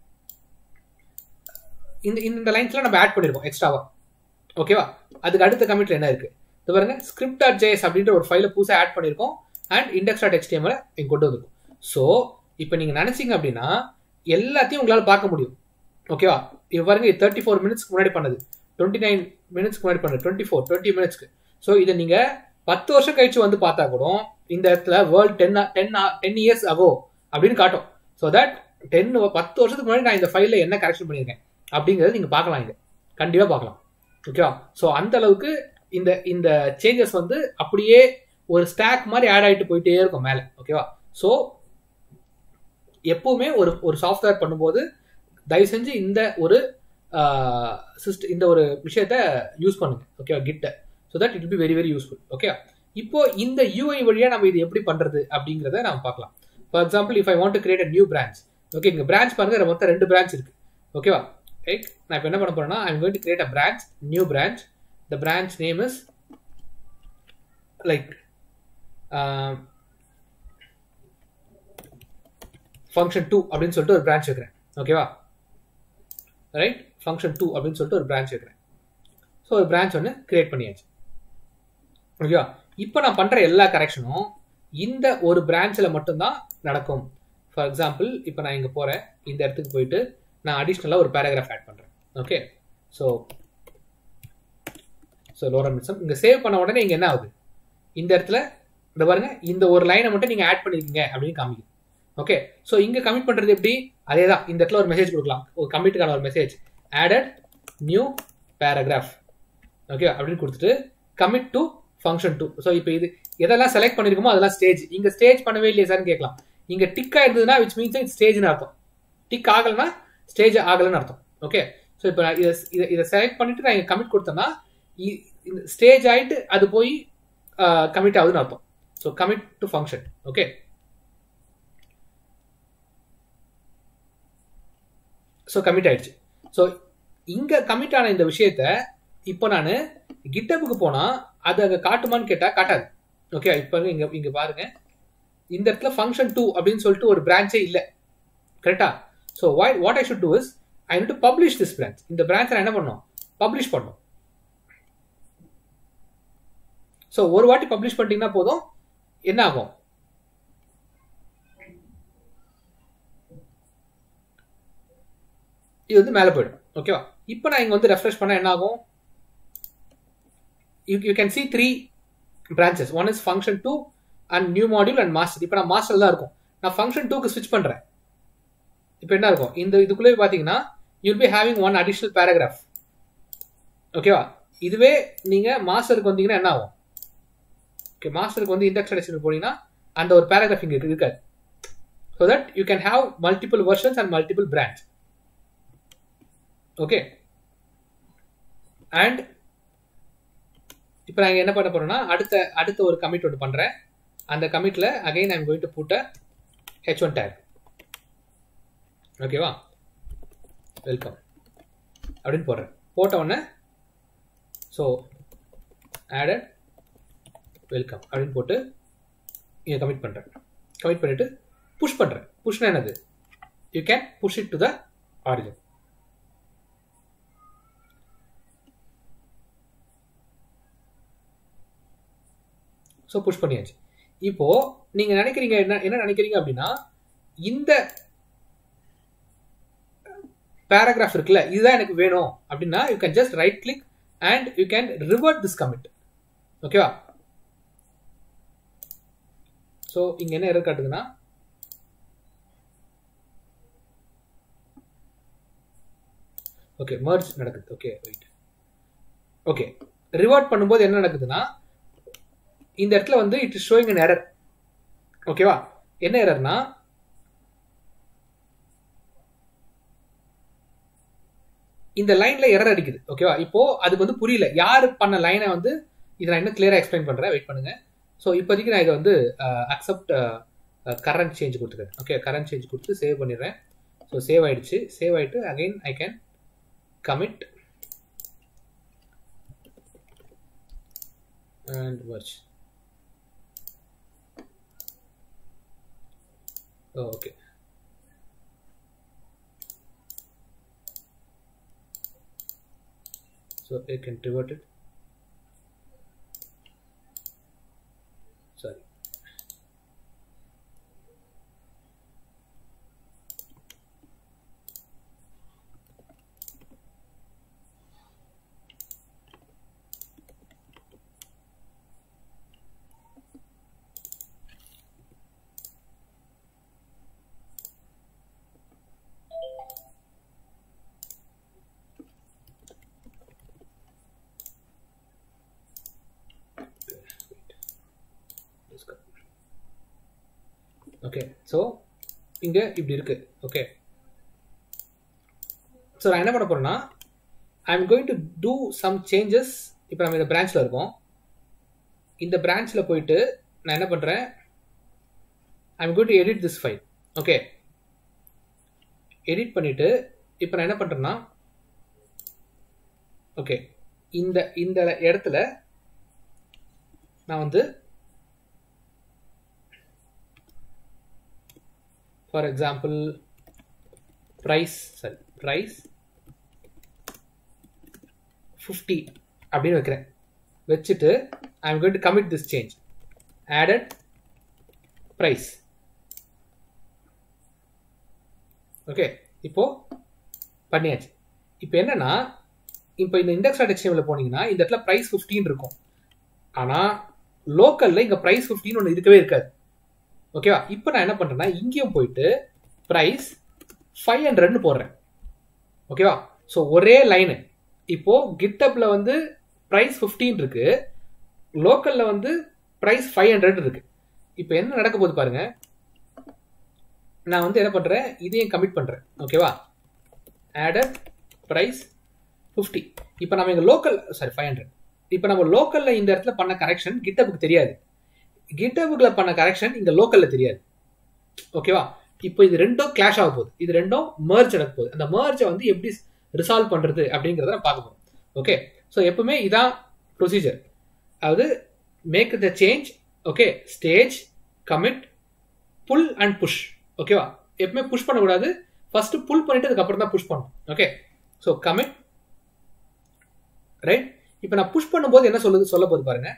இந்த இந்த லைன்ஸ்லாம் நம்ம ஆட் பண்ணிருக்கோம் எக்ஸ்ட்ராவா ஓகேவா அதுக்கு அடுத்த கமிட்ல என்ன இருக்கு இது பாருங்க ஸ்கிரிப்ட் டாட் ஜேஎஸ் அப்படின்ற ஒரு ஃபைலை புதுசாக ஆட் பண்ணியிருக்கோம் அண்ட் இண்டெக்ஸ் டாட் எக்ஸ்டிஎம்ல இங்கே கொண்டு வந்திருக்கோம் ஸோ இப்போ நீங்கள் நினைச்சீங்க அப்படின்னா எல்லாத்தையும் உங்களால் பார்க்க முடியும் ஓகேவா இது பாருங்க தேர்ட்டி ஃபோர் மினிட்ஸ்க்கு முன்னாடி பண்ணது டுவெண்ட்டி நைன் மினிட்ஸ்க்கு முன்னாடி பண்ணது டுவெண்ட்டி ஃபோர் டுவெண்ட்டி மினிட்ஸ்க்கு ஸோ இதை நீங்கள் பத்து வருஷம் கழிச்சு வந்து பார்த்தா கூட இந்த இடத்துல world ten ten ten years ago அப்படின்னு காட்டும் ஸோ தட் டென் பத்து வருஷத்துக்கு முன்னாடி நான் இந்த ஃபைலில் என்ன கரெக்ஷன் பண்ணியிருக்கேன் அப்படிங்கிறத நீங்கள் பார்க்கலாம் இங்கே கண்டிப்பாக பார்க்கலாம் ஓகேவா ஸோ அந்த அளவுக்கு இந்த இந்த சேஞ்சஸ் வந்து அப்படியே ஒரு ஸ்டாக் மாதிரி ஆட் ஆகிட்டு போயிட்டே இருக்கும் மேலே ஓகேவா ஸோ எப்பவுமே ஒரு ஒரு சாஃப்ட்வேர் பண்ணும்போது தயவு செஞ்சு இந்த ஒரு சிஸ்ட இந்த ஒரு விஷயத்த யூஸ் பண்ணுங்க ஓகேவா கிட்ட so that it be very very useful okay இப்போ இந்த யூஐ வழியாக நம்ம இது எப்படி பண்ணுறது அப்படிங்கிறத நம்ம பார்க்கலாம் for example if I want to create a new branch okay இங்கே பிரான்ச் பாருங்க மொத்தம் ரெண்டு பிரான்ச் இருக்கு ஓகேவா ரைட் நான் இப்போ என்ன பண்ண போறேன்னா I am going to create a branch new branch the branch name is like function two அப்படின்னு சொல்லிட்டு ஒரு பிரான்ச் வைக்கிறேன் ஓகேவா ரைட் ஃபங்க்ஷன் டூ அப்படின்னு சொல்லிட்டு ஒரு பிரான்ச் வைக்கிறேன் ஸோ ஒரு பிரான்ச் ஒன்று கிரியேட் பண்ணியாச்சு ஓகேவா இப்போ நான் பண்ணுற எல்லா கரெக்ஷனும் இந்த ஒரு பிரான்ச்சில் மட்டும்தான் நடக்கும் ஃபார் எக்ஸாம்பிள் இப்போ நான் இங்கே போகிறேன் இந்த இடத்துக்கு போயிட்டு நான் அடிஷ்னலாக ஒரு பேராகிராஃப் ஆட் பண்ணுறேன் okay so so lorem ipsum இங்கே சேவ் பண்ண உடனே இங்கே என்ன ஆகுது இந்த இடத்துல இந்த பாருங்க இந்த ஒரு லைனை மட்டும் நீங்கள் ஆட் பண்ணியிருக்கீங்க அப்படின்னு காமிக்குது ஓகே ஸோ இங்கே கமிட் பண்ணுறது எப்படி அதே தான் இந்த இடத்துல ஒரு மெசேஜ் கொடுக்கலாம் ஒரு கமிட்டுக்கான ஒரு message added new paragraph okay அப்படின்னு கொடுத்துட்டு commit to function two so இப்போ இது எதெல்லாம் செலக்ட் பண்ணிருக்கோமோ அதெல்லாம் ஸ்டேஜ் இங்கே ஸ்டேஜ் பண்ணவே இல்லையே சார்னு கேட்கலாம் இங்கே டிக் ஆயிருந்ததுன்னா விச் மீன்ஸ் இது ஸ்டேஜ்னு அர்த்தம் டிக் ஆகலைன்னா ஸ்டேஜ் ஆகலைன்னு அர்த்தம் ஓகே ஸோ இப்போ நான் இதை இதை இதை செலக்ட் பண்ணிட்டு நான் இங்கே கமிட் கொடுத்தேன்னா இந்த ஸ்டேஜ் ஆகிட்டு அது போய் கமிட் ஆகுதுன்னு அர்த்தம் so commit to function okay so commit ஆயிடுச்சு ஸோ இங்கே கமிட் ஆன இந்த விஷயத்த இப்போ நான் கிட்டப்புக்கு போனால் அது அங்கே காட்டுமான்னு கேட்டால் காட்டாது ஓகே இப்போ இங்கே இங்கே பாருங்க இந்த இடத்துல ஃபங்க்ஷன் டூ அப்படின்னு சொல்லிட்டு ஒரு பிரான்ச்சே இல்லை கரெக்டா so why what I should do is I to publish this branch இந்த பிரான்ச்சை நான் என்ன பண்ணோம் பப்ளிஷ் பண்ணோம் ஸோ ஒரு வாட்டி பப்ளிஷ் பண்ணிட்டீங்கன்னா போதும் என்ன ஆகும் இது வந்து மேலே போயிடும் ஓகேவா இப்போ நான் இங்கே வந்து ரெஃப்ரெஷ் பண்ணால் என்ன ஆகும் you you can see three branches one is function two and new module and master இப்போ நான் மாஸ்டர் தான் இருக்கும் நான் ஃபங்க்ஷன் டூக்கு ஸ்விட்ச் பண்ணுறேன் இப்போ என்ன இருக்கும் இந்த இதுக்குள்ளே பார்த்தீங்கன்னா you'll be having one additional paragraph ஓகேவா இதுவே நீங்கள் மாஸ்டருக்கு வந்தீங்கன்னா என்ன ஆகும் ஓகே மாஸ்டருக்கு வந்து இண்டெக்ஸ் அடிஷன் போனீங்கன்னா அந்த ஒரு பேராகிராஃப் இங்கே இருக்காது so that you can have multiple versions and multiple branch okay and இப்போ நான் என்ன பண்ண போறேன்னா அடுத்த அடுத்த ஒரு கமிட் ஒன்று பண்ணுறேன் அந்த கமிட்டில் again I'm going to put H one tag ஓகேவா வெல்கம் அப்படின்னு போடுறேன் போட்ட உடனே ஸோ ஆடட் வெல்கம் அப்படின்னு போட்டு இங்கே கமிட் பண்ணுறேன் கமிட் பண்ணிவிட்டு புஷ் பண்ணுறேன் புஷ்னா என்னது you can push it to the origin so push பண்ணியாச்சு இப்போ நீங்க நினைக்கிறீங்க என்ன என்ன நினைக்கிறீங்க அப்படின்னா இந்த பேராகிராஃப் இருக்குல்ல இதுதான் எனக்கு வேணும் அப்படின்னா you can just right click and you can revert this commit ஓகேவா ஸோ இங்க என்ன எரர் காட்டுதுன்னா ஓகே மர்ஜ் நடக்குது ஓகே ரைட் ஓகே ரிவர்ட் பண்ணும்போது என்ன நடக்குதுன்னா இந்த இடத்துல வந்து it is showing an error ஓகேவா என்ன எரர்னா இந்த லைன்ல எரர் அடிக்குது ஓகேவா இப்போ அதுக்கு வந்து புரியல யாரு பண்ண லைனை வந்து இதை நான் இன்னும் கிளியரா எக்ஸ்பிளைன் பண்றேன் வெயிட் பண்ணுங்க ஸோ இப்போதைக்கு நான் இதை வந்து அக்செப்ட் கரண்ட் சேஞ்ச் கொடுத்துக்கிறேன் ஓகே கரண்ட் சேஞ்ச் கொடுத்து சேவ் பண்ணிடுறேன் ஸோ சேவ் ஆயிடுச்சு சேவ் ஆயிட்டு again I can commit and merge oh, okay so I can revert it sorry okay so இங்கே இப்படி இருக்கு ஓகே ஸோ நான் என்ன பண்ண போறேன்னா I am going to do some changes இப்போ நம்ம இந்த பிரான்ச்சில் இருக்கோம் இந்த பிரான்ச்சில் போயிட்டு நான் என்ன பண்ணுறேன் I am going to edit this file okay edit பண்ணிவிட்டு இப்போ நான் என்ன பண்ணுறேன்னா ஓகே இந்த இந்த இடத்துல நான் வந்து for example price sorry price fifty அப்படின்னு வைக்கிறேன் வச்சுட்டு I am going to commit this change added price okay இப்போ பண்ணியாச்சு இப்போ என்னன்னா இப்போ இந்த இண்டெக்ஸ் டாட் எக்ஸ்டேமில் போனீங்கன்னா இந்த இடத்துல ப்ரைஸ் ஃபிஃப்டின் இருக்கும் ஆனால் லோக்கலில் இங்கே ப்ரைஸ் ஃபிஃப்டின் ஒன்று இருக்கவே இருக்காது ஓகேவா இப்போ நான் என்ன பண்ணுறேன்னா இங்கேயும் போயிட்டு ப்ரைஸ் ஃபைவ் ஹண்ட்ரட்னு போடுறேன் ஓகேவா ஸோ ஒரே லைனு இப்போ கிட்டப்ல வந்து ப்ரைஸ் ஃபிஃப்டீன் இருக்கு லோக்கல்ல வந்து ப்ரைஸ் ஃபைவ் ஹண்ட்ரட் இருக்கு இப்போ என்ன நடக்க போகுது பாருங்க நான் வந்து என்ன பண்றேன் இதையும் கமிட் பண்றேன் ஓகேவா ஆடட் ப்ரைஸ் ஃபிஃப்டி இப்போ நம்ம எங்கள் லோக்கல் சாரி ஃபைவ் ஹண்ட்ரட் இப்போ நம்ம லோக்கல்ல இந்த இடத்துல பண்ண கரெக்ஷன் கிட்டப்புக்கு தெரியாது கிட்டபுக்கில் பண்ண கரெக்ஷன் இங்கே லோக்கலில் தெரியாது ஓகேவா இப்போ இது ரெண்டும் கிளாஷ் ஆக போகுது இது ரெண்டும் மர்ஜ் நடக்க போகுது அந்த மர்ஜை வந்து எப்படி ரிசால்வ் பண்ணுறது அப்படிங்கிறத நான் பார்க்க போகிறோம் ஓகே ஸோ எப்பவுமே இதான் ப்ரொசீஜர் அதாவது make the change okay stage commit pull and push ஓகேவா எப்பவுமே புஷ் பண்ணக்கூடாது ஃபர்ஸ்ட் புல் பண்ணிட்டு அதுக்கப்புறம் தான் புஷ் பண்ணணும் ஓகே ஸோ கமிட் ரைட் இப்போ நான் புஷ் பண்ணும்போது என்ன சொல்லுது சொல்ல போகுது பாருங்க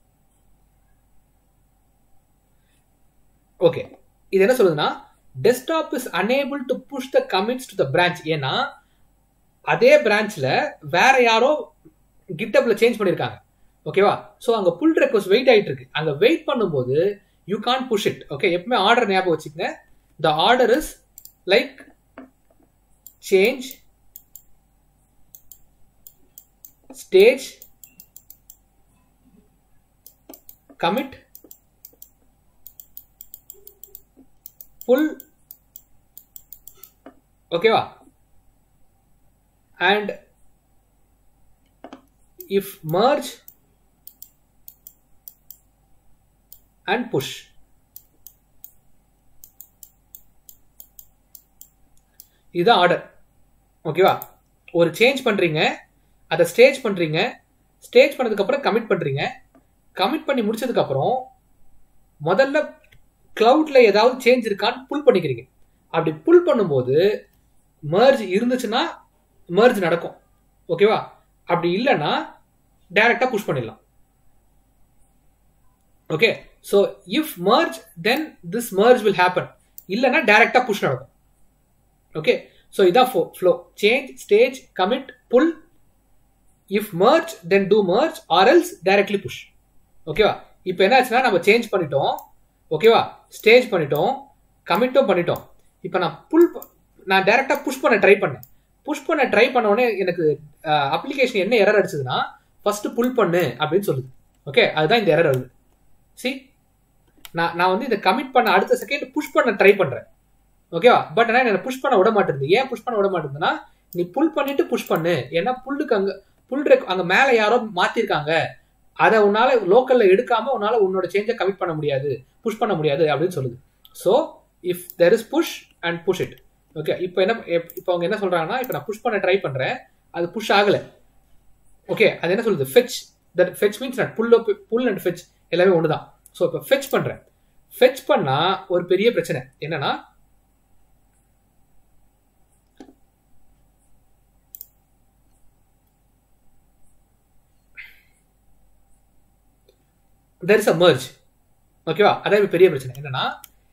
ஓகே இது என்ன சொல்லுதுன்னா desktop is unable to push the commits to the branch ஏன்னா அதே பிரான்ச்ல வேற யாரோ கிட்டப்ல சேஞ்ச் பண்ணிருக்காங்க ஓகேவா ஸோ அங்க புல் ரெக்வஸ்ட் வெயிட் ஆயிட்டு இருக்கு அங்க வெயிட் பண்ணும்போது you can push it okay எப்பவுமே ஆர்டர் ஞாபகம் வச்சுக்கங்க the order is like change stage commit full ஓகேவா and if merge and push இதுதான் ஆர்டர் ஓகேவா ஒரு சேஞ்ச் பண்றீங்க அதை ஸ்டேஜ் பண்றீங்க ஸ்டேஜ் பண்ணதுக்கு அப்புறம் கமிட் பண்றீங்க கமிட் பண்ணி முடிச்சதுக்கு அப்புறம் முதல்ல கிளவுட்ல ஏதாவது சேஞ்ச் இருக்கான்னு புல் பண்ணிக்கிறீங்க அப்படி புல் பண்ணும்போது மர்ஜ் இருந்துச்சுன்னா மர்ஜ் நடக்கும் ஓகேவா அப்படி இல்லைன்னா டைரக்டா புஷ் பண்ணிடலாம் okay so if merge then this merge will happen இல்லைன்னா டைரக்டா புஷ் நடக்கும் ஓகே ஸோ இதான் flow change stage commit pull if merge then do merge or else directly push ஓகேவா இப்போ என்ன ஆச்சுன்னா நம்ம சேஞ்ச் பண்ணிட்டோம் ஓகேவா ஸ்டேஜ் பண்ணிட்டோம் கமிட்டும் பண்ணிட்டோம் இப்போ நான் புல் நான் டைரெக்டாக புஷ் பண்ண ட்ரை பண்ணேன் புஷ் பண்ண ட்ரை பண்ண உடனே எனக்கு அப்ளிகேஷன் என்ன எரர் அடிச்சதுன்னா ஃபர்ஸ்ட் புல் பண்ணு அப்படின்னு சொல்லுது ஓகே அதுதான் இந்த எரர் வருது சி நான் நான் வந்து இதை கமிட் பண்ண அடுத்த செகண்ட் புஷ் பண்ண ட்ரை பண்ணுறேன் ஓகேவா பட் ஆனால் என்ன புஷ் பண்ண விட மாட்டேங்குது ஏன் புஷ் பண்ண விட மாட்டேங்குதுன்னா நீ புல் பண்ணிட்டு புஷ் பண்ணு ஏன்னா புல்லுக்கு அங்கே புல் அங்கே மேலே யாரோ மாற்றிருக்காங்க அதை உன்னால லோக்கல்ல எடுக்காம உன்னால உன்னோட சேஞ்சை கமிட் பண்ண முடியாது புஷ் பண்ண முடியாது அப்படின்னு சொல்லுது so if there is push and push it okay இப்போ என்ன இப்போ அவங்க என்ன சொல்றாங்கன்னா இப்போ நான் புஷ் பண்ண ட்ரை பண்றேன் அது புஷ் ஆகல ஓகே அது என்ன சொல்லுது fetch that fetch means not pull pull and fetch எல்லாமே ஒன்று தான் ஸோ இப்போ ஃபெச் பண்ணுறேன் ஃபெச் பண்ணால் ஒரு பெரிய பிரச்சனை என்னன்னா தெர் இஸ் அ மர்ஜ் ஓகேவா அதான் பெரிய பிரச்சனை என்னன்னா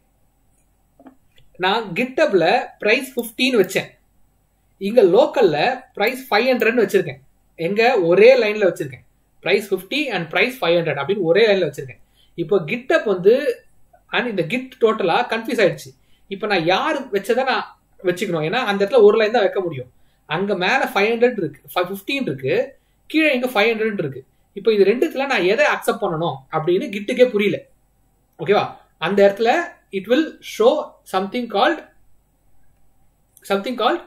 நான் கிட்டப்ல பிரைஸ் ஃபிஃப்டின்னு வச்சேன் இங்க லோக்கல்ல பிரைஸ் ஃபைவ் ஹண்ட்ரட்னு வச்சிருக்கேன் எங்க ஒரே லைன்ல வச்சிருக்கேன் price fifty and price five hundred அப்படின்னு ஒரே லைன்ல வச்சிருக்கேன் இப்போ கிட்டப் வந்து அண்ட் இந்த கிட் டோட்டலா கன்ஃபியூஸ் ஆயிடுச்சு இப்போ நான் யார் வச்சதை நான் வச்சுக்கணும் ஏன்னா அந்த இடத்துல ஒரு லைன் தான் வைக்க முடியும் அங்க மேல ஃபைவ் ஹண்ட்ரட் இருக்கு ஃபிஃப்டீன் இருக்கு கீழே இங்க ஃபைவ் ஹண்ட்ரட் இருக்கு இப்போ இது ரெண்டுத்துல நான் எதை அக்செப்ட் பண்ணணும் அப்படின்னு கிட்டுக்கே புரியல ஓகேவா அந்த இடத்துல it will show something called something called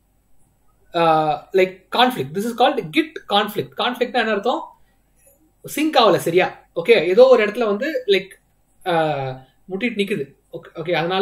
like conflict this is called git conflict கான்ஃபிளிக்னா என்ன அர்த்தம் சிங்க் ஆகல சரியா ஓகே ஏதோ ஒரு இடத்துல வந்து லைக் முட்டிட்டு நிக்குது ஓகே ஓகே அதனால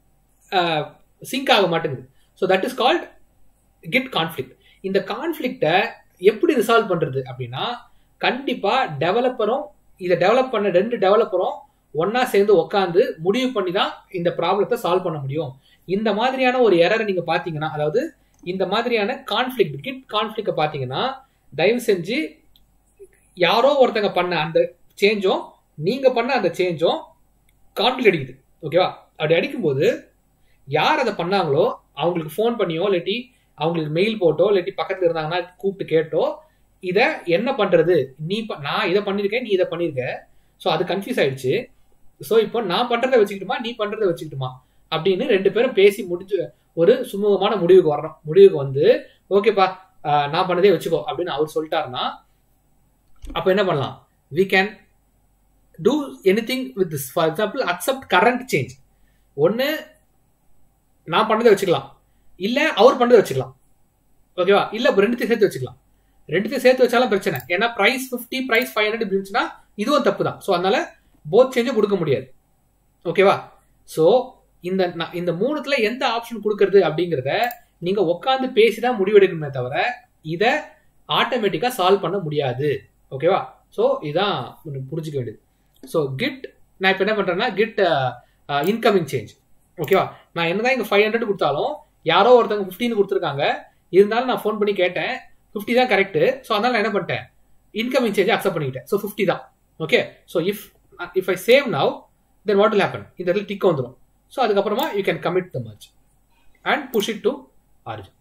சிங்க் ஆக மாட்டேங்குது so that is called git conflict இந்த கான்ஃபிளிக்டை எப்படி ரிசால்வ் பண்றது அப்படின்னா கண்டிப்பா டெவலப்பரும் இதை டெவலப் பண்ண ரெண்டு டெவலப்பரும் ஒன்னா சேர்ந்து உட்காந்து முடிவு பண்ணி தான் இந்த ப்ராப்ளத்தை சால்வ் பண்ண முடியும் இந்த மாதிரியான ஒரு எரரை நீங்க பாத்தீங்கன்னா அதாவது இந்த மாதிரியான கான்ஃபிளிக் கிட் கான்ஃபிளிக்கை பாத்தீங்கன்னா தயவு செஞ்சு யாரோ ஒருத்தங்க பண்ண அந்த சேஞ்சும் நீங்க பண்ண அந்த சேஞ்சும் கான்ஃபிளிக் அடிக்குது ஓகேவா அப்படி அடிக்கும்போது யார் அதை பண்ணாங்களோ அவங்களுக்கு ஃபோன் பண்ணியோ இல்லாட்டி அவங்களுக்கு மெயில் போட்டோ இல்லாட்டி பக்கத்துல இருந்தாங்கன்னா கூப்பிட்டு கேட்டோ இதை என்ன பண்றது நீ நான் இதை பண்ணிருக்கேன் நீ இதை பண்ணிருக்க ஸோ அது கன்ஃபியூஸ் ஆயிடுச்சு ஸோ இப்போ நான் பண்றதை வச்சுக்கிட்டுமா நீ பண்றதை வச்சுக்கிட்டுமா அப்படின்னு ரெண்டு பேரும் பேசி முடிஞ்சு ஒரு சுமூகமான முடிவுக்கு வரணும் முடிவுக்கு வந்து ஓகேப்பா நான் பண்ணதே வச்சுக்கோ அப்படின்னு அவர் சொல்லிட்டாருன்னா அப்போ என்ன பண்ணலாம் we can do anything with this for example accept current change ஒன்று நான் பண்ணதை வச்சுக்கலாம் இல்லை அவர் பண்ணதை வச்சுக்கலாம் ஓகேவா இல்லை ரெண்டுத்தையும் சேர்த்து வச்சுக்கலாம் ரெண்டுத்தையும் சேர்த்து வச்சாலும் பிரச்சனை ஏன்னா price fifty price five hundred இருந்துச்சுன்னா இதுவும் தப்பு தான் ஸோ அதனால போத் சேஞ்சும் கொடுக்க முடியாது ஓகேவா ஸோ இந்த இந்த மூணுத்துல எந்த ஆப்ஷன் கொடுக்கறது அப்படிங்கிறத நீங்க உட்காந்து பேசி தான் முடிவெடுக்கணுமே தவிர இதை ஆட்டோமேட்டிக்கா சால்வ் பண்ண முடியாது ஓகேவா ஸோ இதான் புரிஞ்சுக்க வேண்டியது ஸோ கிட் நான் இப்போ என்ன பண்றேன்னா கிட் இன்கமிங் சேஞ்ச் ஓகேவா நான் என்னதான் இங்க ஃபைவ் ஹண்ட்ரட் கொடுத்தாலும் யாரோ ஒருத்தவங்க ஃபிஃப்டின்னு கொடுத்துருக்காங்க இருந்தாலும் நான் ஃபோன் பண்ணி கேட்டேன் ஃபிஃப்டி தான் கரெக்ட் ஸோ அதனால நான் என்ன பண்ணிட்டேன் இன்கமிங் சேஞ்ச் அக்செப்ட் பண்ணிக்கிட்டேன் ஸோ ஃபிஃப்டி தான் okay so if if I save now then what will happen இந்த இடத்துல டிக் வந்துடும் ஸோ அதுக்கப்புறமா you can commit the merge and push it to origin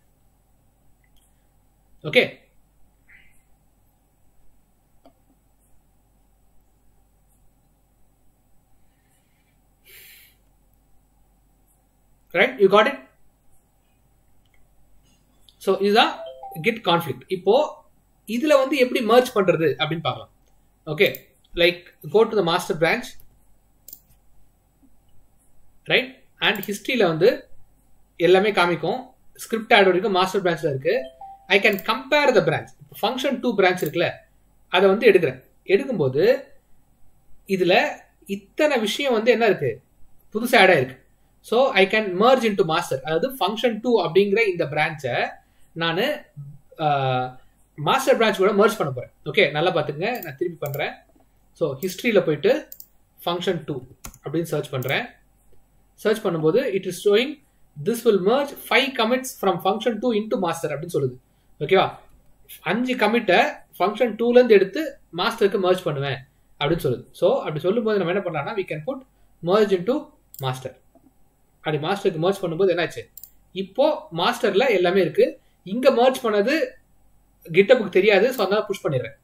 okay right you got it so இதுதான் git conflict இப்போ இதுல வந்து எப்படி merge பண்றது அப்படின்னு பார்க்கலாம் okay like go to the master branch right and ஹிஸ்ட்ரியில் வந்து எல்லாமே காமிக்கும் ஸ்கிரிப்ட் ஆட் வரைக்கும் மாஸ்டர் பிரான்ச்சில் இருக்கு I can compare the branch function two branch இருக்குல்ல அதை வந்து எடுக்கிறேன் எடுக்கும்போது இதில் இத்தனை விஷயம் வந்து என்ன இருக்கு புதுசாக ஆட் ஆயிருக்கு so I can merge into master அதாவது ஃபங்க்ஷன் டூ அப்படிங்கிற இந்த பிரான்ச்சை நான் மாஸ்டர் பிரான்ச் கூட மர்ஜ் பண்ண போகிறேன் ஓகே நல்லா பார்த்துங்க நான் திருப்பி பண்ணுறேன் ஸோ ஹிஸ்ட்ரியில் போயிட்டு ஃபங்க்ஷன் டூ அப்படின்னு சர்ச் பண்ணுறேன் சர்ச் பண்ணும்போது it is showing this will merge five commits from function two into master அப்படின்னு சொல்லுது ஓகேவா அஞ்சு கமிட்டை ஃபங்க்ஷன் டூலேருந்து எடுத்து மாஸ்டருக்கு மர்ஜ் பண்ணுவேன் அப்படின்னு சொல்லுது ஸோ அப்படி சொல்லும்போது நம்ம என்ன பண்ணலாம்னா we can put merge into master அப்படி மாஸ்டருக்கு மர்ஜ் பண்ணும்போது என்னாச்சு இப்போ மாஸ்டர்ல எல்லாமே இருக்கு இங்க மர்ஜ் பண்ணது கிட்டப்புக்கு தெரியாது ஸோ அதனால புஷ் பண்ணிடுறேன்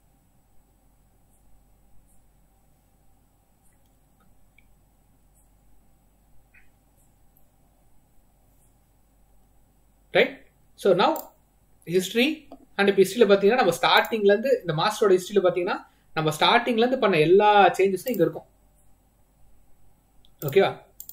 right so now history and இப்போ ஹிஸ்ட்ரியில் பார்த்தீங்கன்னா நம்ம ஸ்டார்டிங்லேருந்து இந்த மாஸ்டரோட ஹிஸ்ட்ரியில் பார்த்தீங்கன்னா நம்ம ஸ்டார்டிங்லேருந்து பண்ண எல்லா சேஞ்சஸும் இங்கே இருக்கும் ஓகேவா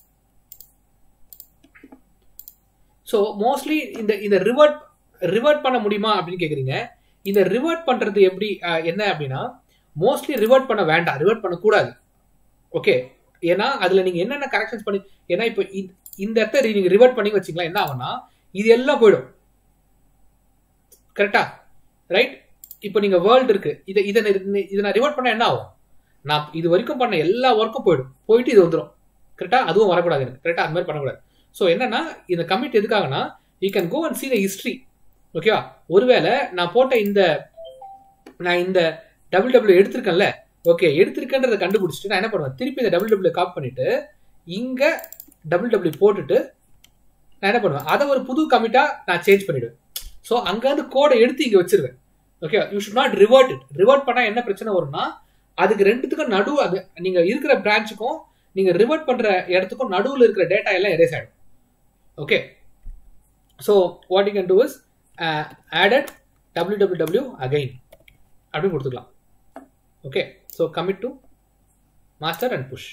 ஸோ மோஸ்ட்லி இந்த இந்த ரிவர்ட் ரிவர்ட் பண்ண முடியுமா அப்படின்னு கேட்குறீங்க இந்த ரிவர்ட் பண்ணுறது எப்படி என்ன அப்படின்னா மோஸ்ட்லி ரிவர்ட் பண்ண வேண்டாம் ரிவர்ட் பண்ணக்கூடாது ஓகே ஏன்னா அதில் நீங்கள் என்னென்ன கரெக்ஷன்ஸ் பண்ணி ஏன்னா இப்போ இந்த இடத்த நீங்கள் ரிவர்ட் பண்ணி வச்சிங்களா என்ன ஆகும்னா இது எல்லாம் போயிடும் கரெக்டா ரைட் இப்போ நீங்க வேர்ல்டு இருக்கு இதை இதை நி- இதை நான் ரிவர்ட் பண்ண என்ன ஆகும் நான் இது வரைக்கும் பண்ண எல்லா ஒர்க்கும் போயிடும் போயிட்டு இது வந்துடும் கரெக்டா அதுவும் வரக்கூடாது எனக்கு கரெக்டா அது மாதிரி பண்ணக்கூடாது ஸோ என்னன்னா இந்த கமிட் எதுக்காகனா you can go and see the history ஓகேவா ஒருவேளை நான் போட்ட இந்த நான் இந்த டபுள் டபுள் எடுத்திருக்கேன்ல ஓகே எடுத்திருக்கேன்றதை கண்டுபிடிச்சிட்டு நான் என்ன பண்ணுவேன் திருப்பி இந்த டபுள் டபுள் காப்பி பண்ணிட்டு இங்க டபுள் டபுள் போட்டுட்டு நான் என்ன பண்ணுவேன் அதை ஒரு புது கமிட்டா நான் சேஞ்ச் பண்ணிடுவேன் ஸோ அங்கேருந்து கோடை எடுத்து இங்க வச்சிருவேன் okay you should not revert it revert பண்ணா என்ன பிரச்சனை வரும்னா அதுக்கு ரெண்டுத்துக்கும் நடு அது நீங்க இருக்கிற பிரான்ச்சுக்கும் நீங்க ரிவர்ட் பண்ற இடத்துக்கும் நடுவில் இருக்கிற டேட்டா எல்லாம் எரேஸ் ஆயிடும் okay so what you can do is added W W W again அப்படின்னு கொடுத்துக்கலாம் okay so commit to master and push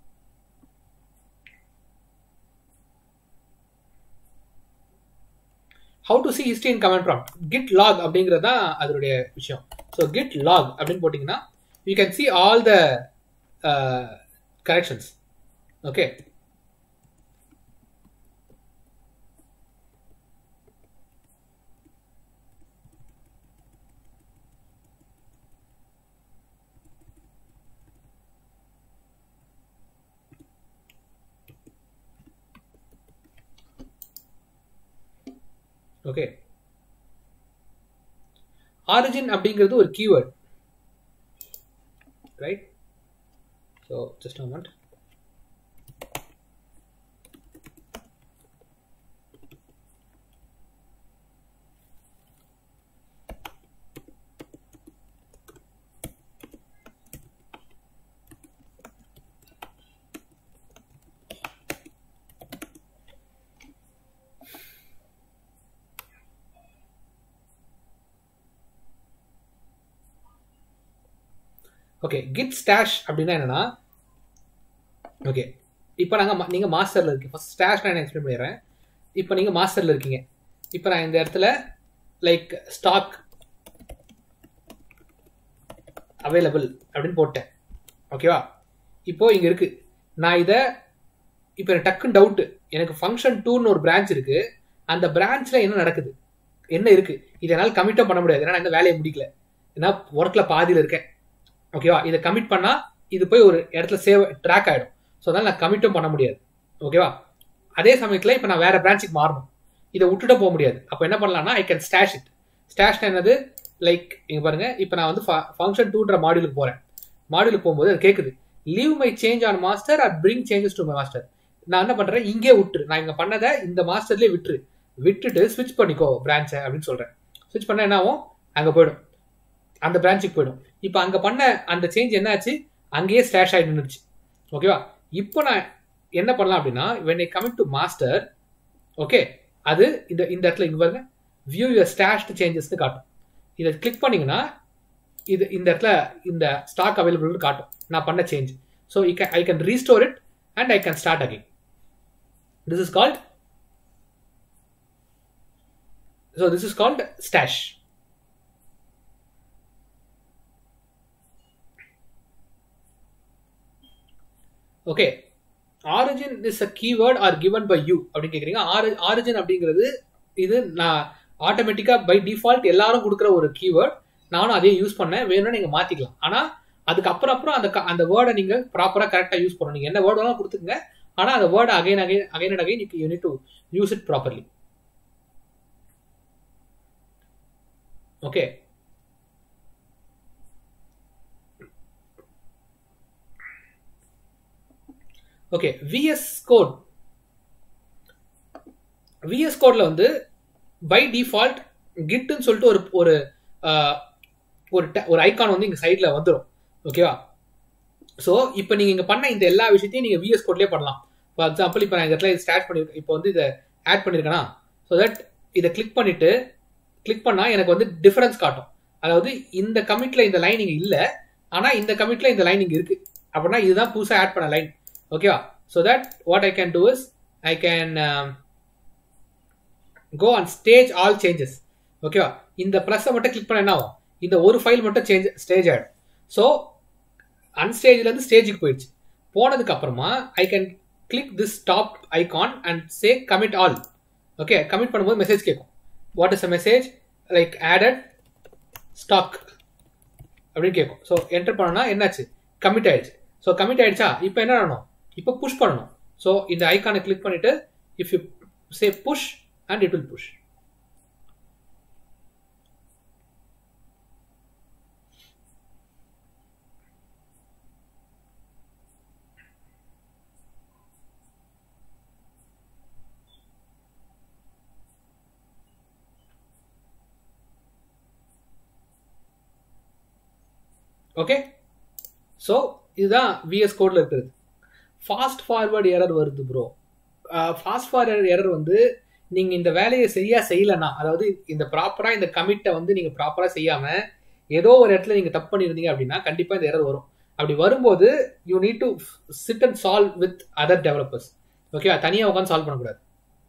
how to see history in command prompt git log அப்படிங்கிறது தான் அதனுடைய விஷயம் ஸோ கிட் லாக் அப்படின்னு போட்டிங்கன்னா you can see all the corrections okay okay origin அப்படிங்கிறது ஒரு keyword right so just moment okay git stash அப்படின்னா என்னன்னா ஓகே இப்போ நாங்கள் நீங்கள் மாஸ்டரில் இருக்கீங்க ஃபஸ்ட் ஸ்டாஷ் நான் எக்ஸ்பிளைன் பண்ணிடுறேன் இப்போ நீங்கள் மாஸ்டரில் இருக்கீங்க இப்போ நான் இந்த இடத்துல லைக் ஸ்டாக் அவைலபிள் அப்படின்னு போட்டேன் ஓகேவா இப்போ இங்கே இருக்கு நான் இதை இப்போ எனக்கு டக்குன்னு டவுட்டு எனக்கு ஃபங்க்ஷன் டூன்னு ஒரு பிரான்ச் இருக்கு அந்த பிரான்ச்சில் என்ன நடக்குது என்ன இருக்கு இதை என்னால் கமிட்டும் பண்ண முடியாது ஏன்னா நான் இந்த வேலையை முடிக்கல ஏன்னா ஒர்க்கில் பாதியில் இருக்கேன் ஓகேவா இதை கமிட் பண்ணா இது போய் ஒரு இடத்துல சேவ் ட்ராக் ஆயிடும் ஸோ அதனால நான் கமிட்டும் பண்ண முடியாது ஓகேவா அதே சமயத்தில் இப்போ நான் வேற பிரான்ச்சுக்கு மாறணும் இதை விட்டுட்டு போக முடியாது அப்போ என்ன பண்ணலாம்னா I can stash it stash என்னது லைக் இங்க பாருங்க இப்போ நான் வந்து ஃபங்க்ஷன் டூன்ற மாடியூலுக்கு போறேன் மாடியூலுக்கு போகும்போது அது கேட்குது leave my change on master or bring changes to my master நான் என்ன பண்றேன் இங்கே விட்டுரு நான் இங்க பண்ணதை இந்த மாஸ்டர்லேயே விட்டுரு விட்டுட்டு ஸ்விட்ச் பண்ணிக்கோ பிரான்ச்சை அப்படின்னு சொல்றேன் ஸ்விட்ச் பண்ணா என்ன ஆகும் அங்கே போயிடும் அந்த பிரான்ச்சுக்கு போயிடும் இப்போ அங்கே பண்ண அந்த சேஞ்ச் என்னாச்சு அங்கேயே ஸ்டாஷ் ஆகி நின்றுச்சு ஓகேவா இப்போ நான் என்ன பண்ணலாம் அப்படின்னா when I coming to master okay அது இந்த இந்த இடத்துல இங்க பாருங்க வியூ யுவர் ஸ்டாஷ்டு சேஞ்சஸ்னு காட்டும் இதை கிளிக் பண்ணீங்கன்னா இது இந்த இடத்துல இந்த ஸ்டாக் அவைலபிள்னு காட்டும் நான் பண்ண change so I can restore it and I can start again this is called so this is called stash okay origin is a keyword or given by you அப்படின்னு கேட்குறீங்க ஆரிஜின் அப்படிங்கிறது இது நான் ஆட்டோமேட்டிக்காக பை டிஃபால்ட் எல்லாரும் கொடுக்குற ஒரு keyword நானும் அதே யூஸ் பண்ணேன் வேணும்னா நீங்கள் மாற்றிக்கலாம் ஆனால் அதுக்கப்புறம் அப்புறம் அந்த அந்த வேர்டை நீங்கள் ப்ராப்பராக கரெக்டாக யூஸ் பண்ணணும் நீங்கள் என்ன வேர்டு வேணாலும் கொடுத்துங்க ஆனால் அந்த வேர்டை again again again and again you need to use it properly okay okay VS code VS கோட்ல வந்து பை டிஃபால்ட் கிட்னு சொல்லிட்டு ஒரு ஒரு ஒரு ஒரு ஐக்கான் வந்து இங்க சைட்ல வந்துடும் ஓகேவா ஸோ இப்போ நீங்க இங்க பண்ண இந்த எல்லா விஷயத்தையும் நீங்க விஎஸ் கோட்லேயே பண்ணலாம் ஃபார் எக்ஸாம்பிள் இப்போ நான் இந்த இடத்துல ஸ்டார்ட் பண்ணிருக்கேன் இப்போ வந்து இதை ஆட் பண்ணிருக்கேனா ஸோ தட் இதை கிளிக் பண்ணிட்டு கிளிக் பண்ணா எனக்கு வந்து டிஃபரன்ஸ் காட்டும் அதாவது இந்த கமிட்ல இந்த லைன் இங்க இல்ல ஆனா இந்த கமிட்ல இந்த லைன் இங்க இருக்கு அப்படின்னா இதுதான் புதுசா ஆட் பண்ண லைன் ஓகேவா so that what I can do is I can go and stage all changes ஓகேவா இந்த ப்ளஸ்ஸை மட்டும் கிளிக் பண்ண என்ன ஆகும் இந்த ஒரு ஃபைல் மட்டும் சேஞ்ச் ஸ்டேஜ் ஆகிடும் ஸோ அன்ஸ்டேஜ்லேருந்து ஸ்டேஜுக்கு போயிடுச்சு போனதுக்கு அப்புறமா I can click this top icon and say commit all okay commit பண்ணும்போது மெசேஜ் கேட்கும் what is a message like added stock அப்படின்னு கேட்கும் ஸோ என்டர் பண்ணனா என்னாச்சு கமிட் ஆயிடுச்சு ஸோ கமிட் ஆயிடுச்சா இப்போ என்ன பண்ணணும் இப்போ புஷ் பண்ணணும் ஸோ இந்த ஐக்கானை கிளிக் பண்ணிட்டு if you say push and it will push okay so இதுதான் விஎஸ் கோடில் இருக்கிறது ஃபாஸ்ட் ஃபார்வர்ட் எரர் வருது ப்ரோ ஃபாஸ்ட் ஃபார்வர்ட் எரர் வந்து நீங்கள் இந்த வேலையை சரியாக செய்யலைன்னா அதாவது இந்த ப்ராப்பராக இந்த கமிட்டை வந்து நீங்கள் ப்ராப்பராக செய்யாமல் ஏதோ ஒரு இடத்துல நீங்கள் தப்பு பண்ணியிருந்தீங்க அப்படின்னா கண்டிப்பாக இந்த எரர் வரும் அப்படி வரும்போது you need to sit and solve with other developers okay தனியாக உட்காந்து சால்வ் பண்ணக்கூடாது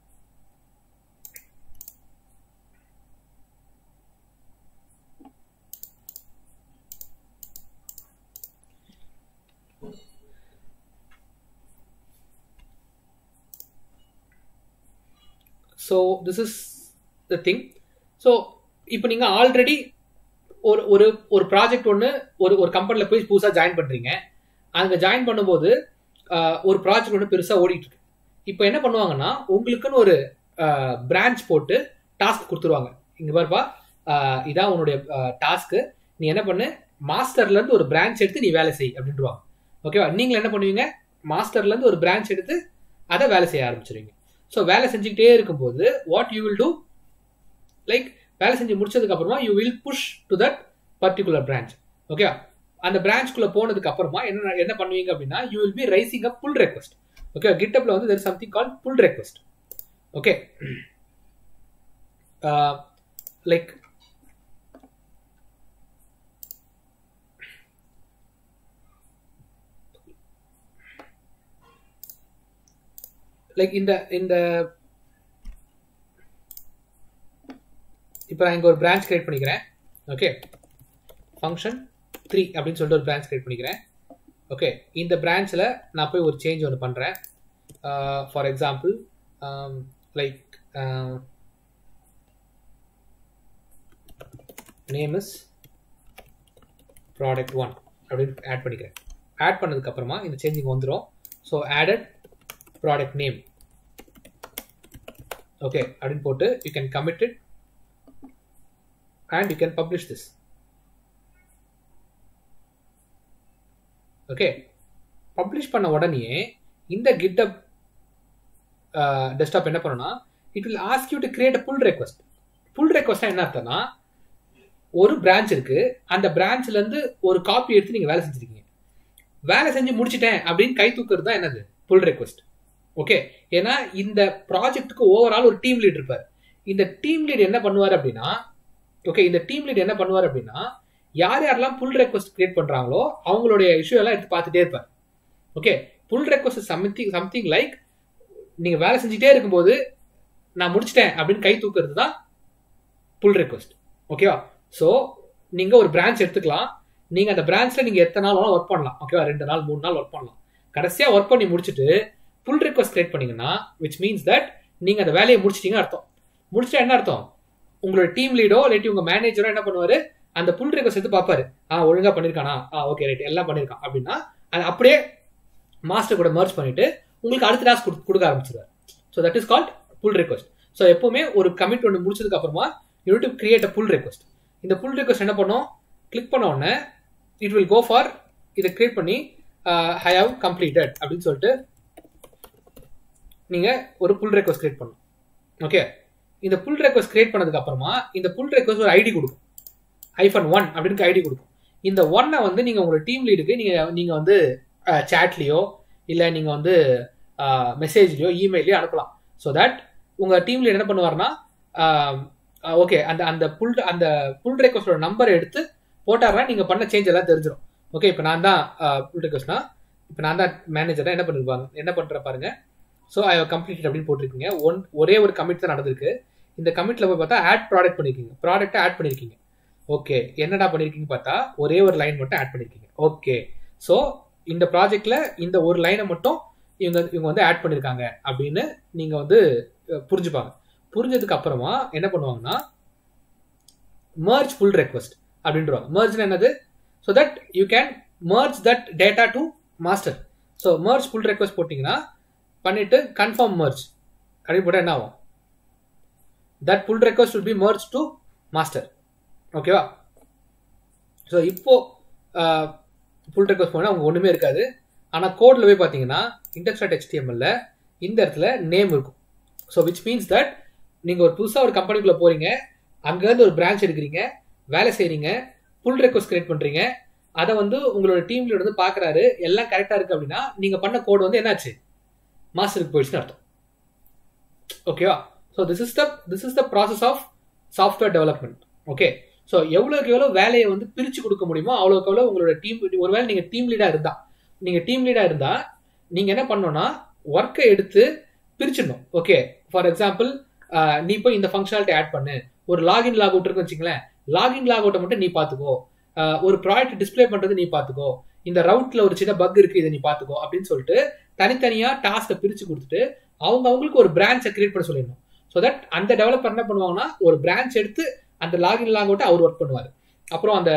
so this is the thing so இப்போ நீங்கள் ஆல்ரெடி ஒரு ஒரு ஒரு ப்ராஜெக்ட் ஒன்று ஒரு ஒரு கம்பெனியில் போய் புதுசாக ஜாயின் பண்ணுறீங்க அங்கே ஜாயின் பண்ணும்போது ஒரு ப்ராஜெக்ட் ஒன்று பெருசாக ஓடிட்டு இருக்கு இப்போ என்ன பண்ணுவாங்கன்னா உங்களுக்குன்னு ஒரு பிரான்ச் போட்டு டாஸ்க் கொடுத்துருவாங்க இங்கே பாருப்பா இதான் உன்னுடைய டாஸ்க்கு நீ என்ன பண்ணு மாஸ்டர்லேருந்து ஒரு பிரான்ச் எடுத்து நீ வேலை செய் அப்படின்ட்டுருவாங்க ஓகேவா நீங்கள் என்ன பண்ணுவீங்க மாஸ்டர்லேருந்து ஒரு பிரான்ச் எடுத்து அதை வேலை செய்ய ஆரம்பிச்சிருவீங்க ஸோ வேலை செஞ்சுக்கிட்டே இருக்கும்போது what you will do like வேலை செஞ்சு முடிச்சதுக்கு அப்புறமா you will push to that particular branch ஓகேவா அந்த பிரான்ச்குள்ள போனதுக்கு அப்புறமா என்ன என்ன பண்ணுவீங்க அப்படின்னா you will be raising a pull request okay கிட்டப்ல வந்து there something call pull request okay like like இந்த இந்த இப்போ நான் இங்கே ஒரு பிரான்ச் கிரியேட் பண்ணிக்கிறேன் ஓகே ஃபங்க்ஷன் த்ரீ அப்படின்னு சொல்லிட்டு ஒரு பிரான்ச் கிரியேட் பண்ணிக்கிறேன் ஓகே இந்த பிரான்ச்சில் நான் போய் ஒரு சேஞ்ச் ஒன்று பண்ணுறேன் for example like name is product one அப்படின்னு ஆட் பண்ணிக்கிறேன் ஆட் பண்ணதுக்கப்புறமா இந்த சேஞ்சிங் வந்துடும் so added product name okay அப்படின்னு போட்டு you can commit it and you can publish this okay publish பண்ண உடனே இந்த கிட்டப் டெஸ்க்டாப் என்ன பண்ணுன்னா it will ask you to create a pull request pull ரெக்வஸ்டா என்ன அர்த்தம்னா ஒரு பிரான்ச் இருக்கு அந்த பிரான்ச்ல இருந்து ஒரு காப்பி எடுத்து நீங்க வேலை செஞ்சிருக்கீங்க வேலை செஞ்சு முடிச்சிட்டேன் அப்படின்னு கை தூக்குறது தான் என்னது புல் ரெக்வஸ்ட் ஓகே ஏன்னா இந்த ப்ராஜெக்ட்டுக்கு ஓவரால் ஒரு டீம் லீட் இருப்பார் இந்த டீம் லீட் என்ன பண்ணுவார் அப்படின்னா ஓகே இந்த டீம் லீட் என்ன பண்ணுவார் அப்படின்னா யார் யாரெல்லாம் புல் ரெக்வஸ்ட் கிரியேட் பண்றாங்களோ அவங்களுடைய இஷ்யூ எல்லாம் எடுத்து பார்த்துட்டே இருப்பார் okay pull request something something like நீங்க வேலை செஞ்சுட்டே இருக்கும்போது நான் முடிச்சிட்டேன் அப்படின்னு கை தூக்குறது தான் புல் ரெக்வஸ்ட் ஓகேவா ஸோ நீங்க ஒரு பிரான்ச் எடுத்துக்கலாம் நீங்க அந்த பிரான்ச்ல நீங்க எத்தனை நாள் வேணாலும் ஒர்க் பண்ணலாம் ஓகேவா ரெண்டு நாள் மூணு நாள் ஒர்க் பண்ணலாம் கடைசியா ஒர்க் பண்ணி முடிச்சுட்டு புல் ரெக்வஸ்ட் கிரியேட் பண்ணீங்கன்னா விச் மீன்ஸ் தட் நீங்க அந்த வேலையை முடிச்சிட்டீங்க அர்த்தம் முடிச்சிட்டா என்ன அர்த்தம் உங்களோட டீம் லீடோ இல்லாட்டி உங்க மேனேஜரோ என்ன பண்ணுவாரு அந்த புல் ரெக்வஸ்ட் எடுத்து பார்ப்பாரு ஆ ஒழுங்கா பண்ணிருக்கானா ஆ ஓகே ரைட் எல்லாம் பண்ணிருக்கான் அப்படின்னா அது அப்படியே மாஸ்டர் கூட மர்ச் பண்ணிட்டு உங்களுக்கு அடுத்த டாஸ்க் கொடுக்க ஆரம்பிச்சிருவார் so that is called pull request so எப்பவுமே ஒரு கமிட் ஒன்று முடிச்சதுக்கு அப்புறமா you to create a pull request இந்த புல் ரெக்வஸ்ட் என்ன பண்ணும் கிளிக் பண்ண உடனே இட் வில் கோ ஃபார் இதை கிரியேட் பண்ணி ஐ ஹவ் கம்ப்ளீட்டட் அப்படின்னு சொல்லிட்டு நீங்க ஒரு புல் ரெக்வஸ்ட் கிரியேட் பண்ணணும் ஓகே இந்த புல் ரெக்வஸ்ட் கிரியேட் பண்ணதுக்கு அப்புறமா இந்த புல் ரெக்வஸ்ட் ஒரு ஐடி கொடுக்கும் ஐஃபன் ஒன் அப்படின்னு ஐடி கொடுக்கும் இந்த ஒன்னை வந்து நீங்க உங்களோட டீம் லீடுக்கு நீங்க நீங்க வந்து சேட்லயோ இல்ல நீங்க வந்து மெசேஜ்லயோ இமெயிலையோ அனுப்பலாம் ஸோ தட் உங்க டீம் லீட் என்ன பண்ணுவார்னா ஓகே அந்த அந்த புல் அந்த புல் ரெக்வஸ்டோட நம்பர் எடுத்து போட்டாருன்னா நீங்க பண்ண சேஞ்ச் எல்லாம் தெரிஞ்சிடும் ஓகே இப்போ நான் தான் புல் ரெக்வஸ்ட்னா இப்போ நான் தான் மேனேஜர் என்ன பண்ணிருப்பாங்க என்ன பண்ற பாருங்க ஸோ ஐ கம்ப்ளீட் அப்படின்னு போட்டிருக்கீங்க ஒன் ஒரே ஒரு கமிட் தான் நடந்திருக்கு இந்த கமிட்ல போய் பார்த்தா ஆட் ப்ராடக்ட் பண்ணிருக்கீங்க ப்ராடக்ட்டை ஆட் பண்ணிருக்கீங்க ஓகே என்னடா பண்ணிருக்கீங்க பார்த்தா ஒரே ஒரு லைன் மட்டும் ஆட் பண்ணிருக்கீங்க ஓகே ஸோ இந்த ப்ராஜெக்ட்ல இந்த ஒரு லைனை மட்டும் இவங்க இவங்க வந்து ஆட் பண்ணிருக்காங்க அப்படின்னு நீங்க வந்து புரிஞ்சுப்பாங்க புரிஞ்சதுக்கு அப்புறமா என்ன பண்ணுவாங்கன்னா மர்ஜ் புல் ரெக்வஸ்ட் அப்படின்றோம் merge என்னது so that you can merge that data to master so merge pull request போட்டிங்கன்னா பண்ணிட்டு கன்ஃபார்ம் merge அப்படி போட்டால் என்ன ஆகும் that pull request will be merge to master ஓகேவா ஸோ இப்போ புல் ரெக்வஸ்ட் போனால் அவங்க ஒன்றுமே இருக்காது ஆனால் கோடில் போய் பார்த்தீங்கன்னா இன்டெக்ஸ்டாட் HTML இந்த இடத்துல நேம் இருக்கும் ஸோ விச் மீன்ஸ் தட் நீங்கள் ஒரு புதுசாக ஒரு கம்பெனிக்குள்ளே போகிறீங்க அங்கேருந்து ஒரு பிரான்ச் எடுக்கிறீங்க வேலை செய்கிறீங்க புல் ரெக்வஸ்ட் கிரியேட் பண்ணுறீங்க அதை வந்து உங்களோட டீம் லீடர் வந்து பார்க்குறாரு எல்லாம் கரெக்டாக இருக்குது அப்படின்னா நீங்கள் பண்ண கோடு வந்து என்னாச்சு மாஸ்டருக்கு போயிடுச்சுன்னு அர்த்தம் ஓகேவா so this is the this is the process of software development okay so எவ்வளோக்கு எவ்வளோ வேலையை வந்து பிரித்து கொடுக்க முடியுமோ அவ்வளோக்கு எவ்வளோ உங்களோட டீம் ஒருவேளை நீங்கள் டீம் லீடாக இருந்தால் நீங்கள் டீம் லீடாக இருந்தால் நீங்கள் என்ன பண்ணணும்னா ஒர்க்கை எடுத்து பிரிச்சிடணும் ஓகே ஃபார் எக்ஸாம்பிள் நீ போய் இந்த ஃபங்க்ஷனாலிட்டி ஆட் பண்ணு ஒரு லாகின் லாக் அவுட் இருக்குன்னு வச்சுங்களேன் லாகின் லாக் அவுட்டை மட்டும் நீ பார்த்துக்கோ ஒரு ப்ராடக்ட் டிஸ்பிளே பண்ணுறது நீ பார்த்துக்கோ இந்த ரவுட்ல ஒரு சின்ன பக் இருக்கு இதை நீ பார்த்துக்கோ அப்படின்னு சொல்லிட்டு தனித்தனியாக டாஸ்க்கை பிரித்து கொடுத்துட்டு அவங்க அவங்களுக்கு ஒரு பிரான்ச்சை கிரியேட் பண்ண சொல்லிடணும் ஸோ தட் அந்த டெவலப்பர் என்ன பண்ணுவாங்கன்னா ஒரு பிரான்ச் எடுத்து அந்த லாகின் லாக் அவுட்டை அவர் ஒர்க் பண்ணுவார் அப்புறம் அந்த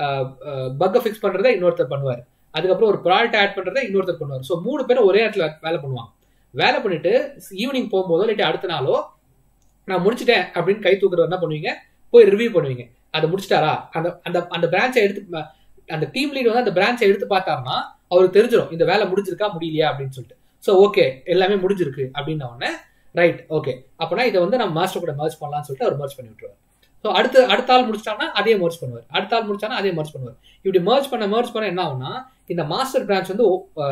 பக்கை ஃபிக்ஸ் பண்ணுறதை இன்னொருத்தர் பண்ணுவார் அதுக்கப்புறம் ஒரு ப்ராடக்ட் ஆட் பண்ணுறதை இன்னொருத்தர் பண்ணுவார் ஸோ மூணு பேரும் ஒரே இடத்துல வேலை பண்ணுவாங்க வேலை பண்ணிட்டு ஈவினிங் போகும்போதோ இல்லாட்டி அடுத்த நாளோ நான் முடிச்சிட்டேன் அப்படின்னு கை தூக்குறவர் என்ன பண்ணுவீங்க போய் ரிவ்யூ பண்ணுவீங்க அதை முடிச்சிட்டாரா அந்த அந்த அந்த பிரான்ச்சை எடுத்து அந்த டீம் லீட் வந்து அந்த பிரான்ச்சை எடுத்து பார்த்தாருன்னா அவருக்கு தெரிஞ்சிடும் இந்த வேலை முடிஞ்சிருக்கா முடியலையா அப்படின்னு சொல்லிட்டு ஸோ ஓகே எல்லாமே முடிஞ்சிருக்கு அப்படின்ன உடனே ரைட் ஓகே அப்போனா இதை வந்து நம்ம மாஸ்டர் கூட மர்ச் பண்ணலாம்னு சொல்லிட்டு அவர் மர்ச் பண்ணி விட்டுருவார் ஸோ அடுத்து அடுத்த ஆள் முடிச்சிட்டாங்கன்னா அதே மர்ச் பண்ணுவார் அடுத்த ஆள் முடிச்சானா அதே மர்ச் பண்ணுவார் இப்படி மர்ச் பண்ண மர்ச் பண்ண என்ன ஆகும்னா இந்த மாஸ்டர் பிரான்ச் வந்து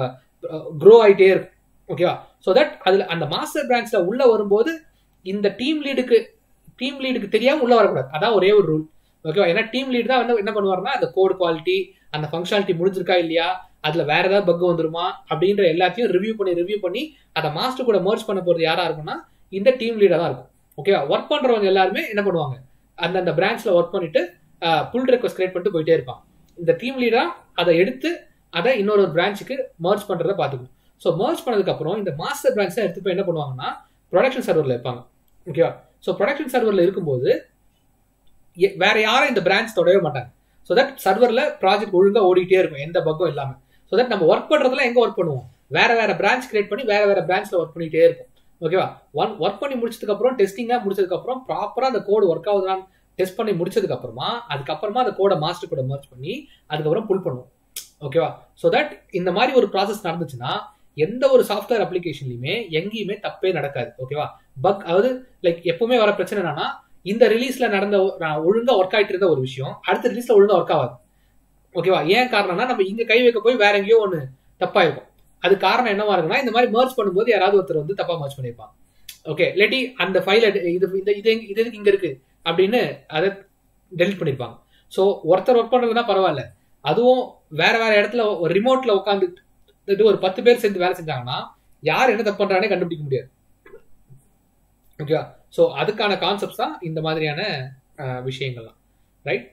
க்ரோ ஆகிட்டே இருக்கும் ஓகேவா ஸோ தட் அதில் அந்த மாஸ்டர் பிரான்ச்ல உள்ள வரும்போது இந்த டீம் லீடுக்கு டீம் லீடுக்கு தெரியாம உள்ள வரக்கூடாது அதான் ஒரே ஒரு ரூல் ஓகேவா ஏன்னா டீம் லீட் தான் வந்து என்ன பண்ணுவாருன்னா அந்த கோட் குவாலிட்டி அந்த ஃபங்க்ஷனாலிட்டி முடிஞ்சிருக்கா இல்லையா அதுல வேற ஏதாவது பக் வந்துருமா அப்படின்ற எல்லாத்தையும் ரிவ்யூ பண்ணி ரிவ்யூ பண்ணி அதை மாஸ்டர் கூட மர்ச் பண்ண போறது யாரா இருக்கும்னா இந்த டீம் லீடா தான் இருக்கும் ஓகேவா ஒர்க் பண்றவங்க எல்லாருமே என்ன பண்ணுவாங்க அந்த அந்த பிரான்ச்ல ஒர்க் பண்ணிட்டு புல் ரெக்வஸ்ட் கிரியேட் பண்ணிட்டு போயிட்டே இருப்பான் இந்த டீம் லீடா அதை எடுத்து அதை இன்னொரு பிரான்ச்சுக்கு மர்ச் பண்றதை பார்த்துக்கணும் ஸோ மர்ச் பண்ணதுக்கு அப்புறம் இந்த மாஸ்டர் பிரான்ச்சை எடுத்து போய் என்ன பண்ணுவாங்கன்னா ப்ரொடக்ஷன் சர்வரில் வைப்பாங்க ஓகேவா ஸோ ப்ரொடக்ஷன் சர்வரில் இருக்கும்போது வேற யாரும் இந்த பிரான்ச் தொடவே மாட்டாங்க ஸோ தட் சர்வரில் ப்ராஜெக்ட் ஒழுங்காக ஓடிட்டே இருக்கும் எந்த பக்கம் இல்லாமல் ஸோ தட் நம்ம ஒர்க் பண்ணுறதுல எங்கே ஒர்க் பண்ணுவோம் வேற வேற பிரான்ச் கிரியேட் பண்ணி வேற வேற பிரான்ச்ல ஒர்க் பண்ணிட்டே இருக்கும் ஓகேவா ஒன் ஒர்க் பண்ணி முடிச்சதுக்கு அப்புறம் டெஸ்டிங்காக முடிச்சதுக்கு அப்புறம் ப்ராப்பராக அந்த கோடு ஒர்க் ஆகுதான்னு டெஸ்ட் பண்ணி முடிச்சதுக்கு அப்புறமா அதுக்கப்புறமா அந்த கோடை மாஸ்டர் கூட மர்ச் பண்ணி அதுக்கப்புறம் புல் பண்ணுவோம் ஓகேவா ஸோ தட் இந்த மாதிரி ஒரு ப்ராசஸ் நடந்துச்சுன்னா எந்த ஒரு சாஃப்ட்வேர் அப்ளிகேஷன்லையுமே எங்கேயுமே தப்பே நடக்காது ஓகேவா பக் அதாவது லைக் எப்பவுமே வர பிரச்சனை என்னன்னா இந்த ரிலீஸ்ல நடந்த ஒழுங்கா ஒர்க் ஆயிட்டு இருந்த ஒரு விஷயம் அடுத்த ரிலீஸ்ல ஒழுங்கா ஒர்க் ஆகாது ஓகேவா ஏன் காரணம்னா நம்ம இங்க கை வைக்க போய் வேற எங்கேயோ ஒன்று தப்பாயிருக்கும் அது காரணம் என்னவா இருக்குன்னா இந்த மாதிரி மர்ச் பண்ணும்போது யாராவது ஒருத்தர் வந்து தப்பா மர்ச் பண்ணியிருப்பான் ஓகே இல்லாட்டி அந்த ஃபைல் இது இந்த இது இது இங்க இருக்கு அப்படின்னு அதை டெலிட் பண்ணிருப்பாங்க ஸோ ஒருத்தர் ஒர்க் பண்றதுனா பரவாயில்ல அதுவும் வேற வேற இடத்துல ஒரு ரிமோட்ல உட்காந்து ஒரு பத்து பேர் சேர்ந்து வேலை செஞ்சாங்கன்னா யார் என்ன தப்பு பண்றானே கண்டுபிடிக்க முடியாது ஓகேவா ஸோ அதுக்கான கான்செப்ட்ஸ் தான் இந்த மாதிரியான விஷயங்கள்லாம் ரைட்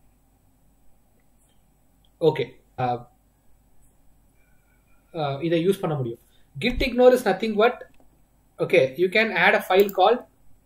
ஓகே இதை யூஸ் பண்ண முடியும் git ignore is nothing but okay you can add a file call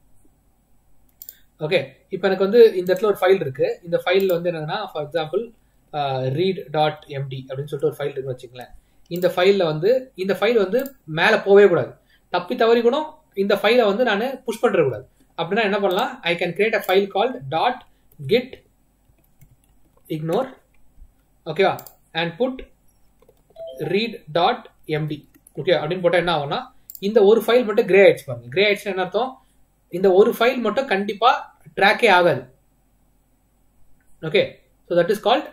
okay இப்போ எனக்கு வந்து இந்த இடத்துல ஒரு ஃபைல் இருக்கு இந்த ஃபைலில் வந்து என்னதுன்னா for example read dot MD அப்படின்னு சொல்லிட்டு ஒரு ஃபைல் இருக்குன்னு வச்சுங்களேன் இந்த ஃபைலில் வந்து இந்த ஃபைல் வந்து மேலே போகவே கூடாது தப்பி தவறி கூட இந்த ஃபைலை வந்து நான் புஷ் பண்ணுறக்கூடாது அப்படின்னா என்ன பண்ணலாம் I can create a file call dot git ignore okay and put read dot MD okay அப்படின்னு போட்டால் என்ன ஆகும்னா இந்த ஒரு ஃபைல் மட்டும் கிரே ஆயிடுச்சு பாருங்க கிரே ஆயிடுச்சு என்ன அர்த்தம் இந்த ஒரு ஃபைல் மட்டும் கண்டிப்பாக ட்ராக்கே ஆகாது okay so that is called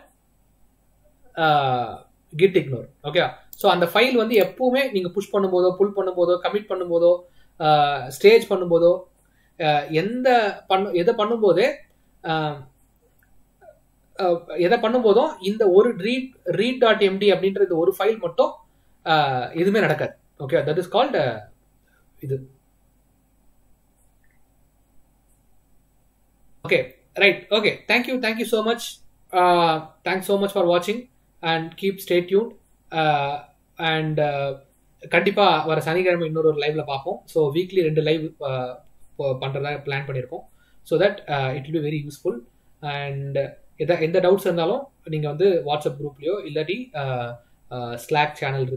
git ignore ஓகேவா ஸோ அந்த ஃபைல் வந்து எப்பவுமே நீங்கள் புஷ் பண்ணும்போதோ புல் பண்ணும்போதோ கமிட் பண்ணும்போதோ ஸ்டேஜ் பண்ணும்போதோ எந்த பண்ணு எதை பண்ணும்போதே எதை பண்ணும்போதும் இந்த ஒரு ரீட் ரீட் டாட் எம்டி அப்படின்ற இந்த ஒரு ஃபைல் மட்டும் எதுவுமே நடக்காது ஓகே தட் இஸ் கால்ட் இது okay right okay thank you thank you so much thanks so much for வாட்சிங் and keep stay tune and கண்டிப்பாக வர சனிக்கிழமை இன்னொரு ஒரு லைவ்ல பார்ப்போம் ஸோ வீக்லி ரெண்டு லைவ் பண்ணுறதா பிளான் பண்ணியிருக்கோம் so that it will be very useful and எதா எந்த டவுட்ஸ் இருந்தாலும் நீங்கள் வந்து வாட்ஸ்அப் குரூப்லேயோ இல்லாட்டி ஸ்லாக் சேனல்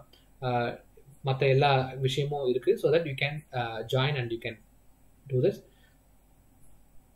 இருக்குது மற்ற எல்லா விஷயமும் இருக்குது so that you can join and you can do this